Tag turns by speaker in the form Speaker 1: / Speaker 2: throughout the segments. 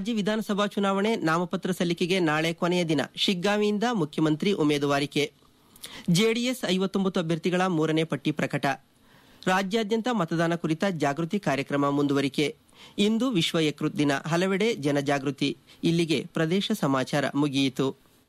Speaker 1: ರಾಜ್ಯ ವಿಧಾನಸಭಾ ಚುನಾವಣೆ ನಾಮಪತ್ರ ಸಲ್ಲಿಕೆಗೆ ನಾಳೆ ಕೊನೆಯ ದಿನ ಶಿಗ್ಗಾವಿಯಿಂದ ಮುಖ್ಯಮಂತ್ರಿ ಉಮೇದುವಾರಿಕೆ ಜೆಡಿಎಸ್ ಐವತ್ತೊಂಬತ್ತು ಅಭ್ಯರ್ಥಿಗಳ ಮೂರನೇ ಪಟ್ಟಿ ಪ್ರಕಟ ರಾಜ್ಯಾದ್ಯಂತ ಮತದಾನ ಕುರಿತ ಜಾಗೃತಿ ಕಾರ್ಯಕ್ರಮ ಮುಂದುವರಿಕೆ ಇಂದು ವಿಶ್ವ ಯಕೃತ್ ದಿನ ಹಲವೆಡೆ ಜನಜಾಗೃತಿ ಇಲ್ಲಿಗೆ ಪ್ರದೇಶ ಸಮಾಚಾರ ಮುಗಿಯಿತು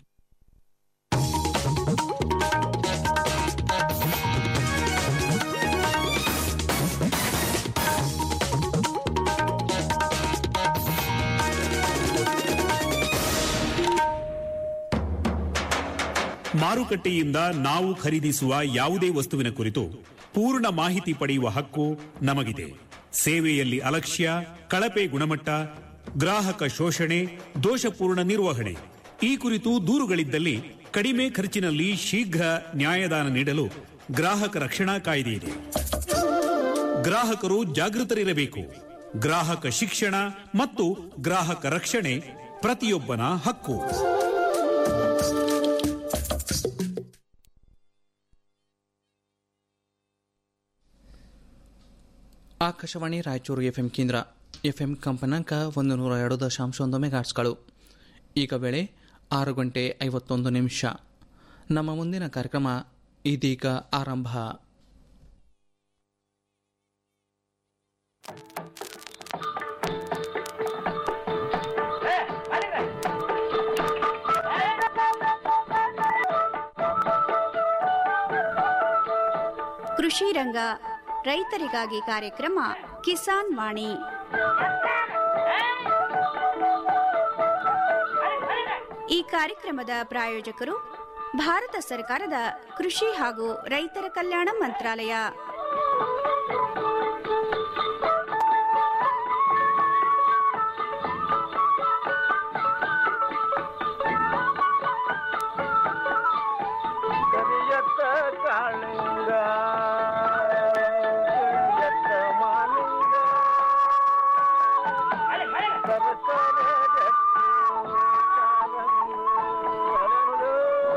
Speaker 2: ಮಾರುಕಟ್ಟೆಯಿಂದ ನಾವು ಖರೀದಿಸುವ ಯಾವುದೇ ವಸ್ತುವಿನ ಕುರಿತು ಪೂರ್ಣ ಮಾಹಿತಿ ಪಡೆಯುವ ಹಕ್ಕು ನಮಗಿದೆ ಸೇವೆಯಲ್ಲಿ ಅಲಕ್ಷ್ಯ ಕಳಪೆ ಗುಣಮಟ್ಟ ಗ್ರಾಹಕ ಶೋಷಣೆ ದೋಷಪೂರ್ಣ ನಿರ್ವಹಣೆ ಈ ಕುರಿತು ದೂರುಗಳಿದ್ದಲ್ಲಿ ಕಡಿಮೆ ಖರ್ಚಿನಲ್ಲಿ ಶೀಘ್ರ ನ್ಯಾಯದಾನ ನೀಡಲು ಗ್ರಾಹಕ ರಕ್ಷಣಾ ಕಾಯ್ದೆ ಇದೆ ಗ್ರಾಹಕರು ಜಾಗೃತರಿರಬೇಕು ಗ್ರಾಹಕ ಶಿಕ್ಷಣ ಮತ್ತು ಗ್ರಾಹಕ ರಕ್ಷಣೆ ಪ್ರತಿಯೊಬ್ಬನ ಹಕ್ಕು
Speaker 3: ಆಕಾಶವಾಣಿ ರಾಯಚೂರು ಎಫ್ಎಂ ಕೇಂದ್ರ ಎಫ್ಎಂ ಕಂಪನಾಂಕ ಒಂದು ನೂರ ಎರಡು ದಶಾಂಶ ಒಂದು ಮೆಗಾಟ್ಸ್ಗಳು ಈಗ ವೇಳೆ ಆರು ಗಂಟೆ ಐವತ್ತೊಂದು ನಿಮಿಷ ನಮ್ಮ ಮುಂದಿನ ಕಾರ್ಯಕ್ರಮ ಇದೀಗ ಆರಂಭ
Speaker 4: ಕೃಷಿ ರಂಗ ರೈತರಿಗಾಗಿ ಕಾರ್ಯಕ್ರಮ ಕಿಸಾನ್ ವಾಣಿ ಈ ಕಾರ್ಯಕ್ರಮದ ಪ್ರಾಯೋಜಕರು ಭಾರತ ಸರ್ಕಾರದ ಕೃಷಿ ಹಾಗೂ ರೈತರ ಕಲ್ಯಾಣ ಮಂತ್ರಾಲಯ
Speaker 5: ಕರಿಯತ್ತ ಕಾಳಿಂಗ ಕರಿಯತ್ತ ಮಾಲಿಂಗ ಸರಸರ ಗಟ್ಟಿ ಕಾಲಂದು ಹರಳು.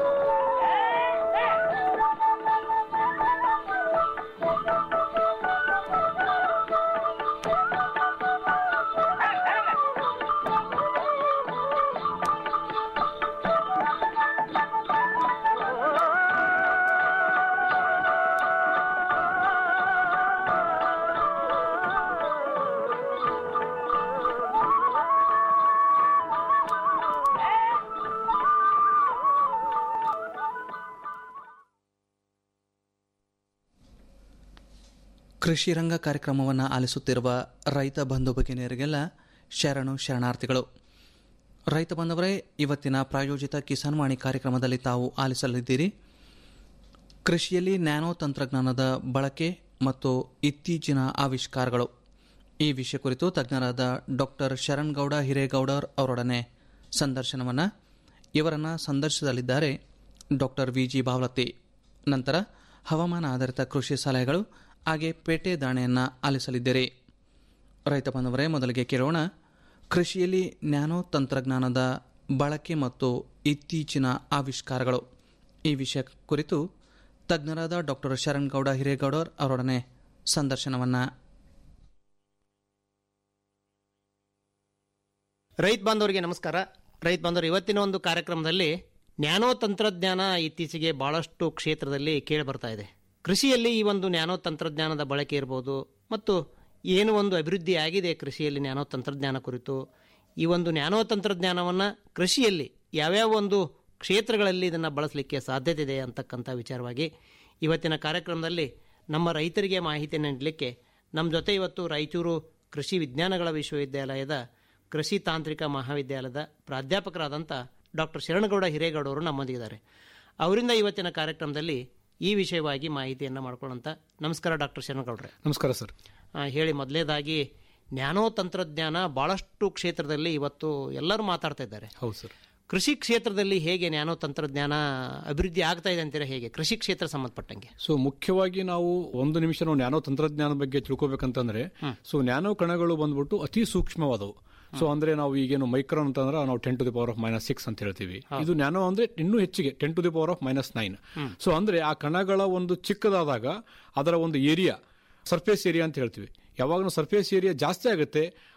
Speaker 3: ಕೃಷಿ ರಂಗ ಕಾರ್ಯಕ್ರಮವನ್ನು ಆಲಿಸುತ್ತಿರುವ ರೈತ ಬಂಧು ಭಗಿನಿಯರಿಗೆಲ್ಲ ಶರಣು ಶರಣಾರ್ಥಿಗಳು ರೈತ ಬಂಧವರೇ ಇವತ್ತಿನ ಪ್ರಾಯೋಜಿತ ಕಿಸಾನ್ ವಾಣಿ ಕಾರ್ಯಕ್ರಮದಲ್ಲಿ ತಾವು ಆಲಿಸಲಿದ್ದೀರಿ ಕೃಷಿಯಲ್ಲಿ ನ್ಯಾನೋ ತಂತ್ರಜ್ಞಾನದ ಬಳಕೆ ಮತ್ತು ಇತ್ತೀಚಿನ ಆವಿಷ್ಕಾರಗಳು ಈ ವಿಷಯ ಕುರಿತು ತಜ್ಞರಾದ ಡಾಕ್ಟರ್ ಶರಣ್ ಗೌಡ ಹಿರೇಗೌಡರ್ ಅವರೊಡನೆ ಸಂದರ್ಶನವನ್ನು ಇವರನ್ನು ಸಂದರ್ಶಿಸಲಿದ್ದಾರೆ ಡಾಕ್ಟರ್ ವಿ ಜಿ ಬಾವಲತ್ತಿ ನಂತರ ಹವಾಮಾನ ಆಧಾರಿತ ಕೃಷಿ ಸಲಹೆಗಳು ಹಾಗೆ ಪೇಟೆ ದಾಣೆಯನ್ನು ಆಲಿಸಲಿದ್ದೀರಿ ರೈತ ಬಾಂಧವರೇ ಮೊದಲಿಗೆ ಕೇಳೋಣ ಕೃಷಿಯಲ್ಲಿ ನ್ಯಾನೋ ತಂತ್ರಜ್ಞಾನದ ಬಳಕೆ ಮತ್ತು ಇತ್ತೀಚಿನ ಆವಿಷ್ಕಾರಗಳು ಈ ವಿಷಯ ಕುರಿತು ತಜ್ಞರಾದ ಡಾಕ್ಟರ್ ಶರಣ್ ಗೌಡ ಹಿರೇಗೌಡರ್ ಅವರೊಡನೆ ಸಂದರ್ಶನವನ್ನು
Speaker 6: ರೈತ ಬಾಂಧವರಿಗೆ ನಮಸ್ಕಾರ ರೈತ ಬಾಂಧವರು ಇವತ್ತಿನ ಒಂದು ಕಾರ್ಯಕ್ರಮದಲ್ಲಿ ನ್ಯಾನೋ ತಂತ್ರಜ್ಞಾನ ಇತ್ತೀಚೆಗೆ ಬಹಳಷ್ಟು ಕ್ಷೇತ್ರದಲ್ಲಿ ಕೇಳಿ ಬರ್ತಾ ಇದೆ ಕೃಷಿಯಲ್ಲಿ ಈ ಒಂದು ನ್ಯಾನೋ ತಂತ್ರಜ್ಞಾನದ ಬಳಕೆ ಇರ್ಬೋದು ಮತ್ತು ಏನು ಒಂದು ಅಭಿವೃದ್ಧಿ ಆಗಿದೆ ಕೃಷಿಯಲ್ಲಿ ನ್ಯಾನೋ ತಂತ್ರಜ್ಞಾನ ಕುರಿತು ಈ ಒಂದು ನ್ಯಾನೋ ತಂತ್ರಜ್ಞಾನವನ್ನು ಕೃಷಿಯಲ್ಲಿ ಯಾವ್ಯಾವ ಒಂದು ಕ್ಷೇತ್ರಗಳಲ್ಲಿ ಇದನ್ನು ಬಳಸಲಿಕ್ಕೆ ಸಾಧ್ಯತೆ ಇದೆ ಅಂತಕ್ಕಂಥ ವಿಚಾರವಾಗಿ ಇವತ್ತಿನ ಕಾರ್ಯಕ್ರಮದಲ್ಲಿ ನಮ್ಮ ರೈತರಿಗೆ ಮಾಹಿತಿ ನೀಡಲಿಕ್ಕೆ ನಮ್ಮ ಜೊತೆ ಇವತ್ತು ರಾಯಚೂರು ಕೃಷಿ ವಿಜ್ಞಾನಗಳ ವಿಶ್ವವಿದ್ಯಾಲಯದ ಕೃಷಿ ತಾಂತ್ರಿಕ ಮಹಾವಿದ್ಯಾಲಯದ ಪ್ರಾಧ್ಯಾಪಕರಾದಂಥ ಡಾಕ್ಟರ್ ಶರಣಗೌಡ ಹಿರೇಗೌಡ ಅವರು ನಮ್ಮೊಂದಿಗಿದ್ದಾರೆ ಅವರಿಂದ ಇವತ್ತಿನ ಕಾರ್ಯಕ್ರಮದಲ್ಲಿ ಈ ವಿಷಯವಾಗಿ ಮಾಹಿತಿಯನ್ನು ಮಾಡ್ಕೊಳ್ಳೋಂಥ ನಮಸ್ಕಾರ ಡಾಕ್ಟರ್ ಶರಣಗೌಡ್ರೆ
Speaker 7: ನಮಸ್ಕಾರ ಸರ್
Speaker 6: ಆ, ಹೇಳಿ ಮೊದಲೇದಾಗಿ ನ್ಯಾನೋ ತಂತ್ರಜ್ಞಾನ ಭಾಳಷ್ಟು ಕ್ಷೇತ್ರದಲ್ಲಿ ಇವತ್ತು ಎಲ್ಲರೂ ಮಾತಾಡ್ತಾ ಇದ್ದಾರೆ
Speaker 7: ಹೌದು ಸರ್
Speaker 6: ಕೃಷಿ ಕ್ಷೇತ್ರದಲ್ಲಿ ಹೇಗೆ ನ್ಯಾನೋ ತಂತ್ರಜ್ಞಾನ ಅಭಿವೃದ್ಧಿ ಆಗ್ತಾ ಇದೆ ಅಂತೀರಾ ಹೇಗೆ ಕೃಷಿ ಕ್ಷೇತ್ರ ಸಂಬಂಧಪಟ್ಟಂಗೆ
Speaker 7: ಸೊ ಮುಖ್ಯವಾಗಿ ನಾವು ಒಂದು ನಿಮಿಷ ನಾವು ನ್ಯಾನೋ ತಂತ್ರಜ್ಞಾನದ ಬಗ್ಗೆ ತಿಳ್ಕೊಬೇಕಂತಂದ್ರೆ ಸೊ ನ್ಯಾನೋ ಕಣಗಳು ಬಂದ್ಬಿಟ್ಟು ಅತಿ ಸೂಕ್ಷ್ಮವಾದವು ಸೊ ಅಂದ್ರೆ ನಾವು ಈಗೇನು ಮೈಕ್ರಾನ್ ಅಂತಂದ್ರೆ ನಾವು ten to the power of minus six ಅಂತ ಹೇಳ್ತೀವಿ ಇದು ನ್ಯಾನೋ ಅಂದ್ರೆ ಇನ್ನೂ ಹೆಚ್ಚಿಗೆ ten to the power of minus nine so ಅಂದ್ರೆ ಆ ಕಣಗಳ ಒಂದು ಚಿಕ್ಕದಾದಾಗ ಅದರ ಒಂದು ಏರಿಯಾ ಸರ್ಫೇಸ್ ಏರಿಯಾ ಅಂತ ಹೇಳ್ತೀವಿ ಯಾವಾಗ ಸರ್ಫೇಸ್ ಏರಿಯಾ ಜಾಸ್ತಿ ಆಗುತ್ತೆ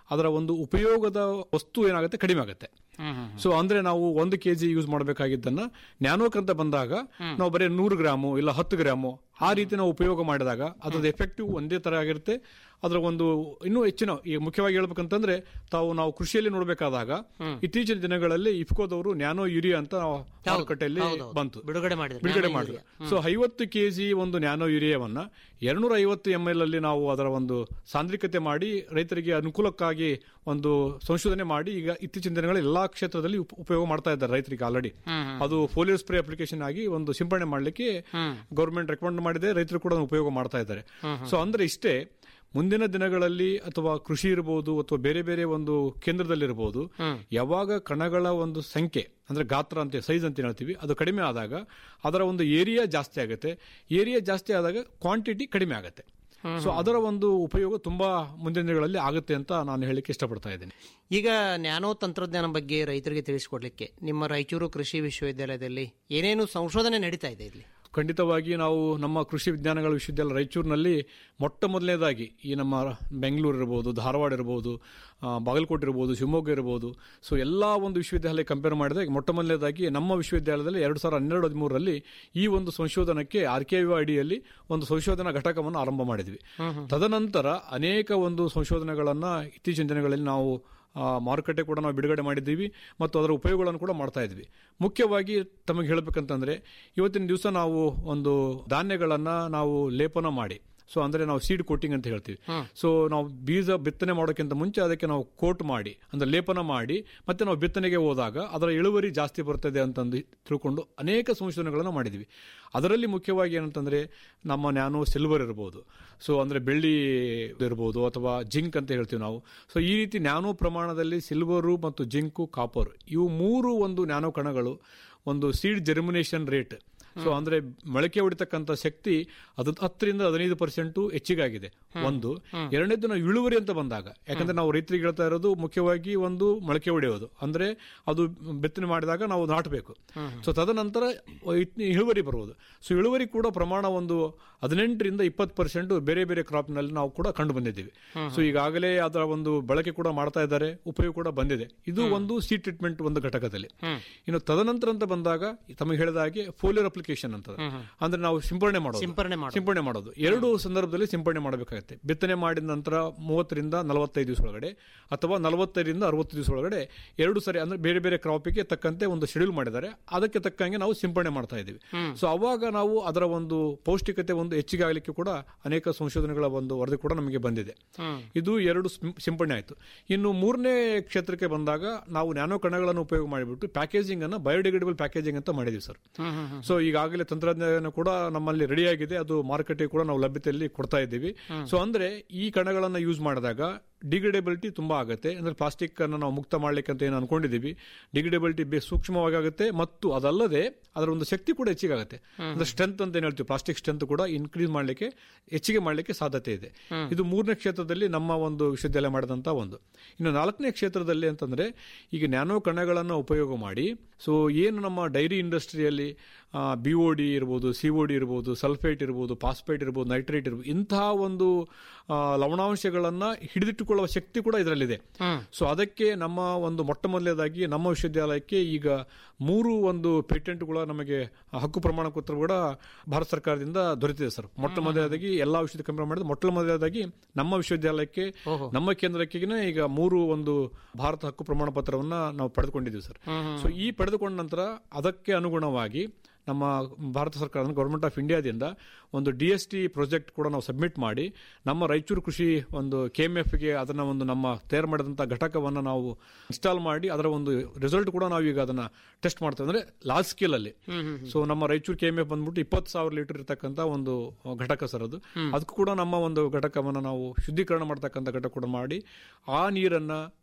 Speaker 7: ಅದರ ಒಂದು ಉಪಯೋಗದ ವಸ್ತು ಏನಾಗುತ್ತೆ ಕಡಿಮೆ ಆಗುತ್ತೆ ಸೊ ಅಂದ್ರೆ ನಾವು ಒಂದು ಕೆಜಿ ಯೂಸ್ ಮಾಡಬೇಕಾಗಿದ್ದನ್ನ ನ್ಯಾನೋಕ್ ಅಂತ ಬಂದಾಗ ನಾವು ಬರೀ ನೂರು ಗ್ರಾಮು ಇಲ್ಲ ಹತ್ತು ಗ್ರಾಮು ಆ ರೀತಿ ನಾವು ಉಪಯೋಗ ಮಾಡಿದಾಗ ಅದ್ರದ್ದು ಎಫೆಕ್ಟಿವ್ ಒಂದೇ ತರ ಆಗಿರುತ್ತೆ ಅದರ ಒಂದು ಇನ್ನೂ ಹೆಚ್ಚಿನ ಈ ಮುಖ್ಯವಾಗಿ ಹೇಳ್ಬೇಕಂತಂದ್ರೆ ತಾವು ನಾವು ಕೃಷಿಯಲ್ಲಿ ನೋಡಬೇಕಾದಾಗ ಇತ್ತೀಚಿನ ದಿನಗಳಲ್ಲಿ ಇಫ್ಕೋದವರು ನ್ಯಾನೋ ಯೂರಿಯಾ ಅಂತ ನಾವು ಮಾರುಕಟ್ಟೆಯಲ್ಲಿ
Speaker 6: ಹೌದೌದು.
Speaker 7: ಬಂತು
Speaker 6: ಬಿಡುಗಡೆ ಮಾಡಿದ್ರು,
Speaker 7: ಬಿಡುಗಡೆ
Speaker 6: ನ್ಯಾನೋ
Speaker 7: ಮಾಡಿದ್ರು ಸೊ ಐವತ್ತು ಕೆಜಿ ಒಂದು ನ್ಯಾನೋ ಯೂರಿಯಾವನ್ನ ಎರಡ್ನೂರ ಐವತ್ತು ಎಂ ಎಲ್ ಅಲ್ಲಿ ನಾವು ಅದರ ಒಂದು ಸಾಂದ್ರಿಕತೆ ಮಾಡಿ ರೈತರಿಗೆ ಅನುಕೂಲಕ್ಕಾಗಿ ಒಂದು ಸಂಶೋಧನೆ ಮಾಡಿ ಈಗ ಇತ್ತೀಚಿನ ದಿನಗಳಲ್ಲಿ ಎಲ್ಲಾ ಕ್ಷೇತ್ರದಲ್ಲಿ ಉಪ- ಉಪಯೋಗ ಮಾಡ್ತಾ ಇದ್ದಾರೆ ರೈತರಿಗೆ ಆಲ್ರೆಡಿ ಅದು ಫೋಲಿಯೋ ಸ್ಪ್ರೇ ಅಪ್ಲಿಕೇಶನ್ ಆಗಿ ಒಂದು ಸಿಂಪಡಣೆ ಮಾಡಲಿಕ್ಕೆ ಗೌರ್ಮೆಂಟ್ ರೆಕಮೆಂಡ್ ಮಾಡಿದೆ ರೈತರು ಕೂಡ ಅದನ್ನ ಉಪಯೋಗ ಮಾಡ್ತಾ ಇದ್ದಾರೆ ಸೊ ಅಂದ್ರೆ ಇಷ್ಟೇ ಮುಂದಿನ ದಿನಗಳಲ್ಲಿ ಅಥವಾ ಕೃಷಿ ಇರಬಹುದು ಅಥವಾ ಬೇರೆ ಬೇರೆ ಒಂದು ಕೇಂದ್ರದಲ್ಲಿರಬಹುದು ಯಾವಾಗ ಕಣಗಳ ಒಂದು ಸಂಖ್ಯೆ ಅಂದ್ರೆ ಗಾತ್ರ ಅಂತ ಸೈಜ್ ಅಂತ ಹೇಳ್ತೀವಿ ಅದು ಕಡಿಮೆ ಆದಾಗ ಅದರ ಒಂದು ಏರಿಯಾ ಜಾಸ್ತಿ ಆಗುತ್ತೆ ಏರಿಯಾ ಜಾಸ್ತಿ ಆದಾಗ ಕ್ವಾಂಟಿಟಿ ಕಡಿಮೆ ಆಗುತ್ತೆ ಸೊ ಅದರ ಒಂದು ಉಪಯೋಗ ತುಂಬಾ ಮುಂದಿನ ದಿನಗಳಲ್ಲಿ ಆಗುತ್ತೆ ಅಂತ ನಾನು ಹೇಳಿಕ್ಕೆ ಇಷ್ಟಪಡ್ತಾ ಇದ್ದೀನಿ
Speaker 6: ಈಗ ನ್ಯಾನೋ ತಂತ್ರಜ್ಞಾನ ಬಗ್ಗೆ ರೈತರಿಗೆ ತಿಳಿಸಿಕೊಡ್ಲಿಕ್ಕೆ ನಿಮ್ಮ ರಾಯಚೂರು ಕೃಷಿ ವಿಶ್ವವಿದ್ಯಾಲಯದಲ್ಲಿ ಏನೇನು ಸಂಶೋಧನೆ ನಡೀತಾ ಇದೆ ಇಲ್ಲಿ
Speaker 7: ಖಂಡಿತವಾಗಿ ನಾವು ನಮ್ಮ ಕೃಷಿ ವಿಜ್ಞಾನಗಳ ವಿಶ್ವವಿದ್ಯಾಲಯ ರಾಯಚೂರಿನಲ್ಲಿ ಮೊಟ್ಟ ಮೊದಲನೇದಾಗಿ ಈ ನಮ್ಮ ಬೆಂಗಳೂರು ಇರ್ಬೋದು ಧಾರವಾಡ ಇರ್ಬೋದು ಆ, ಬಾಗಲಕೋಟೆ ಇರ್ಬೋದು ಶಿವಮೊಗ್ಗ ಇರ್ಬೋದು ಸೊ ಎಲ್ಲ ಒಂದು ವಿಶ್ವವಿದ್ಯಾಲಯ ಕಂಪೇರ್ ಮಾಡಿದಾಗ ಮೊಟ್ಟ ಮೊದಲನೇದಾಗಿ ನಮ್ಮ ವಿಶ್ವವಿದ್ಯಾಲಯದಲ್ಲಿ ಎರಡು ಸಾವಿರದ ಹನ್ನೆರಡು ಹದಿಮೂರರಲ್ಲಿ ಈ ಒಂದು ಸಂಶೋಧನಕ್ಕೆ ಆರ್ ಕೆ ಅಡಿಯಲ್ಲಿ ಒಂದು ಸಂಶೋಧನಾ ಘಟಕವನ್ನು ಆರಂಭ ಮಾಡಿದ್ವಿ ತದನಂತರ ಅನೇಕ ಒಂದು ಸಂಶೋಧನೆಗಳನ್ನ ಇತ್ತೀಚಿನ ದಿನಗಳಲ್ಲಿ ನಾವು ಆ, ಮಾರುಕಟ್ಟೆ ಕೂಡ ನಾವು ಬಿಡುಗಡೆ ಮಾಡಿದ್ದೀವಿ ಮತ್ತು ಅದರ ಉಪಯೋಗಗಳನ್ನು ಕೂಡ ಮಾಡ್ತಾ ಇದ್ವಿ ಮುಖ್ಯವಾಗಿ ತಮಗೆ ಹೇಳಬೇಕಂತಂದ್ರೆ ಇವತ್ತಿನ ದಿವಸ ನಾವು ಒಂದು ಧಾನ್ಯಗಳನ್ನ ನಾವು ಲೇಪನ ಮಾಡಿ ಸೊ ಅಂದ್ರೆ ನಾವು ಸೀಡ್ ಕೋಟಿಂಗ್ ಅಂತ ಹೇಳ್ತೀವಿ ಸೊ ನಾವು ಬೀಜ ಬಿತ್ತನೆ ಮಾಡೋಕ್ಕಿಂತ ಮುಂಚೆ ಅದಕ್ಕೆ ನಾವು ಕೋಟ್ ಮಾಡಿ ಅಂದ್ರೆ ಲೇಪನ ಮಾಡಿ ಮತ್ತೆ ನಾವು ಬಿತ್ತನೆಗೆ ಹೋದಾಗ ಅದರ ಇಳುವರಿ ಜಾಸ್ತಿ ಬರ್ತದೆ ಅಂತಂದು ತಿಳ್ಕೊಂಡು ಅನೇಕ ಸಂಶೋಧನೆಗಳನ್ನು ಮಾಡಿದ್ವಿ ಅದರಲ್ಲಿ ಮುಖ್ಯವಾಗಿ ಏನಂತಂದ್ರೆ ನಮ್ಮ ನ್ಯಾನೋ ಸಿಲ್ವರ್ ಇರ್ಬೋದು ಸೊ ಅಂದ್ರೆ ಬೆಳ್ಳಿ ಇರ್ಬೋದು ಅಥವಾ ಜಿಂಕ್ ಅಂತ ಹೇಳ್ತೀವಿ ನಾವು ಸೊ ಈ ರೀತಿ ನ್ಯಾನೋ ಪ್ರಮಾಣದಲ್ಲಿ ಸಿಲ್ವರು ಮತ್ತು ಜಿಂಕು ಕಾಪರ್ ಇವು ಮೂರು ಒಂದು ನ್ಯಾನೋ ಕಣಗಳು ಒಂದು ಸೀಡ್ ಜರ್ಮಿನೇಷನ್ ರೇಟ್ ಸೊ ಅಂದ್ರೆ ಮೊಳಕೆ ಹೊಡಿತಕ್ಕಂಥ ಶಕ್ತಿ ಅದು ಹತ್ತರಿಂದ ಹದಿನೈದು ಪರ್ಸೆಂಟ್ ಹೆಚ್ಚಿಗಾಗಿದೆ ಒಂದು ಎರಡನೇದು ನಾವು ಇಳುವರಿ ಅಂತ ಬಂದಾಗ ಯಾಕಂದ್ರೆ ನಾವು ರೈತರಿಗೆ ಹೇಳ್ತಾ ಇರೋದು ಮುಖ್ಯವಾಗಿ ಒಂದು ಮೊಳಕೆ ಹೊಡೆಯೋದು ಅಂದ್ರೆ ಅದು ಬಿತ್ತನೆ ಮಾಡಿದಾಗ ನಾವು ನಾಟಬೇಕು ಸೊ ತದನಂತರ ಇತ್- ಇಳುವರಿ ಬರುವುದು ಸೊ ಇಳುವರಿ ಕೂಡ ಪ್ರಮಾಣ ಒಂದು ಹದಿನೆಂಟರಿಂದ ಇಪ್ಪತ್ತು ಪರ್ಸೆಂಟ್ ಬೇರೆ ಬೇರೆ ಕ್ರಾಪ್ ನಲ್ಲಿ ನಾವು ಕೂಡ ಕಂಡು ಬಂದಿದ್ದೀವಿ ಸೊ ಈಗಾಗಲೇ ಅದರ ಒಂದು ಬಳಕೆ ಕೂಡ ಮಾಡ್ತಾ ಇದ್ದಾರೆ ಉಪಯೋಗ ಕೂಡ ಬಂದಿದೆ ಇದು ಒಂದು ಸಿ ಟ್ರೀಟ್ಮೆಂಟ್ ಒಂದು ಘಟಕದಲ್ಲಿ ಇನ್ನು ತದನಂತರ ಅಂತ ಬಂದಾಗ ತಮಗೆ ಹೇಳಿದ ಹಾಗೆ ಫೋಲಿಯರ್ ಅಪ್ಲಿಕೇಶನ್ ಅಂತ ಅಂದ್ರೆ ನಾವು ಸಿಂಪರಣೆ ಮಾಡೋದು
Speaker 6: ಸಿಂಪರಣೆ ಮಾಡೋದು.
Speaker 7: ಸಿಂಪರಣೆ ಮಾಡೋದು ಎರಡು ಸಂದರ್ಭದಲ್ಲಿ ಸಿಂಪರಣೆ ಮಾಡಬೇಕಾಗುತ್ತೆ ಬಿತ್ತನೆ ಮಾಡಿದ ನಂತರ ಮೂವತ್ತರಿಂದ ನಲವತ್ತೈದು ದಿವಸ ಒಳಗಡೆ ಅಥವಾ ನಲವತ್ತೈದರಿಂದ ಅರವತ್ತು ದಿವಸ ಒಳಗಡೆ ಎರಡು ಸರಿ ಅಂದ್ರೆ ಬೇರೆ ಬೇರೆ ಕ್ರಾಪಿಗೆ ತಕ್ಕಂತೆ ಒಂದು ಶೆಡ್ಯೂಲ್ ಮಾಡಿದ್ದಾರೆ ಅದಕ್ಕೆ ತಕ್ಕಂಗೆ ನಾವು ಸಿಂಪರಣೆ ಮಾಡ್ತಾ ಇದ್ದೀವಿ ಸೊ ಅವಾಗ ನಾವು ಅದರ ಒಂದು ಪೌಷ್ಟಿಕತೆ ಒಂದು ಹೆಚ್ಚಿಗೆ ಆಗಲಿಕ್ಕೆ ಕೂಡ ಅನೇಕ ಸಂಶೋಧನೆಗಳ ಒಂದು ವರದಿ ಕೂಡ ನಮಗೆ ಬಂದಿದೆ ಇದು ಎರಡು ಸಿಂ- ಸಿಂಪರಣೆ ಆಯಿತು ಇನ್ನು ಮೂರನೇ ಕ್ಷೇತ್ರಕ್ಕೆ ಬಂದಾಗ ನಾವು ನ್ಯಾನೋ ಕಣಗಳನ್ನು ಉಪಯೋಗ ಮಾಡಿಬಿಟ್ಟು ಪ್ಯಾಕೇಜಿಂಗ್ ಅನ್ನ ಬಯೋಡಿಗ್ರೇಡಬಲ್ ಪ್ಯಾಕೇಜಿಂಗ್ ಅಂತ ಮಾಡಿದ್ವಿ ಸರ್ ಸೊ ಈಗಾಗಲೇ ತಂತ್ರಜ್ಞಾನ ಕೂಡ ನಮ್ಮಲ್ಲಿ ರೆಡಿ ಆಗಿದೆ ಅದು ಮಾರುಕಟ್ಟೆಗೆ ಕೂಡ ನಾವು ಲಭ್ಯತೆಯಲ್ಲಿ ಕೊಡ್ತಾ ಇದ್ದೀವಿ ಸೊ ಅಂದ್ರೆ ಈ ಕಣಗಳನ್ನ ಯೂಸ್ ಮಾಡಿದಾಗ ಡಿಗ್ರೇಡಬಿಲಿಟಿ ತುಂಬಾ ಆಗುತ್ತೆ ಅಂದ್ರೆ ಪ್ಲಾಸ್ಟಿಕ್ ಅನ್ನು ನಾವು ಮುಕ್ತ ಮಾಡ್ಲಿಕ್ಕೆ ಅಂತ ಏನು ಅನ್ಕೊಂಡಿದೀವಿ ಡಿಗ್ರೇಡಬಿಲಿಟಿ ಬೇ ಸೂಕ್ಷ್ಮವಾಗಿ ಆಗುತ್ತೆ ಮತ್ತು ಅದಲ್ಲದೆ ಅದರ ಒಂದು ಶಕ್ತಿ ಕೂಡ ಹೆಚ್ಚಿಗಾಗುತ್ತೆ ಅಂದ್ರೆ ಸ್ಟ್ರೆಂತ್ ಅಂತ ಏನ್ ಹೇಳ್ತೀವಿ ಪ್ಲಾಸ್ಟಿಕ್ ಸ್ಟ್ರೆಂತ್ ಕೂಡ ಇನ್ಕ್ರೀಸ್ ಮಾಡ್ಲಿಕ್ಕೆ ಹೆಚ್ಚಿಗೆ ಮಾಡ್ಲಿಕ್ಕೆ ಸಾಧ್ಯತೆ ಇದೆ ಇದು ಮೂರನೇ ಕ್ಷೇತ್ರದಲ್ಲಿ ನಮ್ಮ ಒಂದು ವಿಶ್ವವಿದ್ಯಾಲಯ ಮಾಡಿದಂತ ಒಂದು ಇನ್ನು ನಾಲ್ಕನೇ ಕ್ಷೇತ್ರದಲ್ಲಿ ಅಂತಂದ್ರೆ ಈಗ ನ್ಯಾನೋ ಕಣಗಳನ್ನು ಉಪಯೋಗ ಮಾಡಿ ಸೊ ಏನು ನಮ್ಮ ಡೈರಿ ಇಂಡಸ್ಟ್ರಿಯಲ್ಲಿ ಬಿ ಒ ಡಿ ಇರ್ಬೋದು ಸಿ ಒ ಡಿ ಇರ್ಬೋದು ಸಲ್ಫೇಟ್ ಇರ್ಬೋದು ಫಾಸ್ಫೇಟ್ ಇರ್ಬೋದು ನೈಟ್ರೇಟ್ ಇರ್ಬೋದು ಇಂತಹ ಒಂದು ಆ, ಲವಣಾಂಶಗಳನ್ನ ಹಿಡಿದಿಟ್ಟುಕೊಳ್ಳುವ ಶಕ್ತಿ ಕೂಡ ಇದರಲ್ಲಿದೆ ಸೊ ಅದಕ್ಕೆ ನಮ್ಮ ಒಂದು ಮೊಟ್ಟ ಮೊದಲನೇದಾಗಿ ನಮ್ಮ ವಿಶ್ವವಿದ್ಯಾಲಯಕ್ಕೆ ಈಗ ಮೂರು ಒಂದು ಪೇಟೆಂಟ್ ಕೂಡ ನಮಗೆ ಹಕ್ಕು ಪ್ರಮಾಣ ಪತ್ರ ಕೂಡ ಭಾರತ ಸರ್ಕಾರದಿಂದ ದೊರೆತಿದೆ ಸರ್ ಮೊಟ್ಟ ಮೊದಲನೇದಾಗಿ ಎಲ್ಲಾ ವಿಷಯದ ಕಂಪೇರ್ ಮಾಡಿದ್ರೆ ಮೊಟ್ಟ ಮೊದಲನೇದಾಗಿ ನಮ್ಮ ವಿಶ್ವವಿದ್ಯಾಲಯಕ್ಕೆ ನಮ್ಮ ಕೇಂದ್ರಕ್ಕೆ ಈಗ ಮೂರು ಒಂದು ಭಾರತ ಹಕ್ಕು ಪ್ರಮಾಣ ಪತ್ರವನ್ನ ನಾವು ಪಡೆದುಕೊಂಡಿದ್ದೀವಿ ಸರ್ ಸೊ ಈ ಪಡೆದುಕೊಂಡ ನಂತರ ಅದಕ್ಕೆ ಅನುಗುಣವಾಗಿ ನಮ್ಮ ಭಾರತ ಸರ್ಕಾರ ಗೌರ್ಮೆಂಟ್ ಆಫ್ ಇಂಡಿಯಾದಿಂದ ಒಂದು ಡಿ ಎಸ್ ಟಿ ಪ್ರಾಜೆಕ್ಟ್ ಕೂಡ ನಾವು ಸಬ್ಮಿಟ್ ಮಾಡಿ ನಮ್ಮ ರಾಯಚೂರು ಕೃಷಿ ಒಂದು ಕೆ ಎಂ ಎಫ್ಗೆ ಅದನ್ನ ಒಂದು ನಮ್ಮ ತಯಾರು ಮಾಡಿದಂಥ ಘಟಕವನ್ನು ನಾವು ಇನ್ಸ್ಟಾಲ್ ಮಾಡಿ ಅದರ ಒಂದು ರಿಸಲ್ಟ್ ಕೂಡ ನಾವು ಈಗ ಅದನ್ನ ಟೆಸ್ಟ್ ಮಾಡ್ತೇವೆ ಅಂದ್ರೆ ಲಾರ್ಜ್ ಸ್ಕೇಲ್ ಅಲ್ಲಿ ಸೊ ನಮ್ಮ ರಾಯಚೂರು ಕೆ ಎಂ ಎಫ್ ಬಂದ್ಬಿಟ್ಟು ಇಪ್ಪತ್ತು ಸಾವಿರ ಲೀಟರ್ ಇರತಕ್ಕಂತ ಒಂದು ಘಟಕ ಸರ್ ಅದು ಅದಕ್ಕೂ ಕೂಡ ನಮ್ಮ ಒಂದು ಘಟಕವನ್ನು ನಾವು ಶುದ್ಧೀಕರಣ ಮಾಡ್ತಕ್ಕಂಥ ಘಟಕ ಕೂಡ ಮಾಡಿ ಆ ನೀರನ್ನ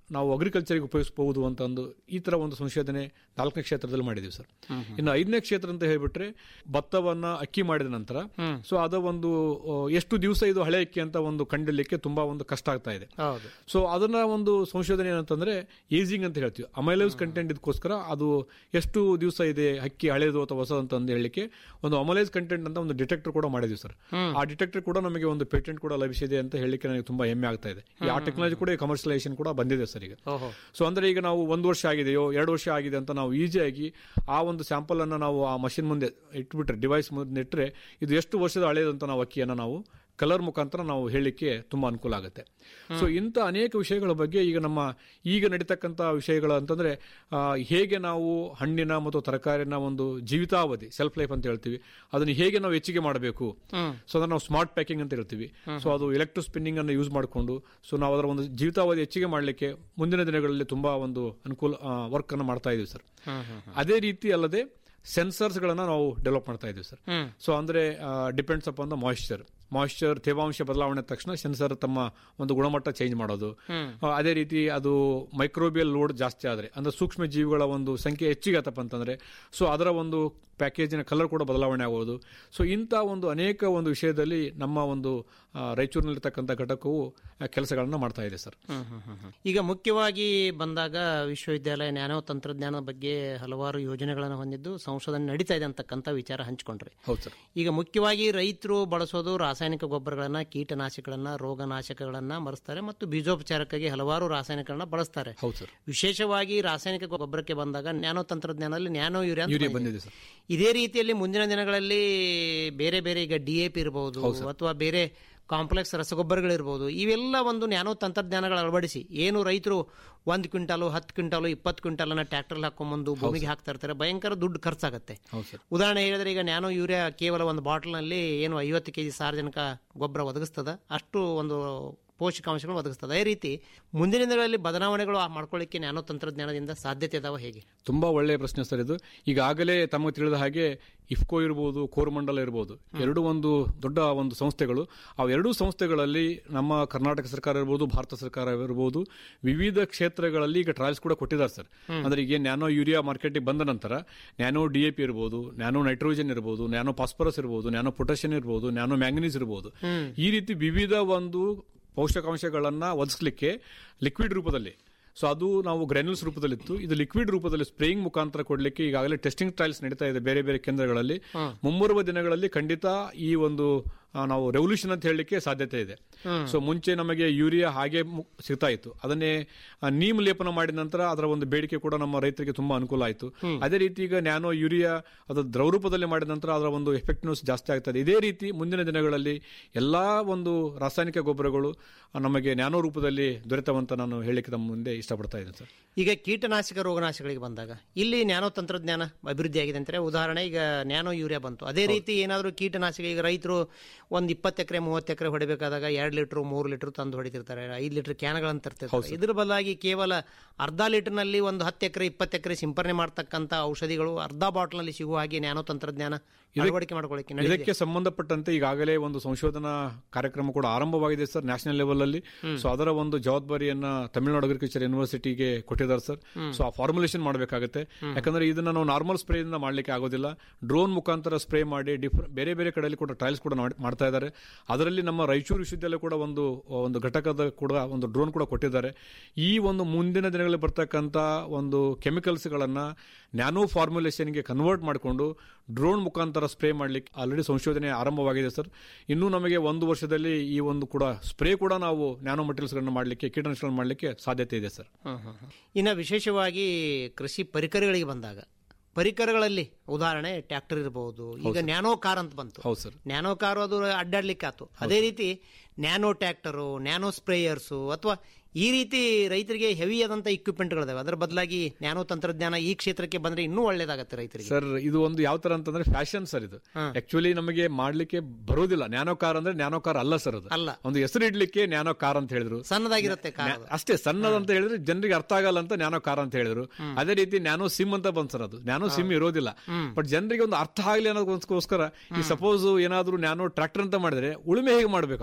Speaker 7: ನಾವು ಅಗ್ರಿಕಲ್ಚರ್ಗೆ ಉಪಯೋಗಿಸಬಹುದು ಅಂತ ಒಂದು ಈ ತರ ಒಂದು ಸಂಶೋಧನೆ ನಾಲ್ಕನೇ ಕ್ಷೇತ್ರದಲ್ಲಿ ಮಾಡಿದೀವಿ ಸರ್ ಇನ್ನು ಐದನೇ ಕ್ಷೇತ್ರ ಅಂತ ಹೇಳ್ಬಿಟ್ರೆ ಭತ್ತವನ್ನ ಅಕ್ಕಿ ಮಾಡಿದ ನಂತರ ಸೊ ಅದ ಒಂದು ಆ, ಎಷ್ಟು ದಿವಸ ಇದು ಹಳೆ ಅಕ್ಕಿ ಅಂತ ಒಂದು ಕಂಡಿಡ್ಲಿಕ್ಕೆ ತುಂಬಾ ಒಂದು ಕಷ್ಟ ಆಗ್ತಾ ಇದೆ
Speaker 6: ಹೌದು
Speaker 7: ಸೊ ಅದನ್ನ ಒಂದು ಸಂಶೋಧನೆ ಏನಂತಂದ್ರೆ ಏಜಿಂಗ್ ಅಂತ ಹೇಳ್ತೀವಿ ಅಮೈಲೈಸ್ ಕಂಟೆಂಟ್ ಇದಕ್ಕೋಸ್ಕರ ಅದು ಎಷ್ಟು ದಿವಸ ಇದೆ ಅಕ್ಕಿ ಹಳೇದು ಅಥವಾ ಹೊಸ ಅಂತ ಅಂದು ಹೇಳಲಿಕ್ಕೆ ಒಂದು ಅಮಲೈಸ್ ಕಂಟೆಂಟ್ ಅಂತ ಒಂದು ಡಿಟೆಕ್ಟರ್ ಕೂಡ ಮಾಡಿದ್ವಿ ಸರ್ ಆ ಡಿಟೆಕ್ಟರ್ ಕೂಡ ನಮಗೆ ಒಂದು ಪೇಟೆಂಟ್ ಕೂಡ ಲಭಿಸಿದೆ ಅಂತ ಹೇಳಲಿಕ್ಕೆ ನನಗೆ ತುಂಬಾ ಹೆಮ್ಮೆ ಆಗ್ತಾ ಇದೆ ಈ ಆ ಟೆಕ್ನಾಲಜಿ ಕೂಡ ಕಮರ್ಷಿಯಲೈಸೇಷನ್ ಕೂಡ ಬಂದಿದೆ ಸರ್ ಈಗ
Speaker 6: ಓಹೋ
Speaker 7: ಸೊ ಅಂದ್ರೆ ಈಗ ನಾವು ಒಂದು ವರ್ಷ ಆಗಿದೆಯೋ ಎರಡು ವರ್ಷ ಆಗಿದೆ ಅಂತ ನಾವು ಈಸಿಯಾಗಿ ಆ ಒಂದು ಸ್ಯಾಂಪಲ್ ಅನ್ನ ನಾವು ಆ ಮಷಿನ್ ಮುಂದೆ ಇಟ್ಬಿಟ್ರೆ ಡಿವೈಸ್ ಮುಂದೆ ಇಟ್ಟರೆ ಇದು ಎಷ್ಟು ವರ್ಷದ ಹಳೆಯದು ಅಂತ ನಾವು ಅಕ್ಕಿಯನ್ನು ನಾವು ಕಲರ್ ಮುಖಾಂತರ ನಾವು ಹೇಳಲಿಕ್ಕೆ ತುಂಬಾ ಅನುಕೂಲ ಆಗುತ್ತೆ ಸೊ ಇಂಥ ಅನೇಕ ವಿಷಯಗಳ ಬಗ್ಗೆ ಈಗ ನಮ್ಮ ಈಗ ನಡೀತಕ್ಕಂಥ ವಿಷಯಗಳು ಅಂತಂದ್ರೆ ಆ, ಹೇಗೆ ನಾವು ಹಣ್ಣಿನ ಮತ್ತು ತರಕಾರಿನ ಒಂದು ಜೀವಿತಾವಧಿ ಸೆಲ್ಫ್ ಲೈಫ್ ಅಂತ ಹೇಳ್ತೀವಿ ಅದನ್ನು ಹೇಗೆ ನಾವು ಹೆಚ್ಚಿಗೆ ಮಾಡಬೇಕು ಸೊ ಅದನ್ನ ನಾವು ಸ್ಮಾರ್ಟ್ ಪ್ಯಾಕಿಂಗ್ ಅಂತ ಹೇಳ್ತೀವಿ ಸೊ ಅದು ಎಲೆಕ್ಟ್ರೋ ಸ್ಪಿನ್ನಿಂಗ್ ಅನ್ನು ಯೂಸ್ ಮಾಡಿಕೊಂಡು ಸೊ ನಾವು ಅದರ ಒಂದು ಜೀವಿತಾವಧಿ ಹೆಚ್ಚಿಗೆ ಮಾಡಲಿಕ್ಕೆ ಮುಂದಿನ ದಿನಗಳಲ್ಲಿ ತುಂಬಾ ಒಂದು ಅನುಕೂಲ ವರ್ಕ್ ಅನ್ನು ಮಾಡ್ತಾ ಇದೀವಿ ಸರ್ ಅದೇ ರೀತಿ ಅಲ್ಲದೆ ಸೆನ್ಸರ್ಸ್ ಗಳನ್ನ ನಾವು ಡೆವಲಪ್ ಮಾಡ್ತಾ ಇದೀವಿ ಸರ್ ಸೊ ಅಂದ್ರೆ depends upon the moisture moisture ತೇವಾಂಶ ಬದಲಾವಣೆ ತಕ್ಷಣ ಸೆನ್ಸರ್ ತಮ್ಮ ಒಂದು ಗುಣಮಟ್ಟ ಚೇಂಜ್ ಮಾಡೋದು ಆ, ಅದೇ ರೀತಿ ಅದು ಮೈಕ್ರೋಬಿಯಲ್ ಲೋಡ್ ಜಾಸ್ತಿ ಆದ್ರೆ ಅಂದ್ರೆ ಸೂಕ್ಷ್ಮ ಜೀವಿಗಳ ಒಂದು ಸಂಖ್ಯೆ ಹೆಚ್ಚಿಗೆ ಆತಪ್ಪ ಅಂತಂದ್ರೆ ಸೊ ಅದರ ಒಂದು ಪ್ಯಾಕೇಜಿನ ಕಲರ್ ಕೂಡ ಬದಲಾವಣೆ ಆಗೋದು ಸೊ ಇಂಥ ಒಂದು ಅನೇಕ ಒಂದು ವಿಷಯದಲ್ಲಿ ನಮ್ಮ ಒಂದು ಆ, ರಾಯಚೂರಿನಲ್ಲಿರ್ತಕ್ಕಂಥ ಘಟಕವು ಕೆಲಸಗಳನ್ನ ಮಾಡ್ತಾ ಇದೆ ಸರ್
Speaker 6: ಈಗ ಮುಖ್ಯವಾಗಿ ಬಂದಾಗ ವಿಶ್ವವಿದ್ಯಾಲಯ ನ್ಯಾನೋ ತಂತ್ರಜ್ಞಾನದ ಬಗ್ಗೆ ಹಲವಾರು ಯೋಜನೆಗಳನ್ನು ಹೊಂದಿದ್ದು ಸಂಶೋಧನೆ ನಡೀತಾ ಇದೆ ಅಂತಕ್ಕಂಥ ವಿಚಾರ ಹಂಚಿಕೊಂಡ್ರಿ
Speaker 7: ಹೌದು ಸರ್
Speaker 6: ಈಗ ಮುಖ್ಯವಾಗಿ ರೈತರು ಬಳಸೋದು ರಾಸಾಯನಿಕ ಗೊಬ್ಬರಗಳನ್ನ ಕೀಟನಾಶಕಗಳನ್ನ ರೋಗನಾಶಕಗಳನ್ನ ಮರೆಸ್ತಾರೆ ಮತ್ತು ಬೀಜೋಪಚಾರಕ್ಕಾಗಿ ಹಲವಾರು ರಾಸಾಯನಿಕಗಳನ್ನ ಬಳಸ್ತಾರೆ
Speaker 7: ಹೌದು ಸರ್
Speaker 6: ವಿಶೇಷವಾಗಿ ರಾಸಾಯನಿಕ ಗೊಬ್ಬರಕ್ಕೆ ಬಂದಾಗ ನ್ಯಾನೋ ತಂತ್ರಜ್ಞಾನದಲ್ಲಿ ನ್ಯಾನೋ ಯೂರಿಯಾ ಅಂತ
Speaker 7: ಯೂರಿಯಾ
Speaker 6: ಬಂದಿದೆ.
Speaker 7: ಬಂದಿದೆ ಸರ್
Speaker 6: ಇದೇ ರೀತಿಯಲ್ಲಿ ಮುಂದಿನ ದಿನಗಳಲ್ಲಿ ಬೇರೆ ಬೇರೆ ಈಗ ಡಿ ಎ ಪಿ ಇರಬಹುದು ಅಥವಾ ಬೇರೆ ಕಾಂಪ್ಲೆಕ್ಸ್ ರಸಗೊಬ್ಬರಗಳಿರ್ಬೋದು ಇವೆಲ್ಲ ಒಂದು ನ್ಯಾನೋ ತಂತ್ರಜ್ಞಾನಗಳ ಅಳವಡಿಸಿ ಏನು ರೈತರು ಒಂದು ಕ್ವಿಂಟಾಲು ಹತ್ತು ಕ್ವಿಂಟಾಲು ಇಪ್ಪತ್ತು ಕ್ವಿಂಟಾಲನ್ನ ಟ್ರ್ಯಾಕ್ಟರ್ ಹಾಕೊಂಬಂದು ಭೂಮಿಗೆ ಹಾಕ್ತಾ ಇರ್ತಾರೆ ಭಯಂಕರ ದುಡ್ಡು ಖರ್ಚಾಗುತ್ತೆ
Speaker 7: ಹೌದು ಸರ್
Speaker 6: ಉದಾಹರಣೆ ಹೇಳಿದ್ರೆ ಈಗ ನ್ಯಾನೋ ಯೂರಿಯಾ ಕೇವಲ ಒಂದು ಬಾಟಲ್ನಲ್ಲಿ ಏನು ಐವತ್ತು ಕೆಜಿ ಸಾರ್ವಜನಿಕ ಗೊಬ್ಬರ ಒದಗಿಸ್ತದ ಅಷ್ಟು ಒಂದು ಪೋಷಕಾಂಶಗಳು ಒದಗಿಸ್ತದೆ ಅದೇ ರೀತಿ ಮುಂದಿನ ದಿನಗಳಲ್ಲಿ ಬದಲಾವಣೆಗಳು ಆ ಮಾಡ್ಕೊಳ್ಳಿಕ್ಕೆ ನ್ಯಾನೋ ತಂತ್ರಜ್ಞಾನದಿಂದ ಸಾಧ್ಯತೆ ಇದಾವ ಹೇಗೆ
Speaker 7: ತುಂಬಾ ಒಳ್ಳೆಯ ಪ್ರಶ್ನೆ ಸರ್ ಇದು ಈಗಾಗಲೇ ತಮಗೆ ತಿಳಿದ ಹಾಗೆ ಇಫ್ಕೋ ಇರ್ಬೋದು ಕೋರಮಂಡಲ ಇರ್ಬೋದು ಎರಡು ಒಂದು ದೊಡ್ಡ ಒಂದು ಸಂಸ್ಥೆಗಳು ಆ ಎರಡೂ ಸಂಸ್ಥೆಗಳಲ್ಲಿ ನಮ್ಮ ಕರ್ನಾಟಕ ಸರ್ಕಾರ ಇರ್ಬೋದು ಭಾರತ ಸರ್ಕಾರ ಇರ್ಬೋದು ವಿವಿಧ ಕ್ಷೇತ್ರಗಳಲ್ಲಿ ಈಗ ಟ್ರಯಲ್ಸ್ ಕೂಡ ಕೊಟ್ಟಿದ್ದಾರೆ ಸರ್ ಅಂದ್ರೆ ಈಗ ನ್ಯಾನೋ ಯೂರಿಯಾ ಮಾರ್ಕೆಟಿಗೆ ಬಂದ ನಂತರ ನ್ಯಾನೋ ಡಿ ಎ ಪಿ ಇರ್ಬೋದು ನ್ಯಾನೋ ನೈಟ್ರೋಜನ್ ಇರ್ಬೋದು ನ್ಯಾನೋ ಫಾಸ್ಫರಸ್ ಇರ್ಬೋದು ನ್ಯಾನೋ ಪೊಟ್ಯಾಷಿಯಂ ಇರ್ಬೋದು ನ್ಯಾನೋ ಮ್ಯಾಂಗನೀಸ್ ಇರ್ಬೋದು ಈ ರೀತಿ ವಿವಿಧ ಒಂದು ಪೋಷಕಾಂಶಗಳನ್ನ ಒದಗಿಸ್ಲಿಕ್ಕೆ ಲಿಕ್ವಿಡ್ ರೂಪದಲ್ಲಿ ಸೊ ಅದು ನಾವು ಗ್ರ್ಯಾನ್ಯೂಲ್ಸ್ ರೂಪದಲ್ಲಿತ್ತು ಇದು ಲಿಕ್ವಿಡ್ ರೂಪದಲ್ಲಿ ಸ್ಪ್ರೇಯಿಂಗ್ ಮುಖಾಂತರ ಕೊಡಲಿಕ್ಕೆ ಈಗಾಗಲೇ ಟೆಸ್ಟಿಂಗ್ ಟ್ರಯಲ್ಸ್ ನಡೀತಾ ಇದೆ ಬೇರೆ ಬೇರೆ ಕೇಂದ್ರಗಳಲ್ಲಿ ಮುಂಬರುವ ದಿನಗಳಲ್ಲಿ ಖಂಡಿತ ಈ ಒಂದು ಆ, ನಾವು ರೆವಲ್ಯೂಷನ್ ಅಂತ ಹೇಳಲಿಕ್ಕೆ ಸಾಧ್ಯತೆ ಇದೆ ಸೊ ಮುಂಚೆ ನಮಗೆ ಯೂರಿಯಾ ಹಾಗೆ ಮು- ಸಿಗ್ತಾ ಇತ್ತು ಅದನ್ನೇ ಆ, ನೀಮ್ ಲೇಪನ ಮಾಡಿದ ನಂತರ ಅದರ ಒಂದು ಬೇಡಿಕೆ ಕೂಡ ನಮ್ಮ ರೈತರಿಗೆ ತುಂಬಾ ಅನುಕೂಲ ಆಯಿತು ಅದೇ ರೀತಿ ಈಗ ನ್ಯಾನೋ ಯೂರಿಯಾ ಅದು ದ್ರವ ರೂಪದಲ್ಲಿ ಮಾಡಿದ ನಂತರ ಅದರ ಒಂದು ಎಫೆಕ್ಟ್ನೆಸ್ ಜಾಸ್ತಿ ಆಗ್ತದೆ ಇದೇ ರೀತಿ ಮುಂದಿನ ದಿನಗಳಲ್ಲಿ ಎಲ್ಲಾ ಒಂದು ರಾಸಾಯನಿಕ ಗೊಬ್ಬರಗಳು ಆ, ನಮಗೆ ನ್ಯಾನೋ ರೂಪದಲ್ಲಿ ದೊರೆತವಂತ ನಾನು ಹೇಳಲಿಕ್ಕೆ ನಮ್ಮ ಮುಂದೆ ಇಷ್ಟಪಡ್ತಾ ಇದ್ದೇನೆ ಸರ್
Speaker 6: ಈಗ ಕೀಟನಾಶಕ ರೋಗನಾಶಕಗಳಿಗೆ ಬಂದಾಗ ಇಲ್ಲಿ ನ್ಯಾನೋ ತಂತ್ರಜ್ಞಾನ ಅಭಿವೃದ್ಧಿ ಆಗಿದೆ ಅಂತಾರೆ ಉದಾಹರಣೆ ಈಗ ನ್ಯಾನೋ ಯೂರಿಯಾ ಬಂತು ಅದೇ ರೀತಿ ಏನಾದರೂ ಕೀಟನಾಶಕ ಈಗ ರೈತರು ಒಂದು ಇಪ್ಪತ್ತು ಎಕರೆ ಮೂವತ್ತು ಎಕರೆ ಹೊಡಿಬೇಕಾದಾಗ ಎರಡು ಲೀಟರ್ ಮೂರು ಲೀಟರ್ ತಂದು ಹೊಡಿತಿರ್ತಾರೆ ಐದು ಲೀಟರ್ ಕ್ಯಾನ್ಗಳನ್ನು ತರ್ತಿರ್ತಾರೆ ಇದ್ರ ಬದಲಾಗಿ ಕೇವಲ ಅರ್ಧ ಲೀಟರ್ನಲ್ಲಿ ಒಂದು ಹತ್ತು ಎಕರೆ ಇಪ್ಪತ್ತು ಎಕರೆ ಸಿಂಪರಣೆ ಮಾಡ್ತಕ್ಕಂಥ ಔಷಧಿಗಳು ಅರ್ಧ ಬಾಟ್ಲ್ನಲ್ಲಿ ಸಿಗುವ ಹಾಗೆ ನ್ಯಾನೋ ತಂತ್ರಜ್ಞಾನ ಅಳವಡಿಕೆ ಮಾಡ್ಕೊಳ್ಳಿಕ್ಕೆ ನಡೆದಿದೆ.
Speaker 7: ಇದಕ್ಕೆ ಸಂಬಂಧಪಟ್ಟಂತೆ ಈಗಾಗಲೇ ಒಂದು ಸಂಶೋಧನಾ ಕಾರ್ಯಕ್ರಮ ಕೂಡ ಆರಂಭವಾಗಿದೆ ಸರ್ ನ್ಯಾಷನಲ್ ಲೆವೆಲ್ ಅಲ್ಲಿ ಸೊ ಅದರ ಒಂದು ಜವಾಬ್ದಾರಿಯನ್ನ ತಮಿಳುನಾಡು ಅಗ್ರಿಕಲ್ಚರ್ ಯೂನಿವರ್ಸಿಟಿಗೆ ಕೊಟ್ಟಿದ್ದಾರೆ ಸರ್ ಸೊ ಆ ಫಾರ್ಮುಲೇಷನ್ ಮಾಡಬೇಕಾಗುತ್ತೆ ಯಾಕಂದ್ರೆ ಇದನ್ನ ನಾವು ನಾರ್ಮಲ್ ಸ್ಪ್ರೇ ಇಂದ ಮಾಡ್ಲಿಕ್ಕೆ ಆಗೋದಿಲ್ಲ ಡ್ರೋನ್ ಮುಖಾಂತರ ಸ್ಪ್ರೇ ಮಾಡಿ ಡಿಫ್ರೆಂಟ್ ಬೇರೆ ಬೇರೆ ಕಡೆಯಲ್ಲಿ ಕೂಡ ಟ್ರಯಲ್ಸ್ ಕೂಡ ಮಾಡ್- ಮಾಡ್ತಾ ಇದ್ದಾರೆ ಅದರಲ್ಲಿ ನಮ್ಮ ರಾಯಚೂರು ವಿಶ್ವವಿದ್ಯಾಲಯ ಕೂಡ ಒಂದು ಒಂದು ಘಟಕದ ಕೂಡ ಒಂದು ಡ್ರೋನ್ ಕೂಡ ಕೊಟ್ಟಿದ್ದಾರೆ ಈ ಒಂದು ಮುಂದಿನ ದಿನಗಳಲ್ಲಿ ಬರ್ತಕ್ಕಂಥ ಒಂದು ಕೆಮಿಕಲ್ಸ್ಗಳನ್ನ ನ್ಯಾನೋ ಫಾರ್ಮುಲೇಷನ್ಗೆ ಕನ್ವರ್ಟ್ ಮಾಡಿಕೊಂಡು ಡ್ರೋನ್ ಮುಖಾಂತರ ಸ್ಪ್ರೇ ಮಾಡ್ಲಿಕ್ಕೆ ಆಲ್ರೆಡಿ ಸಂಶೋಧನೆ ಆರಂಭವಾಗಿದೆ ಸರ್ ಇನ್ನೂ ನಮಗೆ ಒಂದು ವರ್ಷದಲ್ಲಿ ಈ ಒಂದು ಕೂಡ ಸ್ಪ್ರೇ ಕೂಡ ನಾವು ನ್ಯಾನೋ ಮಟೀರಿಯಲ್ಸ್ಗಳನ್ನ ಮಾಡಲಿಕ್ಕೆ ಕೀಟನಾಶಕಗಳನ್ನ ಮಾಡಲಿಕ್ಕೆ ಸಾಧ್ಯತೆ ಇದೆ ಸರ್
Speaker 6: ಹ್ಮ್, ಹ್ಮ್, ಹ್ಮ್. ಇನ್ನು ವಿಶೇಷವಾಗಿ ಕೃಷಿ ಪರಿಕರಗಳಿಗೆ ಬಂದಾಗ ಪರಿಕರಗಳಲ್ಲಿ ಉದಾಹರಣೆ ಟ್ರ್ಯಾಕ್ಟರ್ ಇರಬಹುದು ಈಗ ನ್ಯಾನೋ ಕಾರ್ ಅಂತ ಬಂತು
Speaker 7: ಹೌದು ಸರ್
Speaker 6: ನ್ಯಾನೋ ಕಾರು ಅದು ಅಡ್ಡಾಡ್ಲಿಕ್ಕೆ ಆತು ಅದೇ ರೀತಿ ನ್ಯಾನೋ ಟ್ರ್ಯಾಕ್ಟರು ನ್ಯಾನೋ ಸ್ಪ್ರೇಯರ್ಸು ಅಥವಾ ಈ ರೀತಿ ರೈತರಿಗೆ ಹೆವಿ ಆದಂತ ಇಕ್ವಿಪ್ಮೆಂಟ್ಗಳಿದಾವೆ ಅದರ ಬದಲಾಗಿ ನ್ಯಾನೋ ತಂತ್ರಜ್ಞಾನ ಈ ಕ್ಷೇತ್ರಕ್ಕೆ ಬಂದ್ರೆ ಇನ್ನೂ ಒಳ್ಳೇದಾಗತ್ತೆ ರೈತರಿಗೆ
Speaker 7: ಸರ್ ಇದು ಒಂದು ಯಾವ ತರ ಅಂತಂದ್ರೆ ಫ್ಯಾಷನ್ ಸರ್ ಇದು ಆಕ್ಚುಲಿ ನಮಗೆ ಮಾಡ್ಲಿಕ್ಕೆ ಬರೋದಿಲ್ಲ ನ್ಯಾನೋ ಕಾರ್ ಅಂದ್ರೆ ನ್ಯಾನೋ ಕಾರ್ ಅಲ್ಲ ಸರ್ ಅದು
Speaker 6: ಅಲ್ಲ.
Speaker 7: ಒಂದು ಹೆಸರು ಇಡ್ಲಿಕ್ಕೆ ನ್ಯಾನೋ ಕಾರ್ ಅಂತ ಹೇಳಿದ್ರು
Speaker 6: ಸಣ್ಣದಾಗಿರುತ್ತೆ ಕಾರ್ ಅದು.
Speaker 7: ಅಷ್ಟೇ ಸಣ್ಣದಂತ ಹೇಳಿದ್ರೆ ಜನರಿಗೆ ಅರ್ಥ ಆಗಲ್ಲ ಅಂತ ನ್ಯಾನೋ ಕಾರ್ ಅಂತ ಹೇಳಿದ್ರು ಅದೇ ರೀತಿ ನ್ಯಾನೋ ಸಿಮ್ ಅಂತ ಬಂದ್ ಸರ್ ಅದು ನ್ಯಾನೋ ಸಿಮ್ ಇರೋದಿಲ್ಲ ಬಟ್ ಜನರಿಗೆ ಒಂದು ಅರ್ಥ ಆಗ್ಲಿ ಅನ್ನೋದಕ್ಕೋಸ್ಕರ ಈ ಸಪೋಸ್ ಏನಾದ್ರೂ ನ್ಯಾನೋ ಟ್ರಾಕ್ಟರ್ ಅಂತ ಮಾಡಿದ್ರೆ ಉಳುಮೆ ಹೇಗೆ ಮಾಡ್ಬೇಕು ಅವನು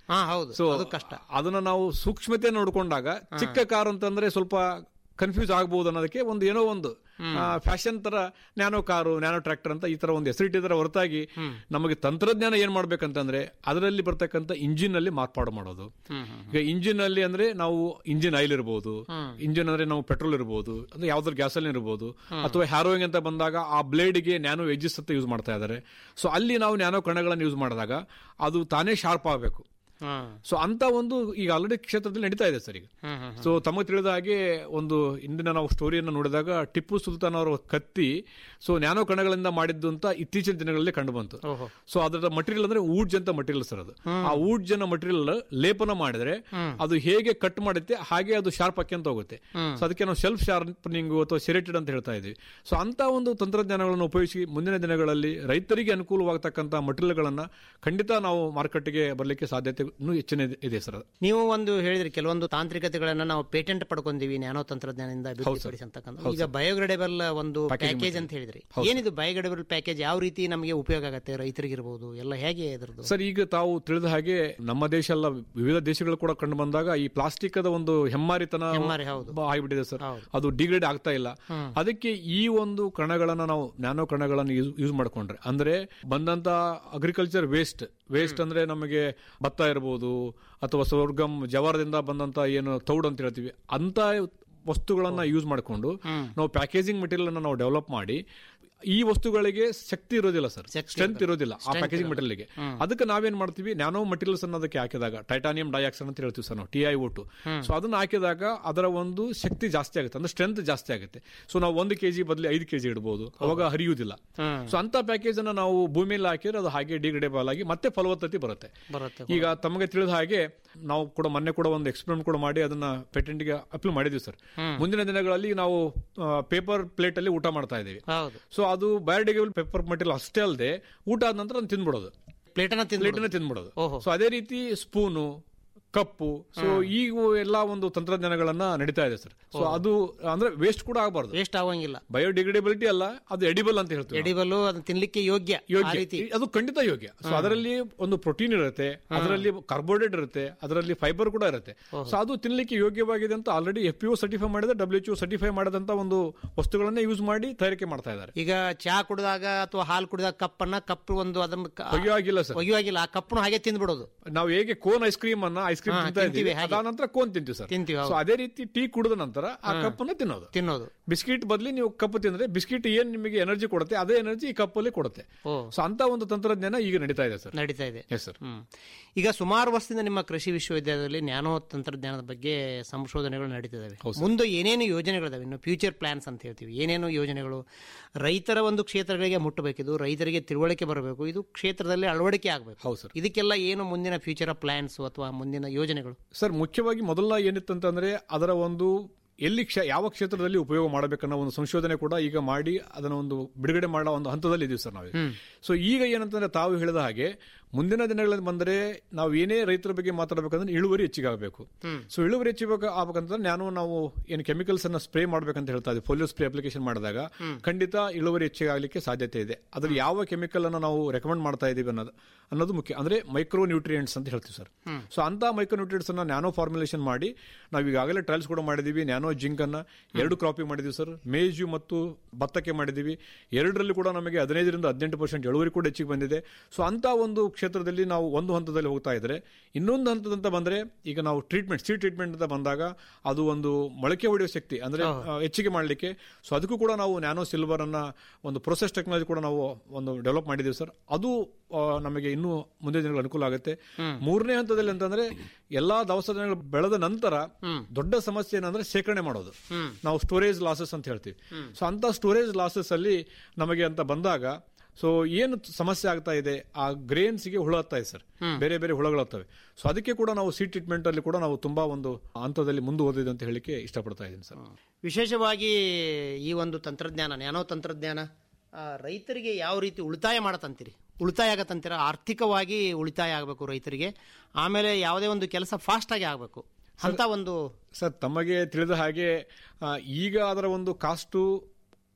Speaker 6: ಹಾ ಹೌದು
Speaker 7: ಸೊ
Speaker 6: ಅದು ಕಷ್ಟ
Speaker 7: ಅದನ್ನ ನಾವು ಸೂಕ್ಷ್ಮತೆ ನೋಡ್ಕೊಂಡಾಗ ಚಿಕ್ಕ ಕಾರ್ ಅಂತಂದ್ರೆ ಸ್ವಲ್ಪ ಕನ್ಫ್ಯೂಸ್ ಆಗ್ಬಹುದು ಅನ್ನೋದಕ್ಕೆ ಒಂದು ಏನೋ ಒಂದು ಫ್ಯಾಷನ್ ತರ ನ್ಯಾನೋ ಕಾರು ನ್ಯಾನೋ ಟ್ರ್ಯಾಕ್ಟರ್ ಅಂತ ಈ ತರ ಒಂದು ಹೆಸರಿಟ್ಟಿದ್ರೆ ಹೊರತಾಗಿ ನಮಗೆ ತಂತ್ರಜ್ಞಾನ ಏನ್ ಮಾಡ್ಬೇಕಂತಂದ್ರೆ ಅದರಲ್ಲಿ ಬರ್ತಕ್ಕಂಥ ಇಂಜಿನ್ ಅಲ್ಲಿ ಮಾರ್ಪಾಡು ಮಾಡೋದು ಈಗ ಇಂಜಿನ್ ಅಲ್ಲಿ ಅಂದ್ರೆ ನಾವು ಇಂಜಿನ್ ಆಯಿಲ್ ಇರಬಹುದು ಇಂಜಿನ್ ಅಂದ್ರೆ ನಾವು ಪೆಟ್ರೋಲ್ ಇರಬಹುದು ಅಂದ್ರೆ ಯಾವ್ದಾದ್ರು ಗ್ಯಾಸಲ್ಲಿ ಇರಬಹುದು ಅಥವಾ ಹ್ಯಾರೋಯಿಂಗ್ ಅಂತ ಬಂದಾಗ ಆ ಬ್ಲೇಡ್ಗೆ ನ್ಯಾನೋ ಎಜ್ಜಸ್ ಅಂತ ಯೂಸ್ ಮಾಡ್ತಾ ಇದ್ದಾರೆ ಸೊ ಅಲ್ಲಿ ನಾವು ನ್ಯಾನೋ ಕಣಗಳನ್ನು ಯೂಸ್ ಮಾಡಿದಾಗ ಅದು ತಾನೇ ಶಾರ್ಪ್ ಆಗಬೇಕು
Speaker 6: ಹಾ
Speaker 7: ಸೊ ಅಂತ ಒಂದು ಈಗ ಆಲ್ರೆಡಿ ಕ್ಷೇತ್ರದಲ್ಲಿ ನಡೀತಾ ಇದೆ ಸರ್ ಈಗ ಸೊ ತಮಗೆ ತಿಳಿದ ಹಾಗೆ ಒಂದು ಇಂದಿನ ನಾವು ಸ್ಟೋರಿಯನ್ನು ನೋಡಿದಾಗ ಟಿಪ್ಪು ಸುಲ್ತಾನ್ ಅವರ ಕತ್ತಿ ಸೊ ನ್ಯಾನೋ ಕಣಗಳಿಂದ ಮಾಡಿದ್ದು ಅಂತ ಇತ್ತೀಚಿನ ದಿನಗಳಲ್ಲಿ ಕಂಡು ಬಂತು ಸೊ ಅದರ ಮಟೀರಿಯಲ್ ಅಂದ್ರೆ ಊಡ್ಜ್ ಅಂತ ಮಟೀರಿಯಲ್ ಸರ್ ಅದು ಆ ಊಡ್ಜ್ ಅನ್ನೋ ಮಟೀರಿಯಲ್ ಲೇಪನ ಮಾಡಿದ್ರೆ ಅದು ಹೇಗೆ ಕಟ್ ಮಾಡುತ್ತೆ ಹಾಗೆ ಅದು ಶಾರ್ಪ್ ಅಂತ ಹೋಗುತ್ತೆ ಸೊ ಅದಕ್ಕೆ ನಾವು ಸೆಲ್ಫ್ ಶಾರ್ಪನಿಂಗ್ ಅಥವಾ ಸೆರೆಟೆಡ್ ಅಂತ ಹೇಳ್ತಾ ಇದೀವಿ ಸೊ ಅಂತ ಒಂದು ತಂತ್ರಜ್ಞಾನಗಳನ್ನು ಉಪಯೋಗಿಸಿ ಮುಂದಿನ ದಿನಗಳಲ್ಲಿ ರೈತರಿಗೆ ಅನುಕೂಲವಾಗತಕ್ಕಂಥ ಮಟೀರಿಯಲ್ಗಳನ್ನ ಖಂಡಿತ ನಾವು ಮಾರುಕಟ್ಟೆಗೆ ಬರಲಿಕ್ಕೆ ಸಾಧ್ಯತೆ ಇನ್ನೂ ಹೆಚ್ಚಿನ ಇದೆ- ಇದೆ ಸರ್ ಅದು
Speaker 6: ನೀವು ಒಂದು ಹೇಳಿದ್ರಿ ಕೆಲವೊಂದು ತಾಂತ್ರಿಕತೆಗಳನ್ನ ನಾವು ಪೇಟೆಂಟ್ ಪಡ್ಕೊಂಡಿವಿ ನ್ಯಾನೋ ತಂತ್ರಜ್ಞಾನದಿಂದ ಅಭಿವೃದ್ಧಿಪಡಿಸತಕ್ಕಂಥ ಈಗ ಬಯೋಗ್ರೇಡೇಬಲ್ ಒಂದು ಪ್ಯಾಕೇಜ್ ಅಂತ ಹೇಳಿದ್ರಿ ಏನಿದು ಬಯೋಗ್ರೇಡೇಬಲ್ ಪ್ಯಾಕೇಜ್ ಯಾವ ರೀತಿ ನಮಗೆ ಉಪಯೋಗ ಆಗುತ್ತೆ ರೈತರಿಗಿರ್ಬೋದು ಎಲ್ಲ ಹೇಗೆ ಇದ್ರದ್ದು
Speaker 7: ಸರ್ ಈಗ ತಾವು ತಿಳಿದ ಹಾಗೆ ನಮ್ಮ ದೇಶ ಅಲ್ಲ ವಿವಿಧ ದೇಶಗಳು ಕೂಡ ಕಂಡು ಬಂದಾಗ ಈ ಪ್ಲಾಸ್ಟಿಕ್ ಅದ ಒಂದು ಹೆಮ್ಮಾರಿತನ
Speaker 6: ಹೆಮ್ಮಾರಿ, ಹೌದು.
Speaker 7: ಬ- ಆಗ್ಬಿಟ್ಟಿದೆ ಸರ್ ಅದು ಡಿಗ್ರೇಡ್ ಆಗ್ತಾ ಇಲ್ಲ ಅದಕ್ಕೆ ಈ ಒಂದು ಕಣಗಳನ್ನ ನಾವು ನ್ಯಾನೋ ಕಣಗಳನ್ನು ಯೂಸ್ ಮಾಡ್ಕೊಂಡ್ರೆ ಅಂದ್ರೆ ಬಂದಂತ ಅಗ್ರಿಕಲ್ಚರ್ ವೇಸ್ಟ್ ವೇಸ್ಟ್ ಅಂದ್ರೆ ನಮಗೆ ಭತ್ತ ಇರಬಹುದು ಅಥವಾ ಸ್ವರ್ಗಂ ಜವಾರದಿಂದ ಬಂದಂತ ಏನು ತೌಡ್ ಅಂತ ಹೇಳ್ತೀವಿ ಅಂತ ವಸ್ತುಗಳನ್ನ ಯೂಸ್ ಮಾಡಿಕೊಂಡು ನಾವು ಪ್ಯಾಕೇಜಿಂಗ್ ಮೆಟೀರಿಯಲ್ ಅನ್ನ ನಾವು ಡೆವಲಪ್ ಮಾಡಿ ಈ ವಸ್ತುಗಳಿಗೆ ಶಕ್ತಿ ಇರೋದಿಲ್ಲ ಸರ್ ಸ್ಟ್ರೆಂತ್ ಇರೋದಿಲ್ಲ ಆ ಪ್ಯಾಕೇಜಿಂಗ್ ಮೆಟೀರಿಯಲ್ಗೆ ಅದಕ್ಕೆ ನಾವೇನ್ ಮಾಡ್ತೀವಿ ನ್ಯಾನೋ ಮೆಟೀರಿಯಲ್ಸ್ ಅನ್ನೋದಕ್ಕೆ ಹಾಕಿದಾಗ ಟೈಟಾನಿಯಂ ಡೈಆಕ್ಸೈಡ್ ಅಂತ ಹೇಳ್ತೀವಿ ಸರ್ ನಾವು ಟಿ ಐ ಓಟು ಸೊ ಅದನ್ನ ಹಾಕಿದಾಗ ಅದರ ಒಂದು ಶಕ್ತಿ ಜಾಸ್ತಿ ಆಗುತ್ತೆ ಅಂದ್ರೆ ಸ್ಟ್ರೆಂತ್ ಜಾಸ್ತಿ ಆಗುತ್ತೆ ಸೊ ನಾವು ಒಂದು ಕೆಜಿ ಬದಲಿ ಐದು ಕೆಜಿ ಇಡಬಹುದು ಅವಾಗ ಹರಿಯುವುದಿಲ್ಲ ಸೊ ಅಂತ ಪ್ಯಾಕೇಜ್ ಅನ್ನ ನಾವು ಭೂಮಿಯಲ್ಲಿ ಹಾಕಿದ್ರೆ ಅದು ಹಾಗೆ ಡಿಗ್ರೇಡೇಬಲ್ ಆಗಿ ಮತ್ತೆ ಫಲವತ್ತತೆ ಬರುತ್ತೆ
Speaker 6: ಬರುತ್ತೆ
Speaker 7: ಈಗ ತಮಗೆ ತಿಳಿದ ಹಾಗೆ ನಾವು ಕೂಡ ಮೊನ್ನೆ ಕೂಡ ಒಂದು ಎಕ್ಸ್ಪೆರಿಮೆಂಟ್ ಕೂಡ ಮಾಡಿ ಅದನ್ನ patent ಗೆ ಅಪ್ಲೈ ಮಾಡಿದ್ವಿ ಸರ್ ಮುಂದಿನ ದಿನಗಳಲ್ಲಿ ನಾವು ಪೇಪರ್ ಪ್ಲೇಟ್ ಅಲ್ಲಿ ಊಟ ಮಾಡ್ತಾ ಇದ್ದೀವಿ
Speaker 6: ಹೌದು
Speaker 7: ಸೊ ಅದು ಬಯೋಡಿಗೇಬಲ್ ಪೇಪರ್ ಮಟೀರಿಯಲ್ ಅಷ್ಟೇ ಅಲ್ಲದೆ ಊಟ ಆದ ನಂತರ ಅದನ್ನ ತಿಂದ್ಬಿಡೋದು
Speaker 6: ಪ್ಲೇಟನ್ನ ತಿಂದು
Speaker 7: ಪ್ಲೇಟನ್ನ ತಿಂದ್ಬಿಡೋದು
Speaker 6: ಓಹೋ.
Speaker 7: ಸೊ ಅದೇ ರೀತಿ ಸ್ಪೂನು ಕಪ್ಪು ಸೊ ಈಗ ಎಲ್ಲಾ ಒಂದು ತಂತ್ರಜ್ಞಾನಗಳನ್ನ ನಡೀತಾ ಇದೆ ಸರ್ ಸೊ ಅದು ಅಂದ್ರೆ ವೇಸ್ಟ್ ಕೂಡ ಆಗಬಾರ್ದು
Speaker 6: ವೇಸ್ಟ್ ಆಗೋಂಗಿಲ್ಲ
Speaker 7: ಬಯೋಡಿಗ್ರೇಡಬಿಲಿಟಿ ಅಲ್ಲ ಅದು ಎಡಿಬಲ್ ಅಂತ ಹೇಳ್ತೀವಿ ನಾವು.
Speaker 6: ಎಡಿಬಲ್ ಅದನ್ನ ತಿನ್ಲಿಕ್ಕೆ ಯೋಗ್ಯ ಆ
Speaker 7: ಯೋಗ್ಯ
Speaker 6: ರೀತಿ
Speaker 7: ಅದು ಖಂಡಿತ ಯೋಗ್ಯ ಸೊ ಅದರಲ್ಲಿ ಒಂದು ಪ್ರೋಟೀನ್ ಇರುತ್ತೆ ಅದರಲ್ಲಿ ಕಾರ್ಬೋಹೈಡ್ರೇಟ್ ಇರುತ್ತೆ ಅದರಲ್ಲಿ ಫೈಬರ್ ಕೂಡ ಇರುತ್ತೆ ಸೊ ಅದು ತಿನ್ಲಿಕ್ಕೆ ಯೋಗ್ಯವಾಗಿದೆ ಅಂತ ಆಲ್ರೆಡಿ ಎಫ್ ಪಿ ಸರ್ಟಿಫೈ ಮಾಡಿದ ಡಬ್ಲ್ಯೂ ಸರ್ಟಿಫೈ ಮಾಡಿದಂತ ಒಂದು ವಸ್ತುಗಳನ್ನ ಯೂಸ್ ಮಾಡಿ ತಯಾರಿಕೆ ಮಾಡ್ತಾ ಇದ್ದಾರೆ
Speaker 6: ಈಗ ಚಹಾ ಕುಡಿದಾಗ ಅಥವಾ ಹಾಲು ಕುಡಿದಾಗ ಕಪ್ಪನ್ನ ಕಪ್ ಒಂದು ಅದನ್ನ ಕ-
Speaker 7: ಒಯ್ಯುವಾಗಿಲ್ಲ ಸರ್
Speaker 6: ಒಗೆಯುವಾಗಿಲ್ಲ ಆ ಕಪ್ಪನ್ನು ಹಾಗೆ ತಿಂದ್ಬಿಡೋದು
Speaker 7: ನಾವು ಹೇಗೆ ಕೋನ್ ಐಸ್ ಕ್ರೀಮ್ ಅನ್ನ ಐಸ್ ಕ್ರೀಮ್
Speaker 6: ಹಾ,
Speaker 7: ತಿಂತಾ
Speaker 6: ತಿಂತೀವಿ
Speaker 7: ಇದ್ದೀವಿ
Speaker 6: ಹಾಗೆ.
Speaker 7: ಅದಾದ ನಂತರ ಕೋನ್ ತಿಂತೀವಿ ಸರ್
Speaker 6: ತಿಂತೀವಿ, ಹೌದು.
Speaker 7: ಸೊ ಅದೇ ರೀತಿ ಟೀ ಕುಡಿದ ನಂತರ ಆ ಕಪ್ ಅನ್ನ ತಿನ್ನೋದು
Speaker 6: ತಿನ್ನೋದು
Speaker 7: ಬಿಸ್ಕಿಟ್ ಬದಲಿ ನೀವು ಕಪ್ ತಿಂದ್ರೆ ಬಿಸ್ಕಿಟ್ ಏನ್ ನಿಮಗೆ ಎನರ್ಜಿ ಕೊಡುತ್ತೆ ಅದೇ ಎನರ್ಜಿ ಈ ಕಪ್ಪಲ್ಲಿ ಕೊಡುತ್ತೆ
Speaker 6: ಓ.
Speaker 7: ಸೊ ಅಂತ ಒಂದು ತಂತ್ರಜ್ಞಾನ ಈಗ ನಡೀತಾ ಇದೆ ಸರ್
Speaker 6: ನಡೀತಾ ಇದೆ
Speaker 7: ಎಸ್ ಸರ್
Speaker 6: ಹ್ಮ್. ಈಗ ಸುಮಾರು ವರ್ಷದಿಂದ ನಿಮ್ಮ ಕೃಷಿ ವಿಶ್ವವಿದ್ಯಾಲಯದಲ್ಲಿ ನ್ಯಾನೋ ತಂತ್ರಜ್ಞಾನದ ಬಗ್ಗೆ ಸಂಶೋಧನೆಗಳು ನಡೀತಿದ್ದಾವೆ ಮುಂದೆ ಏನೇನು ಯೋಜನೆಗಳಿದಾವೆ ಇನ್ನು ಫ್ಯೂಚರ್ ಪ್ಲಾನ್ಸ್ ಅಂತ ಹೇಳ್ತೀವಿ ಏನೇನು ಯೋಜನೆಗಳು ರೈತರ ಒಂದು ಕ್ಷೇತ್ರಗಳಿಗೆ ಮುಟ್ಟಬೇಕಿದು ರೈತರಿಗೆ ತಿಳುವಳಿಕೆ ಬರಬೇಕು ಇದು ಕ್ಷೇತ್ರದಲ್ಲಿ ಅಳವಡಿಕೆ ಆಗಬೇಕು
Speaker 7: ಹೌದು ಸರ್
Speaker 6: ಇದಕ್ಕೆಲ್ಲ ಏನು ಮುಂದಿನ ಫ್ಯೂಚರ್ ಪ್ಲಾನ್ಸ್ ಅಥವಾ ಮುಂದಿನ ಯೋಜನೆಗಳು
Speaker 7: ಸರ್ ಮುಖ್ಯವಾಗಿ ಮೊದಲ ಏನಿತ್ತಂತಂದ್ರೆ ಅದರ ಒಂದು ಎಲ್ಲಿ ಕ್ಷ ಯಾವ ಕ್ಷೇತ್ರದಲ್ಲಿ ಉಪಯೋಗ ಮಾಡಬೇಕನ್ನೋ ಒಂದು ಸಂಶೋಧನೆ ಕೂಡ ಈಗ ಮಾಡಿ ಅದನ್ನ ಒಂದು ಬಿಡುಗಡೆ ಮಾಡೋ ಒಂದು ಹಂತದಲ್ಲಿ ಇದೀವಿ ಸರ್ ನಾವು ಸೊ ಈಗ ಏನಂತಂದ್ರೆ ತಾವು ಹೇಳಿದ ಹಾಗೆ ಮುಂದಿನ ದಿನಗಳಲ್ಲಿ ಬಂದರೆ ನಾವು ಏನೇ ರೈತರ ಬಗ್ಗೆ ಮಾತಾಡಬೇಕಂದ್ರೆ ಇಳುವರಿ ಹೆಚ್ಚಿಗೆ ಆಗಬೇಕು ಸೊ ಇಳುವರಿ ಹೆಚ್ಚಿಗೆ ಆಗ್ಬೇಕಂತಂದ್ರೆ ನಾನು ನಾವು ಏನು ಕೆಮಿಕಲ್ಸ್ ಅನ್ನ ಸ್ಪ್ರೇ ಮಾಡ್ಬೇಕಂತ ಹೇಳ್ತಾ ಇದ್ದೀವಿ ಫೋಲಿಯೋ ಸ್ಪ್ರೇ ಅಪ್ಲಿಕೇಶನ್ ಮಾಡಿದಾಗ ಖಂಡಿತ ಇಳುವರಿ ಹೆಚ್ಚಿಗೆ ಆಗಲಿಕ್ಕೆ ಸಾಧ್ಯತೆ ಇದೆ ಅದ್ರಲ್ಲಿ ಯಾವ ಕೆಮಿಕಲ್ ಅನ್ನ ನಾವು ರೆಕಮೆಂಡ್ ಮಾಡ್ತಾ ಇದೀವಿ ಅನ್ನೋದು ಅನ್ನೋದು ಮುಖ್ಯ ಅಂದ್ರೆ ಮೈಕ್ರೋ ನ್ಯೂಟ್ರಿಯೆಂಟ್ಸ್ ಅಂತ ಹೇಳ್ತೀವಿ ಸರ್ ಸೊ ಅಂತ ಮೈಕ್ರೋ ನ್ಯೂಟ್ರಿಯೆಂಟ್ಸ್ ಅನ್ನ ನ್ಯಾನೋ ಫಾರ್ಮುಲೇಷನ್ ಮಾಡಿ ನಾವು ಈಗಾಗಲೇ ಟ್ರಯಲ್ಸ್ ಕೂಡ ಮಾಡಿದೀವಿ ನ್ಯಾನೋ ಜಿಂಕ್ ಅನ್ನ ಎರಡು ಕ್ರಾಪಿಗೆ ಮಾಡಿದೀವಿ ಸರ್ ಮೇಜು ಮತ್ತು ಭತ್ತಕ್ಕೆ ಮಾಡಿದೀವಿ ಎರಡರಲ್ಲಿ ಕೂಡ ನಮಗೆ ಹದಿನೈದರಿಂದ ಹದಿನೆಂಟು ಪರ್ಸೆಂಟ್ ಇಳುವರಿ ಕೂಡ ಹೆಚ್ಚಿಗೆ ಬಂದಿದೆ ಸೊ ಅಂತ ಒಂದು ಕ್ಷೇತ್ರದಲ್ಲಿ ನಾವು ಒಂದು ಹಂತದಲ್ಲಿ ಹೋಗ್ತಾ ಇದ್ರೆ ಇನ್ನೊಂದು ಹಂತದಂತ ಬಂದ್ರೆ ಈಗ ನಾವು ಟ್ರೀಟ್ಮೆಂಟ್ ಸಿ ಟ್ರೀಟ್ಮೆಂಟ್ ಅಂತ ಬಂದಾಗ ಅದು ಒಂದು ಮೊಳಕೆ ಹೊಡೆಯುವ ಶಕ್ತಿ ಅಂದ್ರೆ ಆ, ಹೆಚ್ಚಿಗೆ ಮಾಡಲಿಕ್ಕೆ ಸೊ ಅದಕ್ಕೂ ಕೂಡ ನಾವು ನ್ಯಾನೋ ಸಿಲ್ವರ್ ಅನ್ನ ಒಂದು ಪ್ರೊಸೆಸ್ ಟೆಕ್ನಾಲಜಿ ಕೂಡ ನಾವು ಒಂದು ಡೆವಲಪ್ ಮಾಡಿದ್ದೀವಿ ಸರ್ ಅದು ಆ, ನಮಗೆ ಇನ್ನೂ ಮುಂದಿನ ದಿನಗಳು ಅನುಕೂಲ ಆಗುತ್ತೆ ಮೂರನೇ ಹಂತದಲ್ಲಿ ಅಂತಂದ್ರೆ ಎಲ್ಲಾ ದವಸ ಧಾನ್ಯಗಳು ಬೆಳೆದ ನಂತರ ದೊಡ್ಡ ಸಮಸ್ಯೆ ಏನಂದ್ರೆ ಶೇಖರಣೆ ಮಾಡೋದು ನಾವು ಸ್ಟೋರೇಜ್ ಲಾಸಸ್ ಅಂತ ಹೇಳ್ತೀವಿ ಸೊ ಅಂತ ಸ್ಟೋರೇಜ್ ಲಾಸಸ್ ಅಲ್ಲಿ ನಮಗೆ ಅಂತ ಬಂದಾಗ ಸೊ ಏನು ಸಮಸ್ಯೆ ಆಗ್ತಾ ಇದೆ ಆ grains ಗೆ ಹುಳ ಹತ್ತಾ ಇದೆ ಸರ್ ಬೇರೆ ಬೇರೆ ಹುಳಗಳು ಹತ್ತವೆ ಸೊ ಅದಕ್ಕೆ ಕೂಡ ನಾವು ಸಿ ಟ್ರೀಟ್ಮೆಂಟ್ ಅಲ್ಲಿ ಕೂಡ ನಾವು ತುಂಬಾ ಒಂದು ಹಂತದಲ್ಲಿ ಮುಂದುವರೆದಿದೆ ಅಂತ ಹೇಳಿಕ್ಕೆ ಇಷ್ಟಪಡ್ತಾ ಇದ್ದೀನಿ ಸರ್
Speaker 6: ವಿಶೇಷವಾಗಿ ಈ ಒಂದು ತಂತ್ರಜ್ಞಾನ ನ್ಯಾನೋ ತಂತ್ರಜ್ಞಾನ ಆ, ರೈತರಿಗೆ ಯಾವ ರೀತಿ ಉಳಿತಾಯ ಮಾಡತ್ತಂತೀರಿ ಉಳಿತಾಯ ಆಗತ್ತಂತೀರ ಆರ್ಥಿಕವಾಗಿ ಉಳಿತಾಯ ಆಗಬೇಕು ರೈತರಿಗೆ ಆಮೇಲೆ ಯಾವುದೇ ಒಂದು ಕೆಲಸ ಫಾಸ್ಟ್ ಆಗಿ ಆಗಬೇಕು ಅಂತ ಒಂದು
Speaker 7: ಸರ್ ತಮಗೆ ತಿಳಿದ ಹಾಗೆ ಆ, ಈಗ ಅದರ ಒಂದು ಕಾಸ್ಟು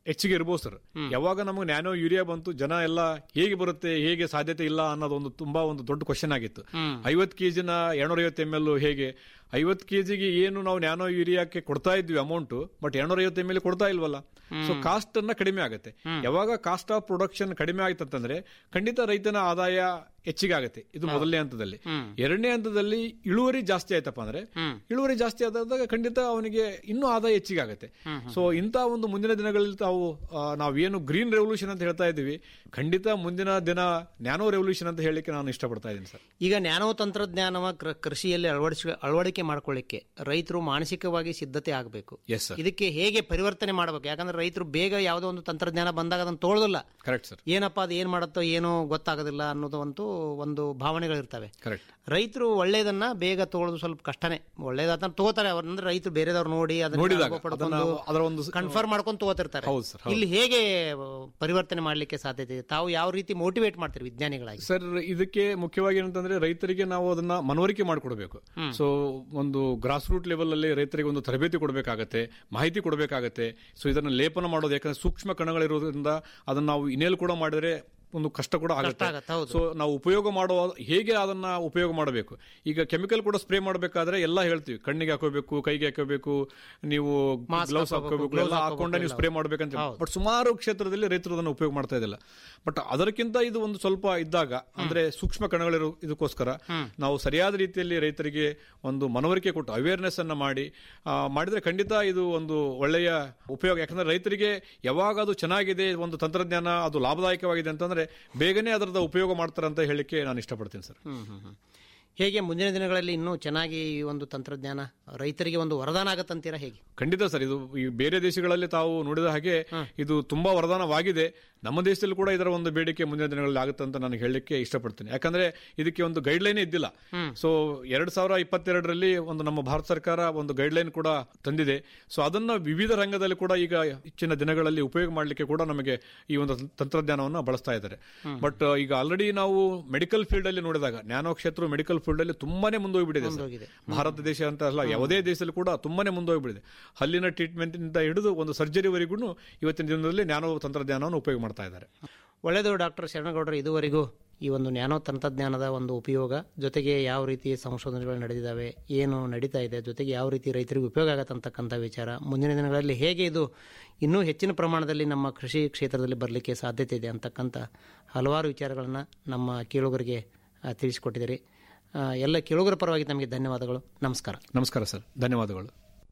Speaker 7: ಹೆಚ್ಚಿಗೆ ಇರ್ಬೋದು ಸರ್ ಯಾವಾಗ ನಮಗೆ ನ್ಯಾನೋ ಯೂರಿಯಾ ಬಂತು ಜನ ಎಲ್ಲ ಹೇಗೆ ಬರುತ್ತೆ ಹೇಗೆ ಸಾಧ್ಯತೆ ಇಲ್ಲ ಅನ್ನೋದೊಂದು ತುಂಬಾ ಒಂದು ದೊಡ್ಡ ಕ್ವಶನ್ ಆಗಿತ್ತು ಐವತ್ತು ಕೆಜಿನ ಎರಡ್ನೂರೈವತ್ತು ಎಮ್ ಎಲ್ ಹೇಗೆ ಐವತ್ತು ಕೆಜಿಗೆ ಏನು ನಾವು ನ್ಯಾನೋ ಯೂರಿಯಾಕ್ಕೆ ಕೊಡ್ತಾ ಇದ್ವಿ ಅಮೌಂಟ್ ಬಟ್ ಎರಡ್ನೂರೈವತ್ತು ಎಮ್ ಎಲ್ ಕೊಡ್ತಾ ಇಲ್ವಲ್ಲ ಸೊ ಕಾಸ್ಟ್ ಅನ್ನ ಕಡಿಮೆ ಆಗುತ್ತೆ ಯಾವಾಗ ಕಾಸ್ಟ್ ಆಫ್ ಪ್ರೊಡಕ್ಷನ್ ಕಡಿಮೆ ಆಯ್ತಂತಂದ್ರೆ ಖಂಡಿತ ರೈತನ ಆದಾಯ ಹೆಚ್ಚಿಗೆ ಆಗುತ್ತೆ ಇದು ಮೊದಲನೇ ಹಂತದಲ್ಲಿ ಎರಡನೇ ಹಂತದಲ್ಲಿ ಇಳುವರಿ ಜಾಸ್ತಿ ಆಯ್ತಪ್ಪ ಅಂದ್ರೆ ಇಳುವರಿ ಜಾಸ್ತಿ ಆದಾಗ ಖಂಡಿತ ಅವನಿಗೆ ಇನ್ನೂ ಆದಾಯ ಹೆಚ್ಚಿಗೆ ಆಗುತ್ತೆ ಸೊ ಇಂಥ ಒಂದು ಮುಂದಿನ ದಿನಗಳಲ್ಲಿ ತಾವು ಆ, ನಾವೇನು ಗ್ರೀನ್ ರೆವಲ್ಯೂಷನ್ ಅಂತ ಹೇಳ್ತಾ ಇದ್ದೀವಿ ಖಂಡಿತ ಮುಂದಿನ ದಿನ ನ್ಯಾನೋ ರೆವಲ್ಯೂಷನ್ ಅಂತ ಹೇಳಲಿಕ್ಕೆ ನಾನು ಇಷ್ಟಪಡ್ತಾ ಇದ್ದೀನಿ ಸರ್
Speaker 6: ಈಗ ನ್ಯಾನೋ ತಂತ್ರಜ್ಞಾನವ ಕೃ- ಕೃಷಿಯಲ್ಲಿ ಅಳವಡಿಸ ಅಳವಡಿಕೆ ಮಾಡ್ಕೊಳ್ಳಿಕ್ಕೆ ರೈತರು ಮಾನಸಿಕವಾಗಿ ಸಿದ್ಧತೆ ಆಗಬೇಕು
Speaker 7: ಎಸ್ ಸರ್
Speaker 6: ಇದಕ್ಕೆ ಹೇಗೆ ಪರಿವರ್ತನೆ ಮಾಡಬೇಕು ಯಾಕಂದ್ರೆ ರೈತರು ಬೇಗ ಯಾವುದೋ ಒಂದು ತಂತ್ರಜ್ಞಾನ ಬಂದಾಗ ಅದನ್ನು ತೋಳೋದಿಲ್ಲ
Speaker 7: ಕರೆಕ್ಟ್ ಸರ್
Speaker 6: ಏನಪ್ಪ ಅದು ಏನು ಮಾಡುತ್ತೋ ಏನೋ ಗೊತ್ತಾಗೋದಿಲ್ಲ ಅನ್ನೋದು ಅಂತೂ ಒಂದು ಭಾವನೆಗಳಿರ್ತವೆ
Speaker 7: ಕರೆಕ್ಟ್
Speaker 6: ರೈತರು ಒಳ್ಳೇದನ್ನ ಬೇಗ ತಗೊಳ್ಳೋದು ಸ್ವಲ್ಪ ಕಷ್ಟನೇ ಒಳ್ಳೇದಾದ ತಗೋತಾರೆ ಅವ್ರಂದ್ರೆ ರೈತರು ಬೇರೆದವ್ರು ನೋಡಿ
Speaker 7: ನೋಡಿದಾಗ ಅದನ್ನ ಅದರ ಒಂದು
Speaker 6: ಕನ್ಫರ್ಮ್ ಮಾಡ್ಕೊಂಡು ತಗೋತಿರ್ತಾರೆ
Speaker 7: ಹೌದು ಸರ್, ಹೌದು.
Speaker 6: ಇಲ್ಲಿ ಹೇಗೆ ಆ, ಪರಿವರ್ತನೆ ಮಾಡಲಿಕ್ಕೆ ಸಾಧ್ಯತೆ ಇದೆ ತಾವು ಯಾವ ರೀತಿ ಮೋಟಿವೇಟ್ ಮಾಡ್ತೀರಿ ವಿಜ್ಞಾನಿಗಳಾಗಿ
Speaker 7: ಸರ್ ಇದಕ್ಕೆ ಮುಖ್ಯವಾಗಿ ಏನಂತಂದ್ರೆ ರೈತರಿಗೆ ನಾವು ಅದನ್ನ ಮನವರಿಕೆ ಮಾಡಿಕೊಡ್ಬೇಕು ಸೊ ಒಂದು ಗ್ರಾಸ್ ರೂಟ್ ಲೆವೆಲ್ ಅಲ್ಲಿ ರೈತರಿಗೆ ಒಂದು ತರಬೇತಿ ಕೊಡಬೇಕಾಗತ್ತೆ ಮಾಹಿತಿ ಕೊಡಬೇಕಾಗತ್ತೆ ಸೊ ಇದನ್ನ ಲೇಪನ ಮಾಡೋದು ಯಾಕಂದ್ರೆ ಸೂಕ್ಷ್ಮ ಕಣಗಳಿರೋದ್ರಿಂದ ಅದನ್ನ ನಾವು ಇನೇಲ್ ಕೂಡ ಮಾಡಿದ್ರೆ ಒಂದು ಕಷ್ಟ ಕೂಡ ಆಗುತ್ತೆ
Speaker 6: ಆಗತ್ತೆ, ಹೌದು.
Speaker 7: ಸೊ ನಾವು ಉಪಯೋಗ ಮಾಡುವ ಹೇಗೆ ಅದನ್ನ ಉಪಯೋಗ ಮಾಡಬೇಕು ಈಗ ಕೆಮಿಕಲ್ ಕೂಡ ಸ್ಪ್ರೇ ಮಾಡಬೇಕಾದ್ರೆ ಎಲ್ಲ ಹೇಳ್ತೀವಿ ಕಣ್ಣಿಗೆ ಹಾಕೋಬೇಕು ಕೈಗೆ ಹಾಕೋಬೇಕು ನೀವು
Speaker 6: Mask
Speaker 7: ಗ್ಲೌಸ್
Speaker 6: ಹಾಕೋಬೇಕು,
Speaker 7: ಹಾಕೋಬೇಕು
Speaker 6: gloves
Speaker 7: ಎಲ್ಲ
Speaker 6: ಹಾಕೋಬೇಕು,
Speaker 7: ಹಾಕೊಂಡ ನೀವು
Speaker 6: ಎಲ್ಲ.
Speaker 7: ಸ್ಪ್ರೇ ಮಾಡ್ಬೇಕಂತ ಬಟ್ ಸುಮಾರು ಕ್ಷೇತ್ರದಲ್ಲಿ ರೈತರು ಅದನ್ನು ಉಪಯೋಗ ಮಾಡ್ತಾ ಇದ್ದಿಲ್ಲ ಬಟ್ ಅದಕ್ಕಿಂತ ಇದು ಒಂದು ಸ್ವಲ್ಪ ಇದ್ದಾಗ ಅಂದ್ರೆ ಸೂಕ್ಷ್ಮ ಕಣಗಳಿರೋ ಇದಕ್ಕೋಸ್ಕರ ನಾವು ಸರಿಯಾದ ರೀತಿಯಲ್ಲಿ ರೈತರಿಗೆ ಒಂದು ಮನವರಿಕೆ ಕೊಟ್ಟು ಅವೇರ್ನೆಸ್ ಅನ್ನ ಮಾಡಿ ಆ, ಮಾಡಿದ್ರೆ ಖಂಡಿತ ಇದು ಒಂದು ಒಳ್ಳೆಯ ಉಪಯೋಗ ಯಾಕಂದ್ರೆ ರೈತರಿಗೆ ಯಾವಾಗ ಅದು ಚೆನ್ನಾಗಿದೆ ಒಂದು ತಂತ್ರಜ್ಞಾನ ಅದು ಲಾಭದಾಯಕವಾಗಿದೆ ಅಂತಂದ್ರೆ ಬೇಗನೆ ಅದರದ ಉಪಯೋಗ ಮಾಡ್ತಾರೆ ಅಂತ ಹೇಳಿಕ್ಕೆ ನಾನು ಇಷ್ಟಪಡ್ತೀನಿ ಸರ್
Speaker 6: ಹ್ಮ್, ಹ್ಮ್, ಹ್ಮ್. ಹೇಗೆ ಮುಂದಿನ ದಿನಗಳಲ್ಲಿ ಇನ್ನೂ ಚೆನ್ನಾಗಿ ಈ ಒಂದು ತಂತ್ರಜ್ಞಾನ ರೈತರಿಗೆ ಒಂದು ವರದಾನ ಆಗತ್ತಂತೀರಾ ಹೇಗೆ
Speaker 7: ಖಂಡಿತ ಸರ್ ಇದು ಈ ಬೇರೆ ದೇಶಗಳಲ್ಲಿ ತಾವು ನೋಡಿದ ಹಾಗೆ ಇದು ತುಂಬಾ ವರದಾನವಾಗಿದೆ ನಮ್ಮ ದೇಶದಲ್ಲಿ ಕೂಡ ಇದರ ಒಂದು ಬೇಡಿಕೆ ಮುಂದಿನ ದಿನಗಳಲ್ಲಿ ಆಗುತ್ತೆ ಅಂತ ನಾನು ಹೇಳಲಿಕ್ಕೆ ಇಷ್ಟಪಡ್ತೀನಿ ಯಾಕಂದ್ರೆ ಇದಕ್ಕೆ ಒಂದು ಗೈಡ್ ಲೈನ್ ಇದ್ದಿಲ್ಲ ಸೊ ಎರಡ್ ಸಾವಿರ ಇಪ್ಪತ್ತೆರಡರಲ್ಲಿ ಒಂದು ನಮ್ಮ ಭಾರತ ಸರ್ಕಾರ ಒಂದು ಗೈಡ್ ಲೈನ್ ಕೂಡ ತಂದಿದೆ ಸೊ ಅದನ್ನ ವಿವಿಧ ರಂಗದಲ್ಲಿ ಕೂಡ ಈಗ ಹೆಚ್ಚಿನ ದಿನಗಳಲ್ಲಿ ಉಪಯೋಗ ಮಾಡಲಿಕ್ಕೆ ಕೂಡ ನಮಗೆ ಈ ಒಂದು ತಂತ್ರಜ್ಞಾನವನ್ನು ಬಳಸ್ತಾ ಇದ್ದಾರೆ ಬಟ್ ಈಗ ಆಲ್ರೆಡಿ ನಾವು ಮೆಡಿಕಲ್ ಫೀಲ್ಡ್ ಅಲ್ಲಿ ನೋಡಿದಾಗ ನ್ಯಾನೋ ಕ್ಷೇತ್ರ ಮೆಡಿಕಲ್ ಫೀಲ್ಡ್ ಅಲ್ಲಿ ತುಂಬಾನೇ ಮುಂದೋಗ್ಬಿಟ್ಟಿದೆ ಸರ್.
Speaker 6: ಮುಂದೋಗಿದೆ.
Speaker 7: ಭಾರತ ದೇಶ ಅಂತ ಅಲ್ಲ ಯಾವುದೇ ದೇಶದಲ್ಲಿ ಕೂಡ ತುಂಬಾನೇ ಮುಂದೋಗ್ಬಿಟ್ಟಿದೆ ಹಲ್ಲಿನ ಟ್ರೀಟ್ಮೆಂಟ್ ಇಂದ ಹಿಡಿದು ಒಂದು ಸರ್ಜರಿವರೆಗೂ ಇವತ್ತಿನ ದಿನದಲ್ಲಿ ನ್ಯಾನೋ ತಂತ್ರಜ್ಞಾನವನ್ನು ಉಪಯೋಗ ಮಾಡ್ತಾ ಇದ್ದಾರೆ
Speaker 6: ಒಳ್ಳೆಯದು ಡಾಕ್ಟರ್ ಶರಣಗೌಡರು ಇದುವರೆಗೂ ಈ ಒಂದು ನ್ಯಾನೋ ತಂತ್ರಜ್ಞಾನದ ಒಂದು ಉಪಯೋಗ ಜೊತೆಗೆ ಯಾವ ರೀತಿ ಸಂಶೋಧನೆಗಳು ನಡೆದಿದ್ದಾವೆ ಏನು ನಡೀತಾ ಇದೆ ಜೊತೆಗೆ ಯಾವ ರೀತಿ ರೈತರಿಗೆ ಉಪಯೋಗ ಆಗತ್ತಂತಕ್ಕಂಥ ವಿಚಾರ ಮುಂದಿನ ದಿನಗಳಲ್ಲಿ ಹೇಗೆ ಇದು ಇನ್ನೂ ಹೆಚ್ಚಿನ ಪ್ರಮಾಣದಲ್ಲಿ ನಮ್ಮ ಕೃಷಿ ಕ್ಷೇತ್ರದಲ್ಲಿ ಬರಲಿಕ್ಕೆ ಸಾಧ್ಯತೆ ಇದೆ ಅಂತಕ್ಕಂಥ ಹಲವಾರು ವಿಚಾರಗಳನ್ನು ನಮ್ಮ ಕೇಳುಗರಿಗೆ ಆ, ತಿಳಿಸಿಕೊಟ್ಟಿದ್ದೀರಿ ಆ, ಎಲ್ಲ ಕೇಳುಗರ ಪರವಾಗಿ ತಮಗೆ ಧನ್ಯವಾದಗಳು ನಮಸ್ಕಾರ
Speaker 7: ನಮಸ್ಕಾರ ಸರ್ ಧನ್ಯವಾದಗಳು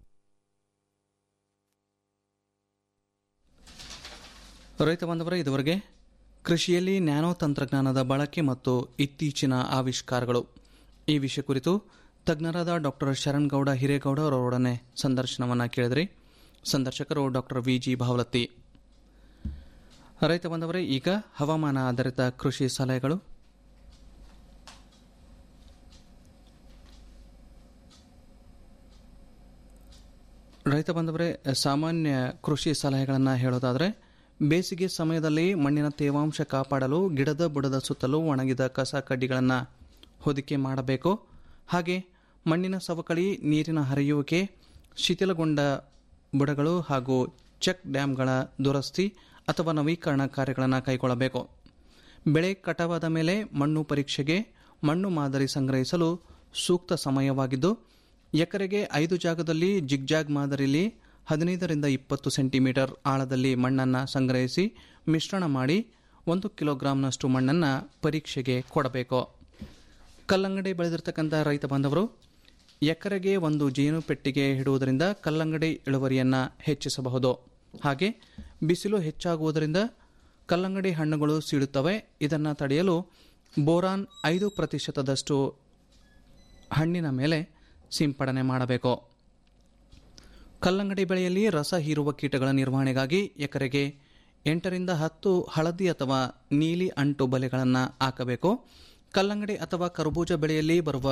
Speaker 3: ರೈತ ಬಾಂಧವರೇ ಇದುವರೆಗೆ ಕೃಷಿಯಲ್ಲಿ ನ್ಯಾನೋ ತಂತ್ರಜ್ಞಾನದ ಬಳಕೆ ಮತ್ತು ಇತ್ತೀಚಿನ ಆವಿಷ್ಕಾರಗಳು ಈ ವಿಷಯ ಕುರಿತು ತಜ್ಞರಾದ ಡಾಕ್ಟರ್ ಶರಣ್ಗೌಡ ಹಿರೇಗೌಡ ಅವರೊಡನೆ ಸಂದರ್ಶನವನ್ನು ಕೇಳಿದ್ರಿ ಸಂದರ್ಶಕರು ಡಾಕ್ಟರ್ ವಿ ಜಿ ಭಾವಲತ್ತಿ ರೈತ ಬಾಂಧವರೇ ಈಗ ಹವಾಮಾನ ಆಧಾರಿತ ಕೃಷಿ ಸಲಹೆಗಳು ರೈತ ಬಂದವರೇ ಸಾಮಾನ್ಯ ಕೃಷಿ ಸಲಹೆಗಳನ್ನು ಹೇಳೋದಾದರೆ ಬೇಸಿಗೆ ಸಮಯದಲ್ಲಿ ಮಣ್ಣಿನ ತೇವಾಂಶ ಕಾಪಾಡಲು ಗಿಡದ ಬುಡದ ಸುತ್ತಲೂ ಒಣಗಿದ ಕಸ ಕಡ್ಡಿಗಳನ್ನು ಹೊದಿಕೆ ಮಾಡಬೇಕು ಹಾಗೆ ಮಣ್ಣಿನ ಸವಕಳಿ ನೀರಿನ ಹರಿಯುವಿಕೆ ಶಿಥಿಲಗೊಂಡ ಬುಡಗಳು ಹಾಗೂ ಚೆಕ್ ಡ್ಯಾಮ್ಗಳ ದುರಸ್ತಿ ಅಥವಾ ನವೀಕರಣ ಕಾರ್ಯಗಳನ್ನು ಕೈಗೊಳ್ಳಬೇಕು ಬೆಳೆ ಕಟಾವಾದ ಮೇಲೆ ಮಣ್ಣು ಪರೀಕ್ಷೆಗೆ ಮಣ್ಣು ಮಾದರಿ ಸಂಗ್ರಹಿಸಲು ಸೂಕ್ತ ಸಮಯವಾಗಿದ್ದು ಎಕರೆಗೆ ಐದು ಜಾಗದಲ್ಲಿ ಜಿಗ್ಜಾಗ್ ಮಾದರಿಯಲ್ಲಿ ಹದಿನೈದರಿಂದ ಇಪ್ಪತ್ತು ಸೆಂಟಿಮೀಟರ್ ಆಳದಲ್ಲಿ ಮಣ್ಣನ್ನು ಸಂಗ್ರಹಿಸಿ ಮಿಶ್ರಣ ಮಾಡಿ ಒಂದು ಕಿಲೋಗ್ರಾಂನಷ್ಟು ಮಣ್ಣನ್ನು ಪರೀಕ್ಷೆಗೆ ಕೊಡಬೇಕು ಕಲ್ಲಂಗಡಿ ಬೆಳೆದಿರ್ತಕ್ಕಂಥ ರೈತ ಬಾಂಧವರು ಎಕರೆಗೆ ಒಂದು ಜೇನು ಪೆಟ್ಟಿಗೆ ಇಡುವುದರಿಂದ ಕಲ್ಲಂಗಡಿ ಇಳುವರಿಯನ್ನು ಹೆಚ್ಚಿಸಬಹುದು ಹಾಗೆ ಬಿಸಿಲು ಹೆಚ್ಚಾಗುವುದರಿಂದ ಕಲ್ಲಂಗಡಿ ಹಣ್ಣುಗಳು ಸೀಳುತ್ತವೆ ಇದನ್ನು ತಡೆಯಲು ಬೋರಾನ್ ಐದು ಪ್ರತಿಶತದಷ್ಟು ಹಣ್ಣಿನ ಮೇಲೆ ಸಿಂಪಡಣೆ ಮಾಡಬೇಕು ಕಲ್ಲಂಗಡಿ ಬೆಳೆಯಲ್ಲಿ ರಸ ಹೀರುವ ಕೀಟಗಳ ನಿರ್ವಹಣೆಗಾಗಿ ಎಕರೆಗೆ ಎಂಟರಿಂದ ಹತ್ತು ಹಳದಿ ಅಥವಾ ನೀಲಿ ಅಂಟು ಬಲೆಗಳನ್ನು ಹಾಕಬೇಕು ಕಲ್ಲಂಗಡಿ ಅಥವಾ ಕರ್ಬೂಜ ಬೆಳೆಯಲ್ಲಿ ಬರುವ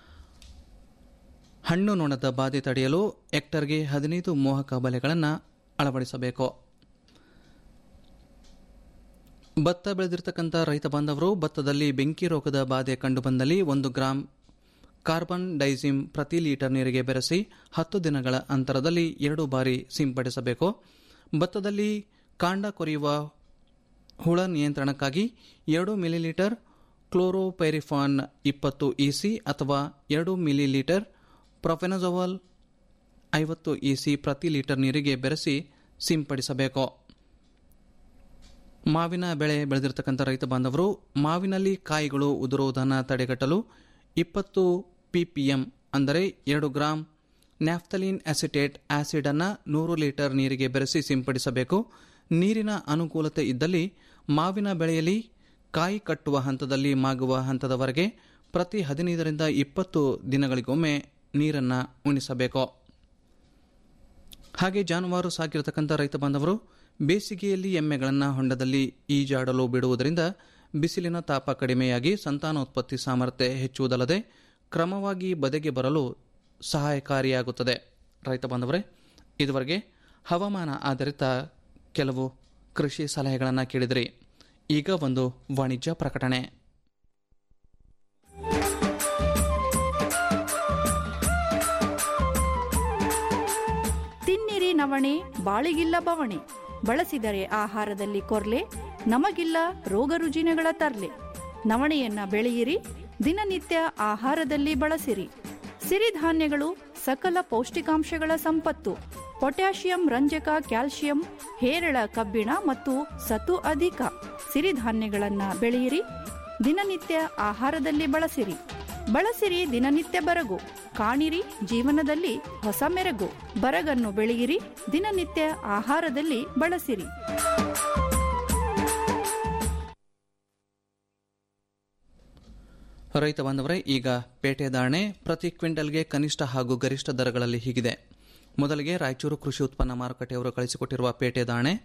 Speaker 3: ಹಣ್ಣು ನೊಣದ ಬಾಧೆ ತಡೆಯಲು ಹೆಕ್ಟರ್ಗೆ ಹದಿನೈದು ಮೋಹಕ ಬಲೆಗಳನ್ನು ಅಳವಡಿಸಬೇಕು ಭತ್ತ ಬೆಳೆದಿರ್ತಕ್ಕಂಥ ರೈತ ಬಾಂಧವರು ಭತ್ತದಲ್ಲಿ ಬೆಂಕಿ ರೋಗದ ಬಾಧೆ ಕಂಡುಬಂದಲ್ಲಿ ಒಂದು ಗ್ರಾಂ ಕಾರ್ಬನ್ ಡೈಸಿಮ್ ಪ್ರತಿ ಲೀಟರ್ ನೀರಿಗೆ ಬೆರೆಸಿ ಹತ್ತು ದಿನಗಳ ಅಂತರದಲ್ಲಿ ಎರಡು ಬಾರಿ ಸಿಂಪಡಿಸಬೇಕು ಭತ್ತದಲ್ಲಿ ಕಾಂಡ ಕೊರೆಯುವ ಹುಳ ನಿಯಂತ್ರಣಕ್ಕಾಗಿ ಎರಡು ಮಿಲಿಲೀಟರ್ ಕ್ಲೋರೋಪೈರಿಫಾನ್ ಇಪ್ಪತ್ತು ಇಸಿ ಅಥವಾ ಎರಡು ಮಿಲಿಲೀಟರ್ ಪ್ರೊಫೆನಜೋವಲ್ ಐವತ್ತು ಇಸಿ ಪ್ರತಿ ಲೀಟರ್ ನೀರಿಗೆ ಬೆರೆಸಿ ಸಿಂಪಡಿಸಬೇಕು ಮಾವಿನ ಬೆಳೆ ಬೆಳೆದಿರತಕ್ಕಂಥ ರೈತ ಬಾಂಧವರು ಮಾವಿನಲ್ಲಿ ಕಾಯಿಗಳು ಉದುರುವುದನ್ನು ತಡೆಗಟ್ಟಲು ಇಪ್ಪತ್ತು ಪಿಪಿಎಂ ಅಂದರೆ ಎರಡು ಗ್ರಾಂ ನ್ಯಾಫ್ತಲಿನ್ ಅಸಿಟೇಟ್ ಆಸಿಡ್ ಅನ್ನು ನೂರು ಲೀಟರ್ ನೀರಿಗೆ ಬೆರೆಸಿ ಸಿಂಪಡಿಸಬೇಕು ನೀರಿನ ಅನುಕೂಲತೆ ಇದ್ದಲ್ಲಿ ಮಾವಿನ ಬೆಳೆಯಲ್ಲಿ ಕಾಯಿ ಕಟ್ಟುವ ಹಂತದಲ್ಲಿ ಮಾಗುವ ಹಂತದವರೆಗೆ ಪ್ರತಿ ಹದಿನೈದರಿಂದ ಇಪ್ಪತ್ತು ದಿನಗಳಿಗೊಮ್ಮೆ ನೀರನ್ನು ಉಣಿಸಬೇಕು ಹಾಗೆ ಜಾನುವಾರು ಸಾಕಿರತಕ್ಕಂಥ ರೈತ ಬಾಂಧವರು ಬೇಸಿಗೆಯಲ್ಲಿ ಎಮ್ಮೆಗಳನ್ನು ಹೊಂಡದಲ್ಲಿ ಈಜಾಡಲು ಬಿಡುವುದರಿಂದ ಬಿಸಿಲಿನ ತಾಪ ಕಡಿಮೆಯಾಗಿ ಸಂತಾನೋತ್ಪತ್ತಿ ಸಾಮರ್ಥ್ಯ ಹೆಚ್ಚುವುದಲ್ಲದೆ ಕ್ರಮವಾಗಿ ಬದೆಗೆ ಬರಲು ಸಹಾಯಕಾರಿಯಾಗುತ್ತದೆ ರೈತ ಬಾಂಧವರೇ ಇದುವರೆಗೆ ಹವಾಮಾನ ಆಧಾರಿತ ಕೆಲವು ಕೃಷಿ ಸಲಹೆಗಳನ್ನು ಕೇಳಿದ್ರಿ ಈಗ ಒಂದು ವಾಣಿಜ್ಯ ಪ್ರಕಟಣೆ
Speaker 8: ತಿನ್ನಿರಿ ನವಣೆ ಬಾಳಿಗಿಲ್ಲ ಬವಣೆ ಬಳಸಿದರೆ ಆಹಾರದಲ್ಲಿ ಕೊರ್ಲೆ ನಮಗಿಲ್ಲ ರೋಗ ರುಜಿನಗಳ ತರ್ಲೆ ನವಣೆಯನ್ನ ಬೆಳೆಯಿರಿ ದಿನನಿತ್ಯ ಆಹಾರದಲ್ಲಿ ಬಳಸಿರಿ ಸಿರಿಧಾನ್ಯಗಳು ಸಕಲ ಪೌಷ್ಟಿಕಾಂಶಗಳ ಸಂಪತ್ತು ಪೊಟ್ಯಾಷಿಯಂ ರಂಜಕ ಕ್ಯಾಲ್ಸಿಯಂ ಹೇರಳ ಕಬ್ಬಿಣ ಮತ್ತು ಸತು ಅಧಿಕ ಸಿರಿಧಾನ್ಯಗಳನ್ನ ಬೆಳೆಯಿರಿ ದಿನನಿತ್ಯ ಆಹಾರದಲ್ಲಿ ಬಳಸಿರಿ ಬಳಸಿರಿ ದಿನನಿತ್ಯ ಬರಗು ಕಾಣಿರಿ ಜೀವನದಲ್ಲಿ ಹೊಸ ಮೆರಗು ಬರಗನ್ನು ಬೆಳೆಯಿರಿ ದಿನನಿತ್ಯ ಆಹಾರದಲ್ಲಿ ಬಳಸಿರಿ
Speaker 3: ರೈತ ಬಾಂಧವರೇ ಈಗ ಪೇಟೆ ಧಾರಣೆ ಪ್ರತಿ ಕ್ವಿಂಟಲ್ಗೆ ಕನಿಷ್ಠ ಹಾಗೂ ಗರಿಷ್ಠ ದರಗಳಲ್ಲಿ ಹೀಗಿದೆ ಮೊದಲಿಗೆ ರಾಯಚೂರು ಕೃಷಿ ಉತ್ಪನ್ನ ಮಾರುಕಟ್ಟೆಯವರು ಕಳಿಸಿಕೊಟ್ಟಿರುವ ಪೇಟೆ ದಾಣೆ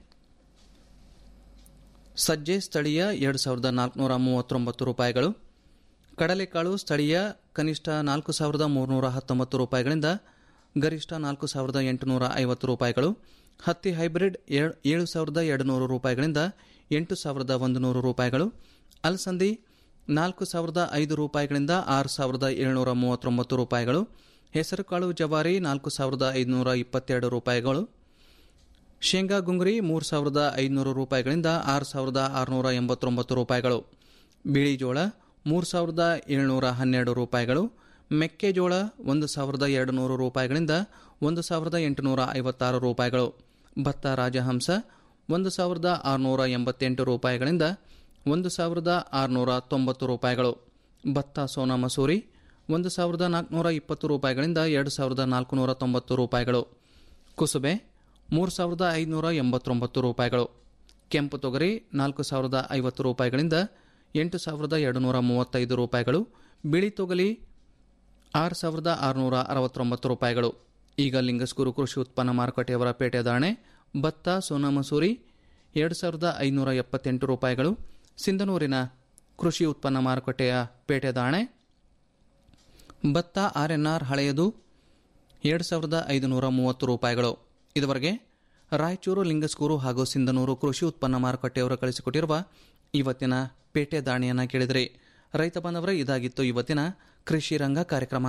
Speaker 3: ಸಜ್ಜೆ ಸ್ಥಳೀಯ ಎರಡು ಸಾವಿರದ ನಾಲ್ಕುನೂರ ಮೂವತ್ತೊಂಬತ್ತು ರೂಪಾಯಿಗಳು ಕಡಲೆಕಾಳು ಸ್ಥಳೀಯ ಕನಿಷ್ಠ ನಾಲ್ಕು ಸಾವಿರದ ಮೂರುನೂರ ಹತ್ತೊಂಬತ್ತು ರೂಪಾಯಿಗಳಿಂದ ಗರಿಷ್ಠ ನಾಲ್ಕು ಸಾವಿರದ ಎಂಟುನೂರ ಐವತ್ತು ರೂಪಾಯಿಗಳು ಹತ್ತಿ ಹೈಬ್ರಿಡ್ ಏಳ್- ಏಳು ಸಾವಿರದ ಎರಡು ನೂರು ರೂಪಾಯಿಗಳಿಂದ ಎಂಟು ಸಾವಿರದ ಒಂದು ನೂರು ರೂಪಾಯಿಗಳು ಅಲಸಂದಿ ನಾಲ್ಕು ಸಾವಿರದ ಐದು ರೂಪಾಯಿಗಳಿಂದ ಆರು ಸಾವಿರದ ಏಳುನೂರ ಮೂವತ್ತೊಂಬತ್ತು ರೂಪಾಯಿಗಳು ಹೆಸರುಕಾಳು ಜವಾರಿ ನಾಲ್ಕು ಸಾವಿರದ ಐದುನೂರ ಇಪ್ಪತ್ತೆರಡು ರೂಪಾಯಿಗಳು ಶೇಂಗಾ ಗುಂಗುರಿ ಮೂರು ಸಾವಿರದ ಐದುನೂರು ರೂಪಾಯಿಗಳಿಂದ ಆರು ಸಾವಿರದ ಆರುನೂರ ಎಂಬತ್ತೊಂಬತ್ತು ರೂಪಾಯಿಗಳು ಬಿಳಿ ಜೋಳ ಮೂರು ಸಾವಿರದ ಏಳ್ನೂರ ಹನ್ನೆರಡು ರೂಪಾಯಿಗಳು ಮೆಕ್ಕೆಜೋಳ ಒಂದು ಸಾವಿರದ ಎರಡು ನೂರು ರೂಪಾಯಿಗಳಿಂದ ಒಂದು ಸಾವಿರದ ಎಂಟುನೂರ ಐವತ್ತಾರು ರೂಪಾಯಿಗಳು ಭತ್ತ ರಾಜಹಂಸ ಒಂದು ಸಾವಿರದ ಆರುನೂರ ಎಂಬತ್ತೆಂಟು ರೂಪಾಯಿಗಳಿಂದ ಒಂದು ಸಾವಿರದ ಆರುನೂರ ತೊಂಬತ್ತು ರೂಪಾಯಿಗಳು ಭತ್ತ ಸೋನಾ ಮಸೂರಿ ಒಂದು ಸಾವಿರದ ನಾಲ್ಕುನೂರ ಇಪ್ಪತ್ತು ರೂಪಾಯಿಗಳಿಂದ ಎರಡು ಸಾವಿರದ ನಾಲ್ಕುನೂರ ತೊಂಬತ್ತು ರೂಪಾಯಿಗಳು ಕುಸುಬೆ ಮೂರು ಸಾವಿರದ ಐದುನೂರ ಎಂಬತ್ತೊಂಬತ್ತು ರೂಪಾಯಿಗಳು ಕೆಂಪು ತೊಗರಿ ನಾಲ್ಕು ಸಾವಿರದ ಐವತ್ತು ರೂಪಾಯಿಗಳಿಂದ ಎಂಟು ಸಾವಿರದ ಎರಡು ನೂರ ಮೂವತ್ತೈದು ರೂಪಾಯಿಗಳು ಬಿಳಿ ತೊಗಲಿ ಆರು ಸಾವಿರದ ಆರುನೂರ ಅರವತ್ತೊಂಬತ್ತು ರೂಪಾಯಿಗಳು ಈಗ ಲಿಂಗಸ್ಗೂರು ಕೃಷಿ ಉತ್ಪನ್ನ ಮಾರುಕಟ್ಟೆಯವರ ಪೇಟೆ ದಾಣೆ ಭತ್ತ ಸೋನಾ ಮಸೂರಿ ಎರಡು ಸಾವಿರದ ಐನೂರ ಎಪ್ಪತ್ತೆಂಟು ರೂಪಾಯಿಗಳು ಸಿಂಧನೂರಿನ ಕೃಷಿ ಉತ್ಪನ್ನ ಮಾರುಕಟ್ಟೆಯ ಪೇಟೆ ದಾಣೆ ಭತ್ತ ಆರ್ ಎನ್ ಆರ್ ಹಳೆಯದು ಎರಡು ಸಾವಿರದ ಐದುನೂರ ಮೂವತ್ತು ರೂಪಾಯಿಗಳು ಇದುವರೆಗೆ ರಾಯಚೂರು ಲಿಂಗಸ್ಕೂರು ಹಾಗೂ ಸಿಂಧನೂರು ಕೃಷಿ ಉತ್ಪನ್ನ ಮಾರುಕಟ್ಟೆಯವರು ಕಳಿಸಿಕೊಟ್ಟಿರುವ ಇವತ್ತಿನ ಪೇಟೆ ದಾಣಿಯನ್ನು ಕೇಳಿದ್ರಿ ರೈತ ಬಾಂಧವರೇ ಇದಾಗಿತ್ತು ಇವತ್ತಿನ ಕೃಷಿ ರಂಗ ಕಾರ್ಯಕ್ರಮ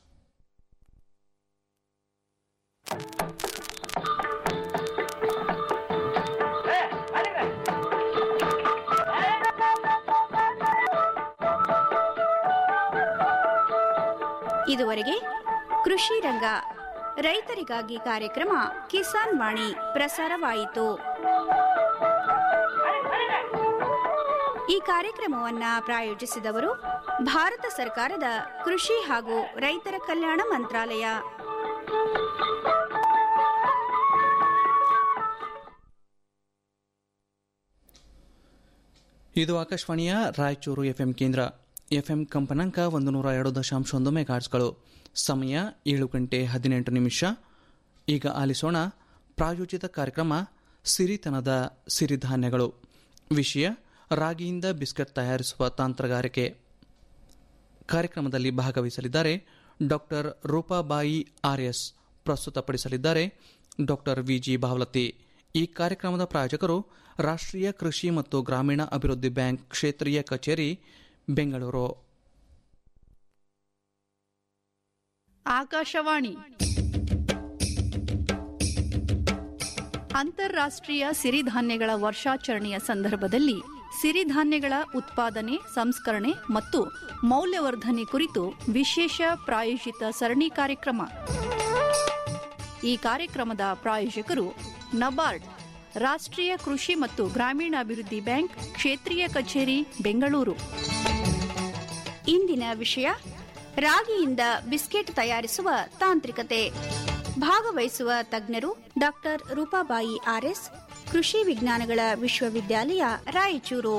Speaker 4: ಇದುವರೆಗೆ ಕೃಷಿ ರಂಗ ರೈತರಿಗಾಗಿ ಕಾರ್ಯಕ್ರಮ ಕಿಸಾನ್ ವಾಣಿ ಪ್ರಸಾರವಾಯಿತು ಈ ಕಾರ್ಯಕ್ರಮವನ್ನ ಪ್ರಾಯೋಜಿಸಿದವರು ಭಾರತ ಸರ್ಕಾರದ ಕೃಷಿ ಹಾಗೂ ರೈತರ ಕಲ್ಯಾಣ ಮಂತ್ರಾಲಯ
Speaker 3: ಇದು ಆಕಾಶವಾಣಿಯ ರಾಯಚೂರು ಎಫ್ಎಂ ಕೇಂದ್ರ ಎಫ್ಎಂ ಕಂಪನಾಂಕ ಒಂದು ನೂರ ಎರಡು ದಶಾಂಶ ಒಂದು ಮೆಗಾಟ್ಸ್ಗಳು ಸಮಯ ಏಳು ಗಂಟೆ ಹದಿನೆಂಟು ನಿಮಿಷ ಈಗ ಆಲಿಸೋಣ ಪ್ರಾಯೋಜಿತ ಕಾರ್ಯಕ್ರಮ ಸಿರಿತನದ ಸಿರಿಧಾನ್ಯಗಳು ವಿಷಯ ರಾಗಿಯಿಂದ ಬಿಸ್ಕೆಟ್ ತಯಾರಿಸುವ ತಂತ್ರಗಾರಿಕೆ ಕಾರ್ಯಕ್ರಮದಲ್ಲಿ ಭಾಗವಹಿಸಲಿದ್ದಾರೆ ಡಾಕ್ಟರ್ ರೂಪಾಬಾಯಿ ಆರ್ಎಸ್ ಪ್ರಸ್ತುತಪಡಿಸಲಿದ್ದಾರೆ ಡಾಕ್ಟರ್ ವಿಜಿ ಬಾವಲತಿ ಈ ಕಾರ್ಯಕ್ರಮದ ಪ್ರಾಯೋಜಕರು ರಾಷ್ಟ್ರೀಯ ಕೃಷಿ ಮತ್ತು ಗ್ರಾಮೀಣ ಅಭಿವೃದ್ಧಿ ಬ್ಯಾಂಕ್ ಕ್ಷೇತ್ರೀಯ ಕಚೇರಿ ಬೆಂಗಳೂರು
Speaker 8: ಆಕಾಶವಾಣಿ ಅಂತಾರಾಷ್ಟ್ರೀಯ ಸಿರಿಧಾನ್ಯಗಳ ವರ್ಷಾಚರಣೆಯ ಸಂದರ್ಭದಲ್ಲಿ ಸಿರಿಧಾನ್ಯಗಳ ಉತ್ಪಾದನೆ ಸಂಸ್ಕರಣೆ ಮತ್ತು ಮೌಲ್ಯವರ್ಧನೆ ಕುರಿತು ವಿಶೇಷ ಪ್ರಾಯೋಜಿತ ಸರಣಿ ಕಾರ್ಯಕ್ರಮ ಈ ಕಾರ್ಯಕ್ರಮದ ಪ್ರಾಯೋಜಕರು ನಬಾರ್ಡ್ ರಾಷ್ಟ್ರೀಯ ಕೃಷಿ ಮತ್ತು ಗ್ರಾಮೀಣಾಭಿವೃದ್ಧಿ ಬ್ಯಾಂಕ್ ಕ್ಷೇತ್ರೀಯ ಕಚೇರಿ ಬೆಂಗಳೂರು
Speaker 4: ಇಂದಿನ ವಿಷಯ ರಾಗಿಯಿಂದ ಬಿಸ್ಕೆಟ್ ತಯಾರಿಸುವ ತಾಂತ್ರಿಕತೆ ಭಾಗವಹಿಸುವ ತಜ್ಞರು ಡಾಕ್ಟರ್ ರೂಪಾಬಾಯಿ ಆರ್ಎಸ್ ಕೃಷಿ ವಿಜ್ಞಾನಗಳ ವಿಶ್ವವಿದ್ಯಾಲಯ ರಾಯಚೂರು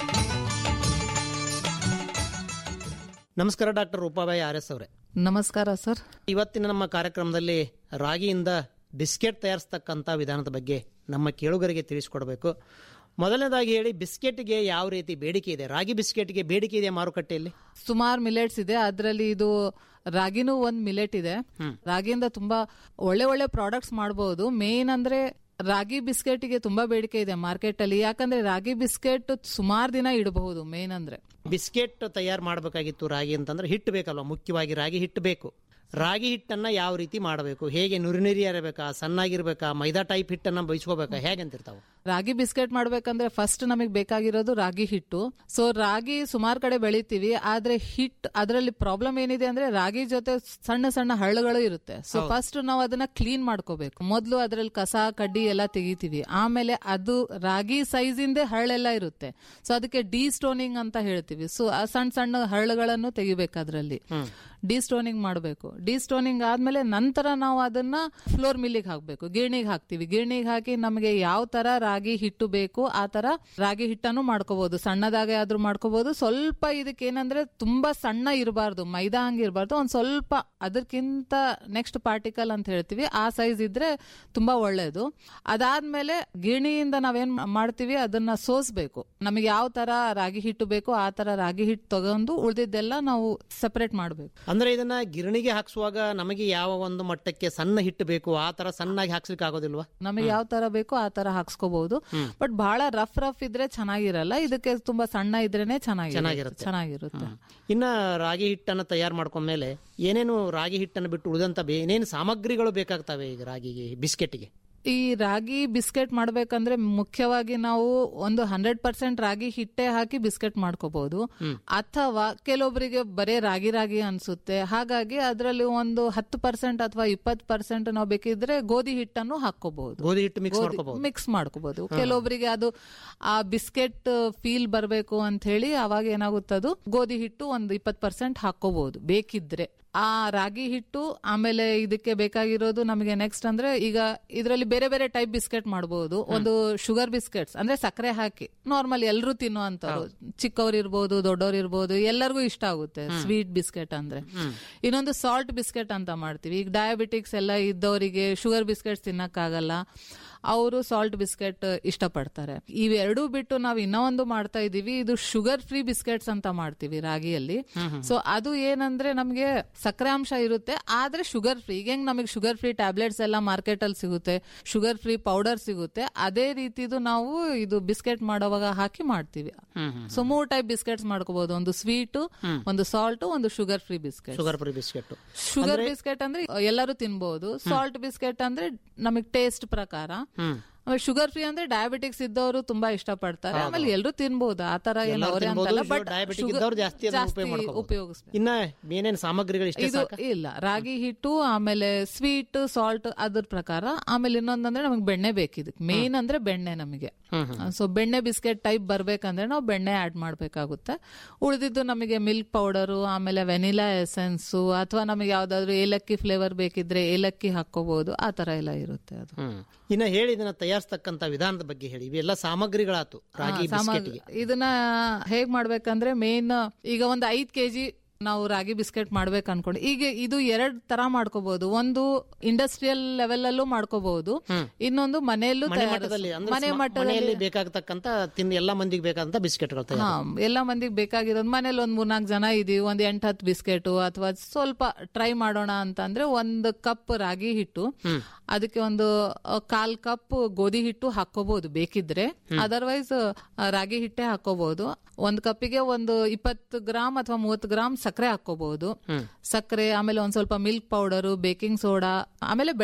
Speaker 6: ನಮಸ್ಕಾರ ಡಾಕ್ಟರ್ ರೂಪಾಬಾಯಿ ಆರ್ ಎಸ್ ಅವರೇ
Speaker 9: ನಮಸ್ಕಾರ ಸರ್
Speaker 6: ಇವತ್ತಿನ ನಮ್ಮ ಕಾರ್ಯಕ್ರಮದಲ್ಲಿ ರಾಗಿಯಿಂದ ಬಿಸ್ಕೆಟ್ ತಯಾರಿಸ್ತಕ್ಕಂಥ ವಿಧಾನದ ಬಗ್ಗೆ ನಮ್ಮ ಕೇಳುಗರಿಗೆ ತಿಳಿಸ್ಕೊಡ್ಬೇಕು ಮೊದಲನೇದಾಗಿ ಹೇಳಿ ಬಿಸ್ಕೆಟ್ಗೆ ಯಾವ ರೀತಿ ಬೇಡಿಕೆ ಇದೆ ರಾಗಿ ಬಿಸ್ಕೆಟ್ಗೆ ಬೇಡಿಕೆ ಇದೆ ಮಾರುಕಟ್ಟೆಯಲ್ಲಿ
Speaker 9: ಸುಮಾರು ಮಿಲೆಟ್ಸ್ ಇದೆ ಅದರಲ್ಲಿ ಇದು ರಾಗಿನೂ ಒಂದ್ ಮಿಲೆಟ್ ಇದೆ ರಾಗಿಯಿಂದ ತುಂಬಾ ಒಳ್ಳೆ ಒಳ್ಳೆ ಪ್ರಾಡಕ್ಟ್ಸ್ ಮಾಡಬಹುದು ಮೇನ್ ಅಂದ್ರೆ ರಾಗಿ ಬಿಸ್ಕೆಟ್ಗೆ ತುಂಬಾ ಬೇಡಿಕೆ ಇದೆ ಮಾರ್ಕೆಟ್ ಅಲ್ಲಿ ಯಾಕಂದ್ರೆ ರಾಗಿ ಬಿಸ್ಕೆಟ್ ಸುಮಾರು ದಿನ ಇಡಬಹುದು ಮೇನ್ ಅಂದ್ರೆ
Speaker 6: ಬಿಸ್ಕೆಟ್ ತಯಾರು ಮಾಡಬೇಕಾಗಿತ್ತು ರಾಗಿ ಅಂತಂದ್ರೆ ಹಿಟ್ಟು ಬೇಕಲ್ವ ಮುಖ್ಯವಾಗಿ ರಾಗಿ ಹಿಟ್ಟು ಬೇಕು ರಾಗಿ ಹಿಟ್ಟನ್ನ ಯಾವ ರೀತಿ ಮಾಡಬೇಕು ಹೇಗೆ ನುರಿ ನುರಿ ಇರಬೇಕಾ ಸಣ್ಣಾಗಿರ್ಬೇಕಾ ಮೈದಾ ಟೈಪ್ ಹಿಟ್ಟನ್ನ ಬಯಸ್ಕೋಬೇಕಾ ಹೇಗೆ ಅಂತಿರ್ತಾವ
Speaker 9: ರಾಗಿ ಬಿಸ್ಕೆಟ್ ಮಾಡ್ಬೇಕಂದ್ರೆ ಫಸ್ಟ್ ನಮಗೆ ಬೇಕಾಗಿರೋದು ರಾಗಿ ಹಿಟ್ಟು ಸೊ ರಾಗಿ ಸುಮಾರು ಕಡೆ ಬೆಳಿತೀವಿ ಆದ್ರೆ ಹಿಟ್ ಅದರಲ್ಲಿ ಪ್ರಾಬ್ಲಮ್ ಏನಿದೆ ಅಂದ್ರೆ ರಾಗಿ ಜೊತೆ ಸಣ್ಣ ಸಣ್ಣ ಹಳ್ಳಗಳು ಇರುತ್ತೆ ಸೊ ಫಸ್ಟ್ ನಾವು ಅದನ್ನ ಕ್ಲೀನ್ ಮಾಡ್ಕೋಬೇಕು ಮೊದಲು ಅದ್ರಲ್ಲಿ ಕಸ ಕಡ್ಡಿ ಎಲ್ಲ ತೆಗಿತೀವಿ ಆಮೇಲೆ ಅದು ರಾಗಿ ಸೈಜ್ ಇಂದೇ ಹಳ್ಳೆಲ್ಲ ಇರುತ್ತೆ ಸೊ ಅದಕ್ಕೆ ಡಿ ಸ್ಟೋನಿಂಗ್ ಅಂತ ಹೇಳ್ತೀವಿ ಸೊ ಆ ಸಣ್ಣ ಸಣ್ಣ ಹಳ್ಳಗಳನ್ನು ತೆಗಿಬೇಕು ಅದರಲ್ಲಿ ಡಿ ಸ್ಟೋನಿಂಗ್ ಮಾಡಬೇಕು ಡಿ ಸ್ಟೋನಿಂಗ್ ಆದ್ಮೇಲೆ ನಂತರ ನಾವು ಅದನ್ನ ಫ್ಲೋರ್ ಮಿಲ್ಲಿಗೆ ಹಾಕ್ಬೇಕು ಗಿರಣಿಗೆ ಹಾಕ್ತಿವಿ ಗಿರಣಿಗೆ ಹಾಕಿ ನಮಗೆ ಯಾವ ತರ ರಾಗಿ ಹಿಟ್ಟು ಬೇಕು ಆ ತರ ರಾಗಿ ಹಿಟ್ಟನ್ನು ಮಾಡ್ಕೋಬಹುದು ಸಣ್ಣದಾಗೆ ಆದ್ರೂ ಮಾಡ್ಕೋಬಹುದು ಸ್ವಲ್ಪ ಇದಕ್ಕೆ ಏನಂದ್ರೆ ತುಂಬಾ ಸಣ್ಣ ಇರಬಾರ್ದು ಮೈದಾ ಹಂಗೆ ಇರಬಾರ್ದು ಒಂದ್ ಸ್ವಲ್ಪ ಅದಕ್ಕಿಂತ ನೆಕ್ಸ್ಟ್ ಪಾರ್ಟಿಕಲ್ ಅಂತ ಹೇಳ್ತೀವಿ ಆ ಸೈಜ್ ಇದ್ರೆ ತುಂಬಾ ಒಳ್ಳೇದು ಅದಾದ್ಮೇಲೆ ಗಿರಣಿಯಿಂದ ನಾವೇನ್ ಮಾಡ್ತೀವಿ ಅದನ್ನ ಸೋಸ್ಬೇಕು ನಮಗೆ ಯಾವ ತರ ರಾಗಿ ಹಿಟ್ಟು ಬೇಕು ಆ ತರ ರಾಗಿ ಹಿಟ್ಟು ತಗೊಂಡು ಉಳಿದಿದ್ದೆಲ್ಲ ನಾವು ಸಪರೇಟ್ ಮಾಡಬೇಕು
Speaker 6: ಅಂದ್ರೆ ಇದನ್ನ ಗಿರಣಿಗೆ ಹಾಕ್ಸುವಾಗ ನಮಗೆ ಯಾವ ಒಂದು ಮಟ್ಟಕ್ಕೆ ಸಣ್ಣ ಹಿಟ್ಟು ಬೇಕು ಆ ತರ ಸಣ್ಣಾಗಿ ಹಾಕ್ಸ್ಲಿಕ್ಕೆ ಆಗೋದಿಲ್ವಾ
Speaker 9: ನಮಗೆ ಯಾವ ತರ ಬೇಕೋ ಆ ತರ ಹಾಕ್ಸ್ಕೋಬಹುದು ಬಟ್ ಬಹಳ ರಫ್ ರಫ್ ಇದ್ರೆ ಚೆನ್ನಾಗಿರಲ್ಲ ಇದಕ್ಕೆ ತುಂಬಾ ಸಣ್ಣ ಇದ್ರೇನೆ ಚೆನ್ನಾಗಿರುತ್ತೆ
Speaker 6: ಚೆನ್ನಾಗಿರುತ್ತೆ.
Speaker 9: ಚೆನ್ನಾಗಿರುತ್ತೆ
Speaker 6: ಇನ್ನ ರಾಗಿ ಹಿಟ್ಟನ್ನು ತಯಾರು ಮಾಡ್ಕೊಂಡ್ಮೇಲೆ ಏನೇನು ರಾಗಿ ಹಿಟ್ಟನ್ನು ಬಿಟ್ಟು ಉಳಿದಂತ ಬೇ- ಏನೇನು ಸಾಮಗ್ರಿಗಳು ಬೇಕಾಗ್ತವೆ ಈಗ ರಾಗಿಗೆ ಬಿಸ್ಕೆಟ್ಗೆ
Speaker 9: ಈ ರಾಗಿ ಬಿಸ್ಕೆಟ್ ಮಾಡ್ಬೇಕಂದ್ರೆ ಮುಖ್ಯವಾಗಿ ನಾವು ಒಂದು ಹಂಡ್ರೆಡ್ ಪರ್ಸೆಂಟ್ ರಾಗಿ ಹಿಟ್ಟೆ ಹಾಕಿ ಬಿಸ್ಕೆಟ್ ಮಾಡ್ಕೋಬಹುದು ಅಥವಾ ಕೆಲವೊಬ್ಬರಿಗೆ ಬರೇ ರಾಗಿ ರಾಗಿ ಅನ್ಸುತ್ತೆ ಹಾಗಾಗಿ ಅದರಲ್ಲಿ ಒಂದು ಹತ್ತು ಪರ್ಸೆಂಟ್ ಅಥವಾ ಇಪ್ಪತ್ತು ಪರ್ಸೆಂಟ್ ನಾವು ಬೇಕಿದ್ರೆ ಗೋಧಿ ಹಿಟ್ಟನ್ನು ಹಾಕೋಬಹುದು
Speaker 6: ಗೋಧಿ ಹಿಟ್ಟು ಮಿಕ್ಸ್ ಮಾಡ್ಕೋಬಹುದು
Speaker 9: ಮಿಕ್ಸ್ ಮಾಡ್ಕೋಬಹುದು ಕೆಲವೊಬ್ಬರಿಗೆ ಅದು ಆ ಬಿಸ್ಕೆಟ್ ಫೀಲ್ ಬರಬೇಕು ಅಂತ ಹೇಳಿ ಅವಾಗ ಏನಾಗುತ್ತದು ಗೋಧಿ ಹಿಟ್ಟು ಒಂದು ಇಪ್ಪತ್ತು ಪರ್ಸೆಂಟ್ ಹಾಕೋಬಹುದು ಬೇಕಿದ್ರೆ ಆ ರಾಗಿ ಹಿಟ್ಟು ಆಮೇಲೆ ಇದಕ್ಕೆ ಬೇಕಾಗಿರೋದು ನಮಗೆ ನೆಕ್ಸ್ಟ್ ಅಂದ್ರೆ ಈಗ ಇದರಲ್ಲಿ ಬೇರೆ ಬೇರೆ ಟೈಪ್ ಬಿಸ್ಕೆಟ್ ಮಾಡಬಹುದು ಒಂದು ಶುಗರ್ ಬಿಸ್ಕೆಟ್ಸ್ ಅಂದ್ರೆ ಸಕ್ಕರೆ ಹಾಕಿ ನಾರ್ಮಲ್ ಎಲ್ಲರೂ ತಿನ್ನುವಂತವ್ರು ಚಿಕ್ಕವ್ರು ಇರ್ಬೋದು ದೊಡ್ಡವ್ರು ಇರ್ಬೋದು ಎಲ್ಲರಿಗೂ ಇಷ್ಟ ಆಗುತ್ತೆ ಸ್ವೀಟ್ ಬಿಸ್ಕೆಟ್ ಅಂದ್ರೆ ಇನ್ನೊಂದು ಸಾಲ್ಟ್ ಬಿಸ್ಕೆಟ್ ಅಂತ ಮಾಡ್ತೀವಿ ಈಗ ಡಯಾಬಿಟಿಕ್ಸ್ ಎಲ್ಲ ಇದ್ದವರಿಗೆ ಶುಗರ್ ಬಿಸ್ಕೆಟ್ಸ್ ತಿನ್ನಕ್ಕಾಗಲ್ಲ ಅವರು ಸಾಲ್ಟ್ ಬಿಸ್ಕೆಟ್ ಇಷ್ಟಪಡ್ತಾರೆ ಇವೆರಡೂ ಬಿಟ್ಟು ನಾವು ಇನ್ನೂ ಒಂದು ಮಾಡ್ತಾ ಇದೀವಿ ಇದು ಶುಗರ್ ಫ್ರೀ ಬಿಸ್ಕೆಟ್ಸ್ ಅಂತ ಮಾಡ್ತೀವಿ ರಾಗಿಯಲ್ಲಿ ಸೊ ಅದು ಏನಂದ್ರೆ ನಮಗೆ ಸಕ್ಕರೆ ಅಂಶ ಇರುತ್ತೆ ಆದ್ರೆ ಶುಗರ್ ಫ್ರೀ ಈಗ ಹೆಂಗ್ ನಮಗೆ ಶುಗರ್ ಫ್ರೀ ಟ್ಯಾಬ್ಲೆಟ್ಸ್ ಎಲ್ಲ ಮಾರ್ಕೆಟ್ ಅಲ್ಲಿ ಸಿಗುತ್ತೆ ಶುಗರ್ ಫ್ರೀ ಪೌಡರ್ ಸಿಗುತ್ತೆ ಅದೇ ರೀತಿದು ನಾವು ಇದು ಬಿಸ್ಕೆಟ್ ಮಾಡೋವಾಗ ಹಾಕಿ ಮಾಡ್ತೀವಿ ಸೊ ಮೂರ್ ಟೈಪ್ ಬಿಸ್ಕೆಟ್ಸ್ ಮಾಡ್ಕೋಬಹುದು ಒಂದು ಸ್ವೀಟ್ ಒಂದು ಸಾಲ್ಟ್ ಒಂದು sugar free biscuit
Speaker 6: sugar free biscuit
Speaker 9: sugar biscuit ಅಂದ್ರೆ ಎಲ್ಲರೂ ತಿನ್ಬಹುದು ಸಾಲ್ಟ್ ಬಿಸ್ಕೆಟ್ ಅಂದ್ರೆ ನಮಗೆ ಟೇಸ್ಟ್ ಪ್ರಕಾರ ಆಮೇಲೆ ಶುಗರ್ ಫ್ರೀ ಅಂದ್ರೆ ಡಯಾಬಿಟಿಕ್ಸ್ ಇದ್ದವರು ತುಂಬಾ ಇಷ್ಟಪಡ್ತಾರೆ ಆಮೇಲೆ ಎಲ್ಲರೂ ತಿನ್ಬಹುದು ಆ ತರ ಏನು
Speaker 6: ಎಲ್ಲರೂ
Speaker 9: ಅವರೇ
Speaker 6: ತಿನ್ಬೋದು,
Speaker 9: ಅಂತಲ್ಲ
Speaker 6: ಶು-
Speaker 9: ಬಟ್
Speaker 6: diabetic ಇದ್ದವ್ರು ಜಾಸ್ತಿ ಅದನ್ನ ಉಪಯೋಗ ಮಾಡ್ಕೋಬಹುದು.
Speaker 9: ಉಪಯೋಗಿಸ್ಬೇಕು
Speaker 6: ಇನ್ನ ಏನೇನು ಸಾಮಗ್ರಿಗಳು ಇಷ್ಟೇ
Speaker 9: ಇದು
Speaker 6: ಸಾಕ
Speaker 9: ಇಲ್ಲ ರಾಗಿ ಹಿಟ್ಟು ಆಮೇಲೆ ಸ್ವೀಟ್ ಸಾಲ್ಟ್ ಅದ್ರ ಪ್ರಕಾರ ಆಮೇಲೆ ಇನ್ನೊಂದಂದ್ರೆ ನಮಗೆ ಬೆಣ್ಣೆ ಬೇಕಿದಕ್ಕೆ ಮೇನ್ ಅಂದ್ರೆ ಬೆಣ್ಣೆ ನಮಗೆ ಸೊ ಬೆಣ್ಣೆ ಬಿಸ್ಕೆಟ್ ಟೈಪ್ ಬರ್ಬೇಕಂದ್ರೆ ನಾವು ಬೆಣ್ಣೆ ಆಡ್ ಮಾಡ್ಬೇಕಾಗುತ್ತೆ ಉಳಿದಿದ್ದು ನಮಗೆ ಮಿಲ್ಕ್ ಪೌಡರು ಆಮೇಲೆ ವೆನಿಲಾ ಎಸೆನ್ಸ್ ಅಥವಾ ನಮಗೆ ಯಾವ್ದಾದ್ರು ಏಲಕ್ಕಿ ಫ್ಲೇವರ್ ಬೇಕಿದ್ರೆ ಏಲಕ್ಕಿ ಹಾಕೋಬಹುದು ಆ ತರ ಎಲ್ಲ ಇರುತ್ತೆ ಅದು
Speaker 6: ಹ್ಮ್ ಇನ್ನ ಹೇಳಿ ಇದನ್ನ ತಯಾರಿಸ್ತಕ್ಕಂತ ವಿಧಾನದ ಬಗ್ಗೆ ಹೇಳಿ ಇವೆಲ್ಲ ಸಾಮಗ್ರಿಗಳಾತು ರಾಗಿ
Speaker 9: ಹಾ, ಸಾಮಗ್-
Speaker 6: ಬಿಸ್ಕೆಟ್ಗೆ
Speaker 9: ಇದನ್ನ ಹೇಗ್ ಮಾಡ್ಬೇಕಂದ್ರೆ ಮೇನ್ ಈಗ ಒಂದು ಐದ್ ಕೆಜಿ ನಾವು ರಾಗಿ ಬಿಸ್ಕೆಟ್ ಮಾಡ್ಬೇಕು ಅನ್ಕೊಂಡು ಈಗ ಇದು ಎರಡ್ ತರ ಮಾಡ್ಕೋಬಹುದು ಒಂದು ಇಂಡಸ್ಟ್ರಿಯಲ್ ಲೆವೆಲ್ ಅಲ್ಲೂ ಮಾಡ್ಕೋಬಹುದು ಇನ್ನೊಂದು ಮನೆಯಲ್ಲೂ
Speaker 6: ಮನೆ
Speaker 9: ತಯಾರಿಸ್-
Speaker 6: ಮಟ್ಟದಲ್ಲಿ ಅಂದ್ರೆ
Speaker 9: ಮನೆ
Speaker 6: ಸ್ಮ-
Speaker 9: ಮಟ್ಟದಲ್ಲಿ
Speaker 6: ಮನೆಯಲ್ಲಿ ಬೇಕಾಗತಕ್ಕಂತ ತಿನ್ ಎಲ್ಲಾ ಮಂದಿಗೆ ಬೇಕಾದಂತ ಬಿಸ್ಕೆಟ್ಗಳು ತಯಾರು
Speaker 9: ಹಾ ಎಲ್ಲ ಮಂದಿಗೆ ಬೇಕಾಗಿರೋದು ಮನೇಲಿ ಒಂದ್ ಮೂರ್ನಾಲ್ಕು ಜನ ಇದೀವಿ ಒಂದ್ ಎಂಟ್ ಹತ್ತು ಬಿಸ್ಕೆಟ್ ಅಥವಾ ಸ್ವಲ್ಪ ಟ್ರೈ ಮಾಡೋಣ ಅಂತ ಅಂದ್ರೆ ಒಂದು ಕಪ್ ರಾಗಿ ಹಿಟ್ಟು ಅದಕ್ಕೆ ಒಂದು ಆ, ಕಾಲ್ ಕಪ್ ಗೋಧಿ ಹಿಟ್ಟು ಹಾಕೋಬಹುದು ಬೇಕಿದ್ರೆ ಅದರ್ವೈಸ್ ರಾಗಿ ಹಿಟ್ಟೆ ಹಾಕೋಬಹುದು ಒಂದ್ ಕಪ್ಪಿಗೆ ಒಂದು ಇಪ್ಪತ್ತು ಗ್ರಾಮ್ ಅಥವಾ ಮೂವತ್ತು ಗ್ರಾಮ್ ಸಕ್ಕರೆ ಹಾಕೋಬಹುದು ಸಕ್ಕರೆ ಆಮೇಲೆ ಒಂದ್ ಸ್ವಲ್ಪ ಮಿಲ್ಕ್ ಪೌಡರ್ ಬೇಕಿಂಗ್ ಸೋಡಾ ಆಮೇಲೆ ಬೆಣ್ಣೆ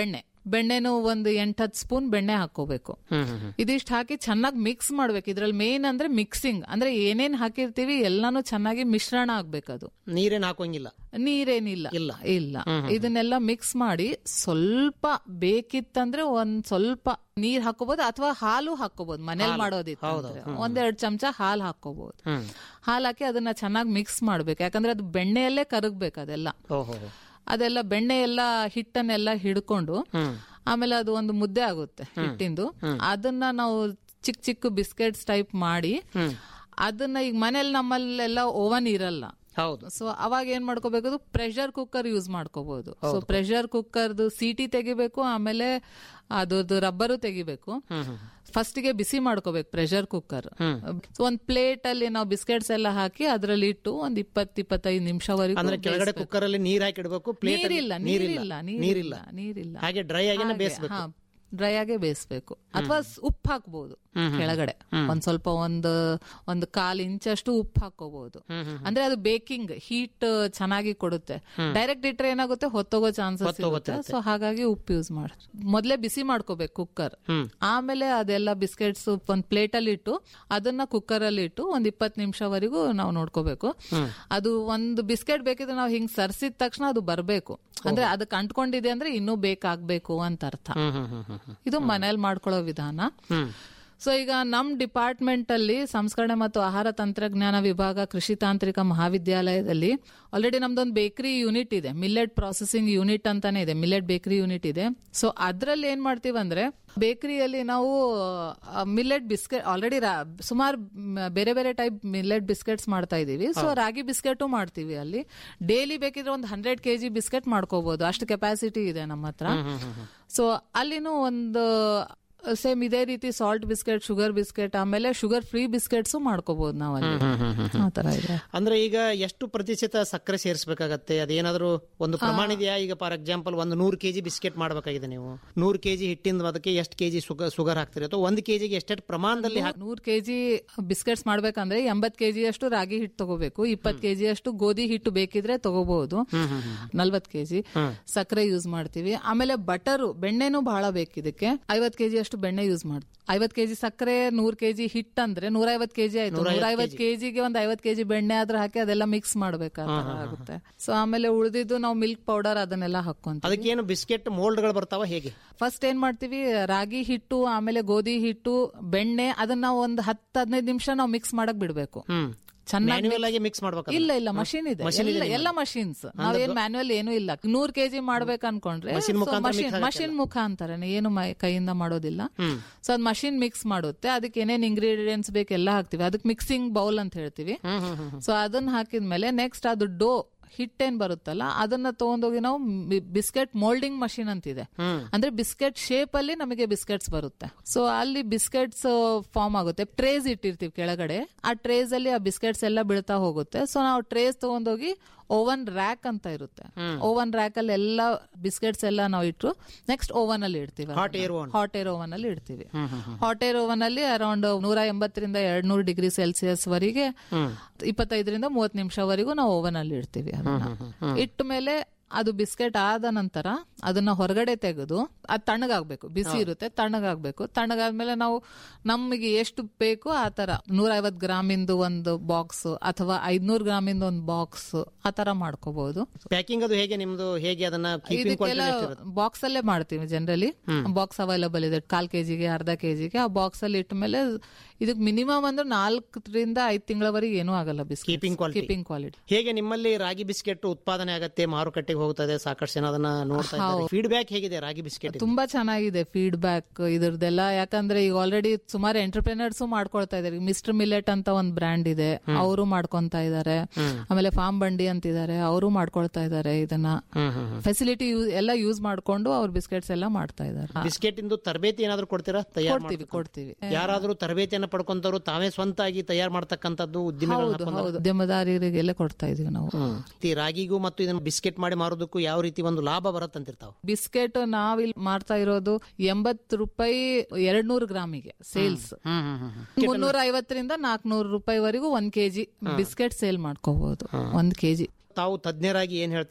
Speaker 9: ಬೆಣ್ಣೆನು ಒಂದು ಎಂಟ್ ಹತ್ತು ಸ್ಪೂನ್ ಬೆಣ್ಣೆ ಹಾಕೋಬೇಕು ಇದಿಷ್ಟು ಹಾಕಿ ಚೆನ್ನಾಗಿ ಮಿಕ್ಸ್ ಮಾಡ್ಬೇಕು ಇದ್ರಲ್ಲಿ ಮೇನ್ ಅಂದ್ರೆ ಮಿಕ್ಸಿಂಗ್ ಅಂದ್ರೆ ಏನೇನ್ ಹಾಕಿರ್ತೀವಿ ಎಲ್ಲಾನು ಚೆನ್ನಾಗಿ ಮಿಶ್ರಣ ಆಗ್ಬೇಕದು
Speaker 6: ನೀರೇನ್ ಹಾಕೋಂಗಿಲ್ಲ
Speaker 9: ನೀರೇನಿಲ್ಲ ಇಲ್ಲ ಇಲ್ಲ ಇದನ್ನೆಲ್ಲ ಮಿಕ್ಸ್ ಮಾಡಿ ಸ್ವಲ್ಪ ಬೇಕಿತ್ತಂದ್ರೆ ಒಂದ್ ಸ್ವಲ್ಪ ನೀರ್ ಹಾಕೋಬಹುದು ಅಥವಾ ಹಾಲು ಹಾಕೋಬಹುದು ಮನೇಲಿ ಮಾಡೋದಿತ್ತು ಅಂದ್ರೆ. ಒಂದೆರಡು ಚಮಚ ಹಾಲು ಹಾಕೋಬಹುದು ಹಾಲು ಹಾಕಿ ಅದನ್ನ ಚೆನ್ನಾಗಿ ಮಿಕ್ಸ್ ಮಾಡ್ಬೇಕು ಯಾಕಂದ್ರೆ ಅದು ಬೆಣ್ಣೆಯಲ್ಲೇ ಕರಗ್ಬೇಕು ಅದೆಲ್ಲ
Speaker 6: ಓಹೋ
Speaker 9: ಅದೆಲ್ಲ ಬೆಣ್ಣೆ ಎಲ್ಲ ಹಿಟ್ಟನ್ನೆಲ್ಲ ಹಿಡ್ಕೊಂಡು ಆಮೇಲೆ ಅದು ಒಂದು ಮುದ್ದೆ ಆಗುತ್ತೆ ಹಿಟ್ಟಿಂದು ಅದನ್ನ ನಾವು ಚಿಕ್ಕ ಚಿಕ್ಕ ಬಿಸ್ಕೆಟ್ಸ್ ಟೈಪ್ ಮಾಡಿ ಅದನ್ನ ಈಗ ಮನೇಲಿ ನಮ್ಮಲ್ಲೆಲ್ಲ ಓವನ್ ಇರಲ್ಲ
Speaker 6: ಹೌದು
Speaker 9: ಸೊ ಅವಾಗ ಏನ್ ಮಾಡ್ಕೋಬೇಕು ಪ್ರೆಷರ್ ಕುಕ್ಕರ್ ಯೂಸ್ ಮಾಡ್ಕೋಬಹುದು ಸೊ ಪ್ರೆಷರ್ ಕುಕ್ಕರ್ದು ಸೀಟಿ ತೆಗಿಬೇಕು ಆಮೇಲೆ ಅದ್ರದ್ದು ರಬ್ಬರು ತೆಗಿಬೇಕು ಫಸ್ಟ್ ಗೆ ಬಿಸಿ ಮಾಡ್ಕೋಬೇಕು ಪ್ರೆಷರ್ ಕುಕ್ಕರ್ ಒಂದ್ ಪ್ಲೇಟ್ ಅಲ್ಲಿ ನಾವು ಬಿಸ್ಕೆಟ್ಸ್ ಎಲ್ಲ ಹಾಕಿ ಅದ್ರಲ್ಲಿ ಇಟ್ಟು ಒಂದ್ ಇಪ್ಪತ್ ಇಪ್ಪತ್ತೈದು ನಿಮಿಷವರೆಗೂ
Speaker 6: ಅಂದ್ರೆ ಕೆಳಗಡೆ ಕುಕ್ಕರ್ ಅಲ್ಲಿ ನೀರ್ ಹಾಕಿ ಇಡಬೇಕು ಪ್ಲೇಟ್
Speaker 9: ನೀರಿಲ್ಲ ನೀರಿಲ್ಲ ನೀರಿಲ್ಲ ನೀರಿಲ್ಲ
Speaker 6: ಹಾಗೆ ಡ್ರೈ ಆಗಿನೇ ಬೇಯಿಸ್ಬೇಕು
Speaker 9: ಡ್ರೈ ಆಗೇ ಬೇಯಿಸ್ಬೇಕು ಅಥವಾ ಉಪ್ಪು ಹಾಕ್ಬಹುದು ಕೆಳಗಡೆ ಒಂದ್ ಸ್ವಲ್ಪ ಒಂದು ಒಂದು ಕಾಲ್ ಇಂಚಷ್ಟು ಉಪ್ಪು ಹಾಕೋಬಹುದು ಅಂದ್ರೆ ಅದು ಬೇಕಿಂಗ್ ಹೀಟ್ ಚೆನ್ನಾಗಿ ಕೊಡುತ್ತೆ ಡೈರೆಕ್ಟ್ ಇಟ್ರೆ ಏನಾಗುತ್ತೆ ಹೊತ್ತೋಗೋ ಚಾನ್ಸಸ್ ಇರುತ್ತೆ ಸೊ ಹಾಗಾಗಿ ಉಪ್ಪು ಯೂಸ್ ಮಾಡಿ ಮೊದ್ಲೇ ಬಿಸಿ ಮಾಡ್ಕೋಬೇಕು ಕುಕ್ಕರ್ ಆಮೇಲೆ ಅದೆಲ್ಲ ಬಿಸ್ಕೆಟ್ಸ್ ಒಂದ್ ಪ್ಲೇಟ್ ಅಲ್ಲಿ ಇಟ್ಟು ಅದನ್ನ ಕುಕ್ಕರ್ ಅಲ್ಲಿ ಇಟ್ಟು ಒಂದ್ ಇಪ್ಪತ್ ನಿಮಿಷವರೆಗೂ ನಾವು ನೋಡ್ಕೋಬೇಕು ಅದು ಒಂದು ಬಿಸ್ಕೆಟ್ ಬೇಕಿದ್ರೆ ನಾವು ಹಿಂಗ್ ಸರ್ಸಿದ ತಕ್ಷಣ ಅದು ಬರ್ಬೇಕು ಅಂದ್ರೆ ಅದಕ್ಕೆ ಅಂಟ್ಕೊಂಡಿದೆ ಅಂದ್ರೆ ಇನ್ನೂ ಬೇಕಾಗ್ಬೇಕು ಅಂತ ಅರ್ಥ ಇದು ಮನೇಲಿ ಮಾಡ್ಕೊಳ್ಳೋ ವಿಧಾನ ಸೊ ಈಗ ನಮ್ ಡಿಪಾರ್ಟ್ಮೆಂಟ್ ಅಲ್ಲಿ ಸಂಸ್ಕರಣೆ ಮತ್ತು ಆಹಾರ ತಂತ್ರಜ್ಞಾನ ವಿಭಾಗ ಕೃಷಿ ತಾಂತ್ರಿಕ ಮಹಾವಿದ್ಯಾಲಯದಲ್ಲಿ ಆಲ್ರೆಡಿ ನಮ್ದೊಂದು ಬೇಕರಿ ಯೂನಿಟ್ ಇದೆ ಮಿಲ್ಲೆಟ್ ಪ್ರಾಸೆಸಿಂಗ್ ಯೂನಿಟ್ ಅಂತಾನೆ ಇದೆ ಮಿಲ್ಲೆಟ್ ಬೇಕರಿ ಯೂನಿಟ್ ಇದೆ ಸೊ ಅದ್ರಲ್ಲಿ ಏನ್ ಮಾಡ್ತೀವಿ ಅಂದ್ರೆ ಬೇಕರಿಯಲ್ಲಿ ನಾವು ಮಿಲ್ಲೆಟ್ ಬಿಸ್ಕೆಟ್ ಆಲ್ರೆಡಿ ಸುಮಾರು ಬೇರೆ ಬೇರೆ ಟೈಪ್ ಮಿಲ್ಲೆಟ್ ಬಿಸ್ಕೆಟ್ಸ್ ಮಾಡ್ತಾ ಇದೀವಿ ಸೊ ರಾಗಿ ಬಿಸ್ಕೆಟು ಮಾಡ್ತೀವಿ ಅಲ್ಲಿ ಡೈಲಿ ಬೇಕಿದ್ರೆ ಒಂದು ಹಂಡ್ರೆಡ್ ಕೆಜಿ ಬಿಸ್ಕೆಟ್ ಮಾಡ್ಕೋಬಹುದು ಅಷ್ಟು ಕೆಪಾಸಿಟಿ ಇದೆ ನಮ್ಮ ಹತ್ರ ಸೊ ಅಲ್ಲಿನೂ ಒಂದು ಸೇಮ್ ಇದೇ ರೀತಿ ಸಾಲ್ಟ್ ಬಿಸ್ಕೆಟ್ ಶುಗರ್ ಬಿಸ್ಕೆಟ್ ಆಮೇಲೆ ಶುಗರ್ ಫ್ರೀ ಬಿಸ್ಕೆಟ್ಸ್ ಮಾಡ್ಕೋಬಹುದು ನಾವು ಅಲ್ಲಿ ಆ ತರ ಇದೆ
Speaker 6: ಅಂದ್ರೆ ಈಗ ಎಷ್ಟು ಪ್ರತಿಶತ ಸಕ್ಕರೆ ಸೇರಿಸಬೇಕಾಗತ್ತೆ ಅದೇನಾದ್ರೂ ಒಂದು ಪ್ರಮಾಣ ಇದೆಯಾ ಈಗ ಫಾರ್ ಎಕ್ಸಾಂಪಲ್ ಒಂದು ನೂರು ಕೆಜಿ ಬಿಸ್ಕೆಟ್ ಮಾಡಬೇಕಾಗಿದೆ ನೀವು ನೂರು ಕೆಜಿ ಹಿಟ್ಟಿಂದ ಅದಕ್ಕೆ ಎಷ್ಟು ಕೆಜಿ ಶುಗರ್ ಹಾಕ್ತೀರಿ ಅಥವಾ ಒಂದು ಕೆಜಿಗೆ ಎಷ್ಟೆಷ್ಟು ಪ್ರಮಾಣದಲ್ಲಿ ಹಾಕ್-
Speaker 9: ನೂರ್ ಕೆಜಿ ಬಿಸ್ಕೆಟ್ಸ್ ಮಾಡ್ಬೇಕಂದ್ರೆ ಎಂಬತ್ ಕೆಜಿ ಅಷ್ಟು ರಾಗಿ ಹಿಟ್ಟು ತಗೋಬೇಕು ಇಪ್ಪತ್ ಕೆಜಿ ಅಷ್ಟು ಗೋಧಿ ಹಿಟ್ಟು ಬೇಕಿದ್ರೆ ತಗೋಬಹುದು ನಲ್ವತ್ ಕೆಜಿ ಸಕ್ಕರೆ ಯೂಸ್ ಮಾಡ್ತೀವಿ ಆಮೇಲೆ ಬಟರು ಬೆಣ್ಣೆನೂ ಬಹಳ ಬೇಕು ಇದಕ್ಕೆ ಐವತ್ ಕೆಜಿ ಅಷ್ಟು ಬೆಣ್ಣೆ ಯೂಸ್ ಮಾಡ್ತೀವಿ ಐವತ್ ಕೆಜಿ ಸಕ್ಕರೆ ನೂರ್ ಕೆಜಿ ಹಿಟ್ ಅಂದ್ರೆ ನೂರ ಐವತ್ ಕೆಜಿ ಆಯ್ತು ನೂರ ಐವತ್ ಕೆಜಿಗೆ ಒಂದ್ ಐವತ್ ಕೆಜಿ ಬೆಣ್ಣೆ ಆದ್ರೆ ಹಾಕಿ ಅದೆಲ್ಲ ಮಿಕ್ಸ್ ಮಾಡ್ಬೇಕಾಗುತ್ತೆ ಸೊ ಆಮೇಲೆ ಉಳಿದಿದ್ದು ನಾವು ಮಿಲ್ಕ್ ಪೌಡರ್ ಅದನ್ನೆಲ್ಲ ಹಾಕೊಂತೀವಿ
Speaker 6: ಅದಕ್ಕೇನು ಬಿಸ್ಕೆಟ್ ಮೋಲ್ಡ್ಗಳು ಬರ್ತಾವ ಹೇಗೆ
Speaker 9: ಫಸ್ಟ್ ಏನ್ ಮಾಡ್ತೀವಿ ರಾಗಿ ಹಿಟ್ಟು ಆಮೇಲೆ ಗೋಧಿ ಹಿಟ್ಟು ಬೆಣ್ಣೆ ಅದನ್ನ ಒಂದ್ ಹತ್ತು ಹದಿನೈದು ನಿಮಿಷ ನಾವು ಮಿಕ್ಸ್ ಮಾಡಕ್ ಬಿಡ್ಬೇಕು ಚೆನ್ನಾಗಿ
Speaker 6: ಮ್ಯಾನ್ಯುವಲ್ ಆಗಿ ಮಿಕ್ಸ್ ಮಾಡ್ಬೇಕು
Speaker 9: ಇಲ್ಲ ಇಲ್ಲ ಮಷಿನ್ ಇದೆ ಎಲ್ಲ- ಎಲ್ಲ ಮಷಿನ್ಸ್ ನಾವೇನ್ ಮ್ಯಾನ್ಯುವಲ್ ಏನು ಇಲ್ಲ ನೂರ್ ಕೆಜಿ ಮಾಡ್ಬೇಕು ಅನ್ಕೊಂಡ್ರೆ ಮಷಿನ್ ಮುಖಾಂತರ ಏನು ಮೈ- ಕೈಯಿಂದ ಮಾಡೋದಿಲ್ಲ ಸೊ ಅದ್ ಮಷಿನ್ ಮಿಕ್ಸ್ ಮಾಡುತ್ತೆ ಅದಕ್ಕೆ ಏನೇನ್ ಇಂಗ್ರೀಡಿಯೆಂಟ್ಸ್ ಬೇಕು ಎಲ್ಲ ಹಾಕ್ತಿವಿ ಅದಕ್ಕೆ ಮಿಕ್ಸಿಂಗ್ ಬೌಲ್ ಅಂತ ಹೇಳ್ತೀವಿ ಸೊ ಅದನ್ನ ಹಾಕಿದ್ಮೇಲೆ ನೆಕ್ಸ್ಟ್ ಅದು ಡೋ ಹಿಟ್ಟೇನ್ ಬರುತ್ತಲ್ಲ ಅದನ್ನ ತಗೊಂಡೋಗಿ ನಾವು ಬಿಸ್ಕೆಟ್ ಮೋಲ್ಡಿಂಗ್ ಮಷಿನ್ ಅಂತಿದೆ ಅಂದ್ರೆ ಬಿಸ್ಕೆಟ್ ಶೇಪ್ ಅಲ್ಲಿ ನಮಗೆ ಬಿಸ್ಕೆಟ್ಸ್ ಬರುತ್ತೆ ಸೊ ಅಲ್ಲಿ ಬಿಸ್ಕೆಟ್ಸ್ ಫಾರ್ಮ್ ಆಗುತ್ತೆ ಟ್ರೇಸ್ ಇಟ್ಟಿರ್ತೀವಿ ಕೆಳಗಡೆ ಆ ಟ್ರೇಸ್ ಅಲ್ಲಿ ಆ ಬಿಸ್ಕೆಟ್ಸ್ ಎಲ್ಲ ಬೀಳ್ತಾ ಹೋಗುತ್ತೆ ಸೊ ನಾವು ಟ್ರೇಸ್ ತಗೊಂಡೋಗಿ ಓವನ್ ರ್ಯಾಕ್ ಅಂತ ಇರುತ್ತೆ ಓವನ್ ರ್ಯಾಕ್ ಅಲ್ಲಿ ಎಲ್ಲ ಬಿಸ್ಕೆಟ್ಸ್ ಎಲ್ಲ ನಾವು ಇಟ್ಟು ನೆಕ್ಸ್ಟ್ ಓವನ್ ಅಲ್ಲಿ ಇಡ್ತೀವಿ hot air hot air oven ಅಲ್ಲಿ ಇಡ್ತೀವಿ ಹಾಟ್ ಏರ್ ಓವನ್ ಅಲ್ಲಿ ಅರೌಂಡ್ ನೂರ ಎಂಬತ್ತರಿಂದ ಎರಡ್ ನೂರು ಡಿಗ್ರಿ ಸೆಲ್ಸಿಯಸ್ ವರೆಗೆ ಇಪ್ಪತ್ತೈದರಿಂದ ಮೂವತ್ತು ನಿಮಿಷವರೆಗೂ ನಾವು ಓವನ್ ಅಲ್ಲಿ ಇಡ್ತೀವಿ ಅದನ್ನ ಇಟ್ಟ ಮೇಲೆ ಅದು ಬಿಸ್ಕೆಟ್ ಆದ ನಂತರ ಅದನ್ನ ಹೊರಗಡೆ ತೆಗೆದು ಅದು ತಣ್ಣಗಾಗ್ಬೇಕು ಬಿಸಿ ಇರುತ್ತೆ ತಣ್ಣಗಾಗ್ಬೇಕು ತಣ್ಣಗಾದ್ಮೇಲೆ ನಾವು ನಮಗೆ ಎಷ್ಟು ಬೇಕು ಆ ತರ ನೂರ ಐವತ್ ಗ್ರಾಮಿಂದು ಒಂದು ಬಾಕ್ಸ್ ಅಥವಾ ಐದ್ನೂರ್ ಗ್ರಾಮಿಂದ ಒಂದು ಬಾಕ್ಸ್ ಆ ತರ ಮಾಡ್ಕೋಬಹುದು
Speaker 6: ಪ್ಯಾಕಿಂಗ್ ಅದು ಹೇಗೆ ನಿಮ್ದು ಹೇಗೆ ಅದನ್ನ ಕೀಪಿಂಗ್
Speaker 9: ಇದಕ್ಕೆಲ್ಲ ಬಾಕ್ಸ್ ಅಲ್ಲೇ ಮಾಡ್ತೀವಿ ಜನರಲಿ ಬಾಕ್ಸ್ ಅವೈಲಬಲ್ ಇದೆ ಕಾಲ್ ಕೆಜಿಗೆ ಅರ್ಧ ಕೆಜಿಗೆ ಆ ಬಾಕ್ಸ್ ಅಲ್ಲಿ ಇಟ್ಟ ಮೇಲೆ ಇದಕ್ ಮಿನಿಮಮ್ ಅಂದ್ರೆ ನಾಲ್ಕರಿಂದ ಐದ್ ತಿಂಗಳವರೆಗೆ ಏನೂ ಆಗಲ್ಲ biscuit
Speaker 6: Keeping quality.
Speaker 9: Keeping quality
Speaker 6: ಹೇಗೆ ನಿಮ್ಮಲ್ಲಿ ರಾಗಿ ಬಿಸ್ಕೆಟ್ ಉತ್ಪಾದನೆ ಆಗತ್ತೆ ಮಾರುಕಟ್ಟೆಗೆ ಹೋಗ್ತದೆ ಸಾಕಷ್ಟು ಜನ ಅದನ್ನ ನೋಡ್ತಾ ಇದ್ದಾರೆ ಫೀಡ್ಬ್ಯಾಕ್ ಹೇಗಿದೆ ರಾಗಿ ಬಿಸ್ಕೆಟ್
Speaker 9: ತುಂಬಾ ಚೆನ್ನಾಗಿದೆ ಫೀಡ್ಬ್ಯಾಕ್ ಇದ್ರದ್ದೆಲ್ಲ ಯಾಕಂದ್ರೆ ಈಗ ಆಲ್ರೆಡಿ ಸುಮಾರು ಎಂಟರ್ಪ್ರಿನರ್ಸ್ ಮಾಡ್ಕೊಳ್ತಾ ಇದಾರೆ ಮಿಸ್ಟರ್ ಮಿಲೆಟ್ ಅಂತ ಒಂದ್ ಬ್ರ್ಯಾಂಡ್ ಇದೆ ಅವರು ಮಾಡ್ಕೊಂತಾ ಇದಾರೆ ಆಮೇಲೆ ಫಾರ್ಮ್ ಬಂಡಿ ಅಂತಿದ್ದಾರೆ ಅವರು ಮಾಡ್ಕೊಳ್ತಾ ಇದಾರೆ ಇದನ್ನ ಫೆಸಿಲಿಟಿ ಎಲ್ಲ ಯೂಸ್ ಮಾಡ್ಕೊಂಡು ಅವ್ರ ಬಿಸ್ಕೆಟ್ಸ್ ಎಲ್ಲ ಮಾಡ್ತಾ ಇದಾರೆ
Speaker 6: ಬಿಸ್ಕೆಟ್ ಇಂದು ತರಬೇತಿ ಏನಾದ್ರು ಕೊಡ್ತೀರಾ ತಯಾರು
Speaker 9: ಕೊಡ್ತೀವಿ ಕೊಡ್ತೀವಿ
Speaker 6: ಯಾರಾದ್ರೂ ತರಬೇತಿಯನ್ನ ಪಡ್ಕೊಂತವ್ರು ತಾವೇ ಸ್ವಂತಾಗಿ ತಯಾರು ಮಾಡ್ತಕ್ಕಂಥದ್ದು ಉದ್ದಿಮೆಗಳನ್ನ
Speaker 9: ಹೌದು
Speaker 6: ಹಾಕೊಂಡ್-
Speaker 9: ಹೌದು ಉದ್ಯಮದಾರರಿಗೆಲ್ಲ ಕೊಡ್ತಾ ಇದೀವಿ ನಾವು
Speaker 6: ಈ ರಾಗಿಗೂ ಮತ್ತು ಇದನ್ನ ಬಿಸ್ಕೆಟ್ ಮಾಡಿ ಮಾರೋದಕ್ಕೂ ಯಾವ ರೀತಿ ಒಂದು ಲಾಭ ಬರತ್ತಂತಿರ್ತಾವ
Speaker 9: ಬಿಸ್ಕೆಟ್ ನಾವಿಲ್ಲಿ ಮಾಡ್ತಾ ಇರೋದು ಎಂಬತ್ತು ರೂಪಾಯಿ ಎರಡ್ ನೂರು ಗ್ರಾಮಿಗೆ ಸೇಲ್ಸ್ ಮುನ್ನೂರ ಐವತ್ತರಿಂದ ನಾಲ್ಕನೂರು ರೂಪಾಯಿವರೆಗೂ ಒಂದ್ ಕೆಜಿ ಬಿಸ್ಕೆಟ್ ಸೇಲ್ ಮಾಡ್ಕೋಬಹುದು ಒಂದ್ ಕೆಜಿ
Speaker 6: ತಾವು ತಜ್ಞರಾಗಿ ಏನ್ ಹೇಳ್ತೀರಿ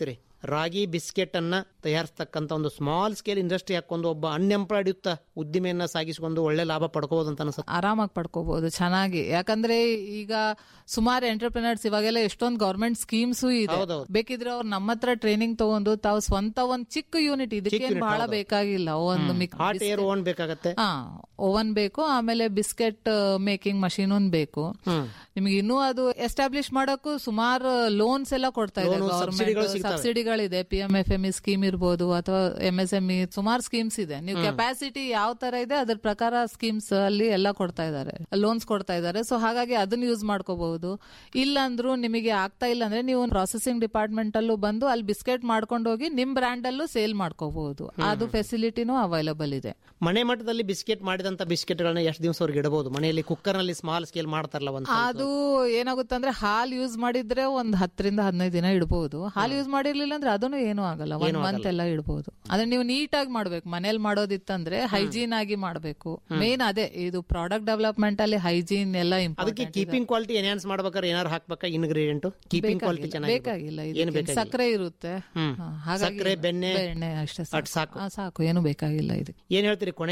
Speaker 6: ರಾಗಿ ಬಿಸ್ಕೆಟ್ ಅನ್ನ ತಯಾರಿಸ್ತಕ್ಕಂಥ ಒಂದು ಸ್ಮಾಲ್ ಸ್ಕೇಲ್ ಇಂಡಸ್ಟ್ರಿ ಹಾಕೊಂಡು ಒಬ್ಬ ಅನ್ಎಂಪ್ಲಾಯ್ಡ್ ಯುಕ್ತ ಉದ್ದಿಮೆಯನ್ನ ಸಾಗಿಸಿಕೊಂಡು ಒಳ್ಳೆ ಲಾಭ ಪಡ್ಕೋಬಹುದು ಅಂತ ಅನ್ಸುತ್ತೆ
Speaker 9: ಆರಾಮಾಗಿ ಪಡ್ಕೋಬಹುದು ಚೆನ್ನಾಗಿ ಯಾಕಂದ್ರೆ ಈಗ ಸುಮಾರು ಎಂಟರ್ಪ್ರಿನರ್ಸ್ ಇವಾಗೆಲ್ಲ ಎಷ್ಟೊಂದು ಗೌರ್ಮೆಂಟ್ ಸ್ಕೀಮ್ಸ್ ಇದೆ
Speaker 6: ಹೌದೌದು.
Speaker 9: ಬೇಕಿದ್ರೆ ಅವ್ರು ನಮ್ಮ ಹತ್ರ ಟ್ರೈನಿಂಗ್ ತಗೊಂಡು ತಾವು ಸ್ವಂತ ಒಂದ್ ಚಿಕ್ಕ ಯೂನಿಟ್ ಇದಕ್ಕೆ
Speaker 6: unit,
Speaker 9: ಬಹಳ
Speaker 6: ಹೌದು.
Speaker 9: ಬೇಕಾಗಿಲ್ಲ ಒಂದು ಮಿಕ್
Speaker 6: ಹಾಟ್ ಏರ್ ಓನ್ ಬೇಕಾಗತ್ತೆ
Speaker 9: ಹಾ ಓವನ್ ಬೇಕು ಆಮೇಲೆ ಬಿಸ್ಕೆಟ್ ಮೇಕಿಂಗ್ ಮಷೀನ್ ಬೇಕು ನಿಮ್ಗೆ ಇನ್ನೂ ಅದು ಎಸ್ಟಾಬ್ಲಿಷ್ ಮಾಡಕ್ಕೂ ಸುಮಾರು ಲೋನ್ಸ್ ಎಲ್ಲ ಕೊಡ್ತಾ ಇದೆ
Speaker 6: Loan, subsidyಗಳು
Speaker 9: ಗವರ್ಮೆಂಟ್
Speaker 6: ಸಿಗ್ತವೆ.
Speaker 9: ಸಬ್ಸಿಡಿಗಳಿದೆ P M F M E scheme ಇರ್ಬೋದು ಅಥವಾ ಎಂ ಎಸ್ ಎಂ ಇ ಸುಮಾರು ಸ್ಕೀಮ್ಸ್ ಇದೆ ನೀವು ಕೆಪಾಸಿಟಿ ಯಾವ ತರ ಇದೆ ಅದ್ರ ಪ್ರಕಾರ ಸ್ಕೀಮ್ಸ್ ಅಲ್ಲಿ ಎಲ್ಲ ಕೊಡ್ತಾ ಇದ್ದಾರೆ ಲೋನ್ಸ್ ಕೊಡ್ತಾ ಇದ್ದಾರೆ ಸೊ ಹಾಗಾಗಿ ಅದನ್ನ ಯೂಸ್ ಮಾಡ್ಕೋಬಹುದು ಇಲ್ಲಾಂದ್ರೂ ನಿಮಗೆ ಆಗ್ತಾ ಇಲ್ಲ ಅಂದ್ರೆ ನೀವು ಪ್ರಾಸೆಸಿಂಗ್ ಡಿಪಾರ್ಟ್ಮೆಂಟ್ ಅಲ್ಲೂ ಬಂದು ಅಲ್ಲಿ ಬಿಸ್ಕೆಟ್ ಮಾಡ್ಕೊಂಡು ಹೋಗಿ ನಿಮ್ ಬ್ರ್ಯಾಂಡ್ ಅಲ್ಲೂ ಸೇಲ್ ಮಾಡ್ಕೋಬಹುದು ಅದು ಫೆಸಿಲಿಟಿನೂ ಅವೈಲಬಲ್ ಇದೆ
Speaker 6: ಮನೆ ಮಟ್ಟದಲ್ಲಿ ಬಿಸ್ಕೆಟ್ ಮಾಡಿದಂತ ಬಿಸ್ಕೆಟ್ಗಳನ್ನ ಎಷ್ಟು ದಿವಸವರೆಗೆ ಇಡಬಹುದು ಮನೆಯಲ್ಲಿ ಕುಕ್ಕರ್ ನಲ್ಲಿ ಸ್ಮಾಲ್ ಸ್ಕೇಲ್ ಮಾಡ್ತಾರಲ್ಲ ಒಂದು
Speaker 9: ಅದು ಏನಾಗುತ್ತೆ ಅಂದ್ರೆ ಹಾಲ್ ಯೂಸ್ ಮಾಡಿದ್ರೆ ಒಂದ್ ಹತ್ತರಿಂದ ಹದಿನೈದು ದಿನ ಇಡಬಹುದು ಹಾಲ್ ಯೂಸ್ ಮಾಡಿರ್ಲಿಲ್ಲ ಅಂದ್ರೆ ಅದನ್ನು ಏನೂ ಆಗಲ್ಲ ಒನ್ ಮಂತ್ ಎಲ್ಲ ಇಡಬಹುದು ಅಂದ್ರೆ ನೀವು ನೀಟಾಗಿ ಮಾಡ್ಬೇಕು ಮನೇಲಿ ಮಾಡೋದಿತ್ತಂದ್ರೆ ಹೈಜೀನ್ ಆಗಿ ಮಾಡ್ಬೇಕು ಮೇನ್ ಅದೇ ಇದು ಪ್ರಾಡಕ್ಟ್ ಡೆವಲಪ್ಮೆಂಟ್ ಅಲ್ಲಿ ಹೈಜೀನ್ ಎಲ್ಲ
Speaker 6: ಅದಕ್ಕೆ
Speaker 9: ಇಂಪಾರ್ಟೆಂಟ್
Speaker 6: ಕೀಪಿಂಗ್ ಕ್ವಾಲಿಟಿ ಎನ್ಹಾನ್ಸ್ ಮಾಡ್ಬೇಕಾದ್ರೆ ಏನಾರು ಹಾಕ್ಬೇಕಾ ಇನ್ಗ್ರೀಡಿಯಂಟ್ ಕೀಪಿಂಗ್ ಕ್ವಾಲಿಟಿ ಚೆನ್ನಾಗಿ
Speaker 9: ಬೇಕಾಗಿಲ್ಲ
Speaker 6: ಏನು
Speaker 9: ಇದಕ್ಕೆ
Speaker 6: ಬೇಕಾಗಿಲ್ಲ
Speaker 9: ಸಕ್ಕರೆ ಇರುತ್ತೆ
Speaker 6: ಹ್ಮ್.
Speaker 9: ಹಾ, ಹಾಗಾಗಿ
Speaker 6: ಸಕ್ಕರೆ, ಬೆಣ್ಣೆ,
Speaker 9: ಬೆಣ್ಣೆ ಅಷ್ಟೇ
Speaker 6: ಅಷ್ಟ್ ಸಾಕು.
Speaker 9: ಹಾ, ಸಾಕು ಏನು ಬೇಕಾಗಿಲ್ಲ ಇದಕ್ಕೆ
Speaker 6: ಏನ್ ಹೇಳ್ತೀರಿ ಕೊನೆ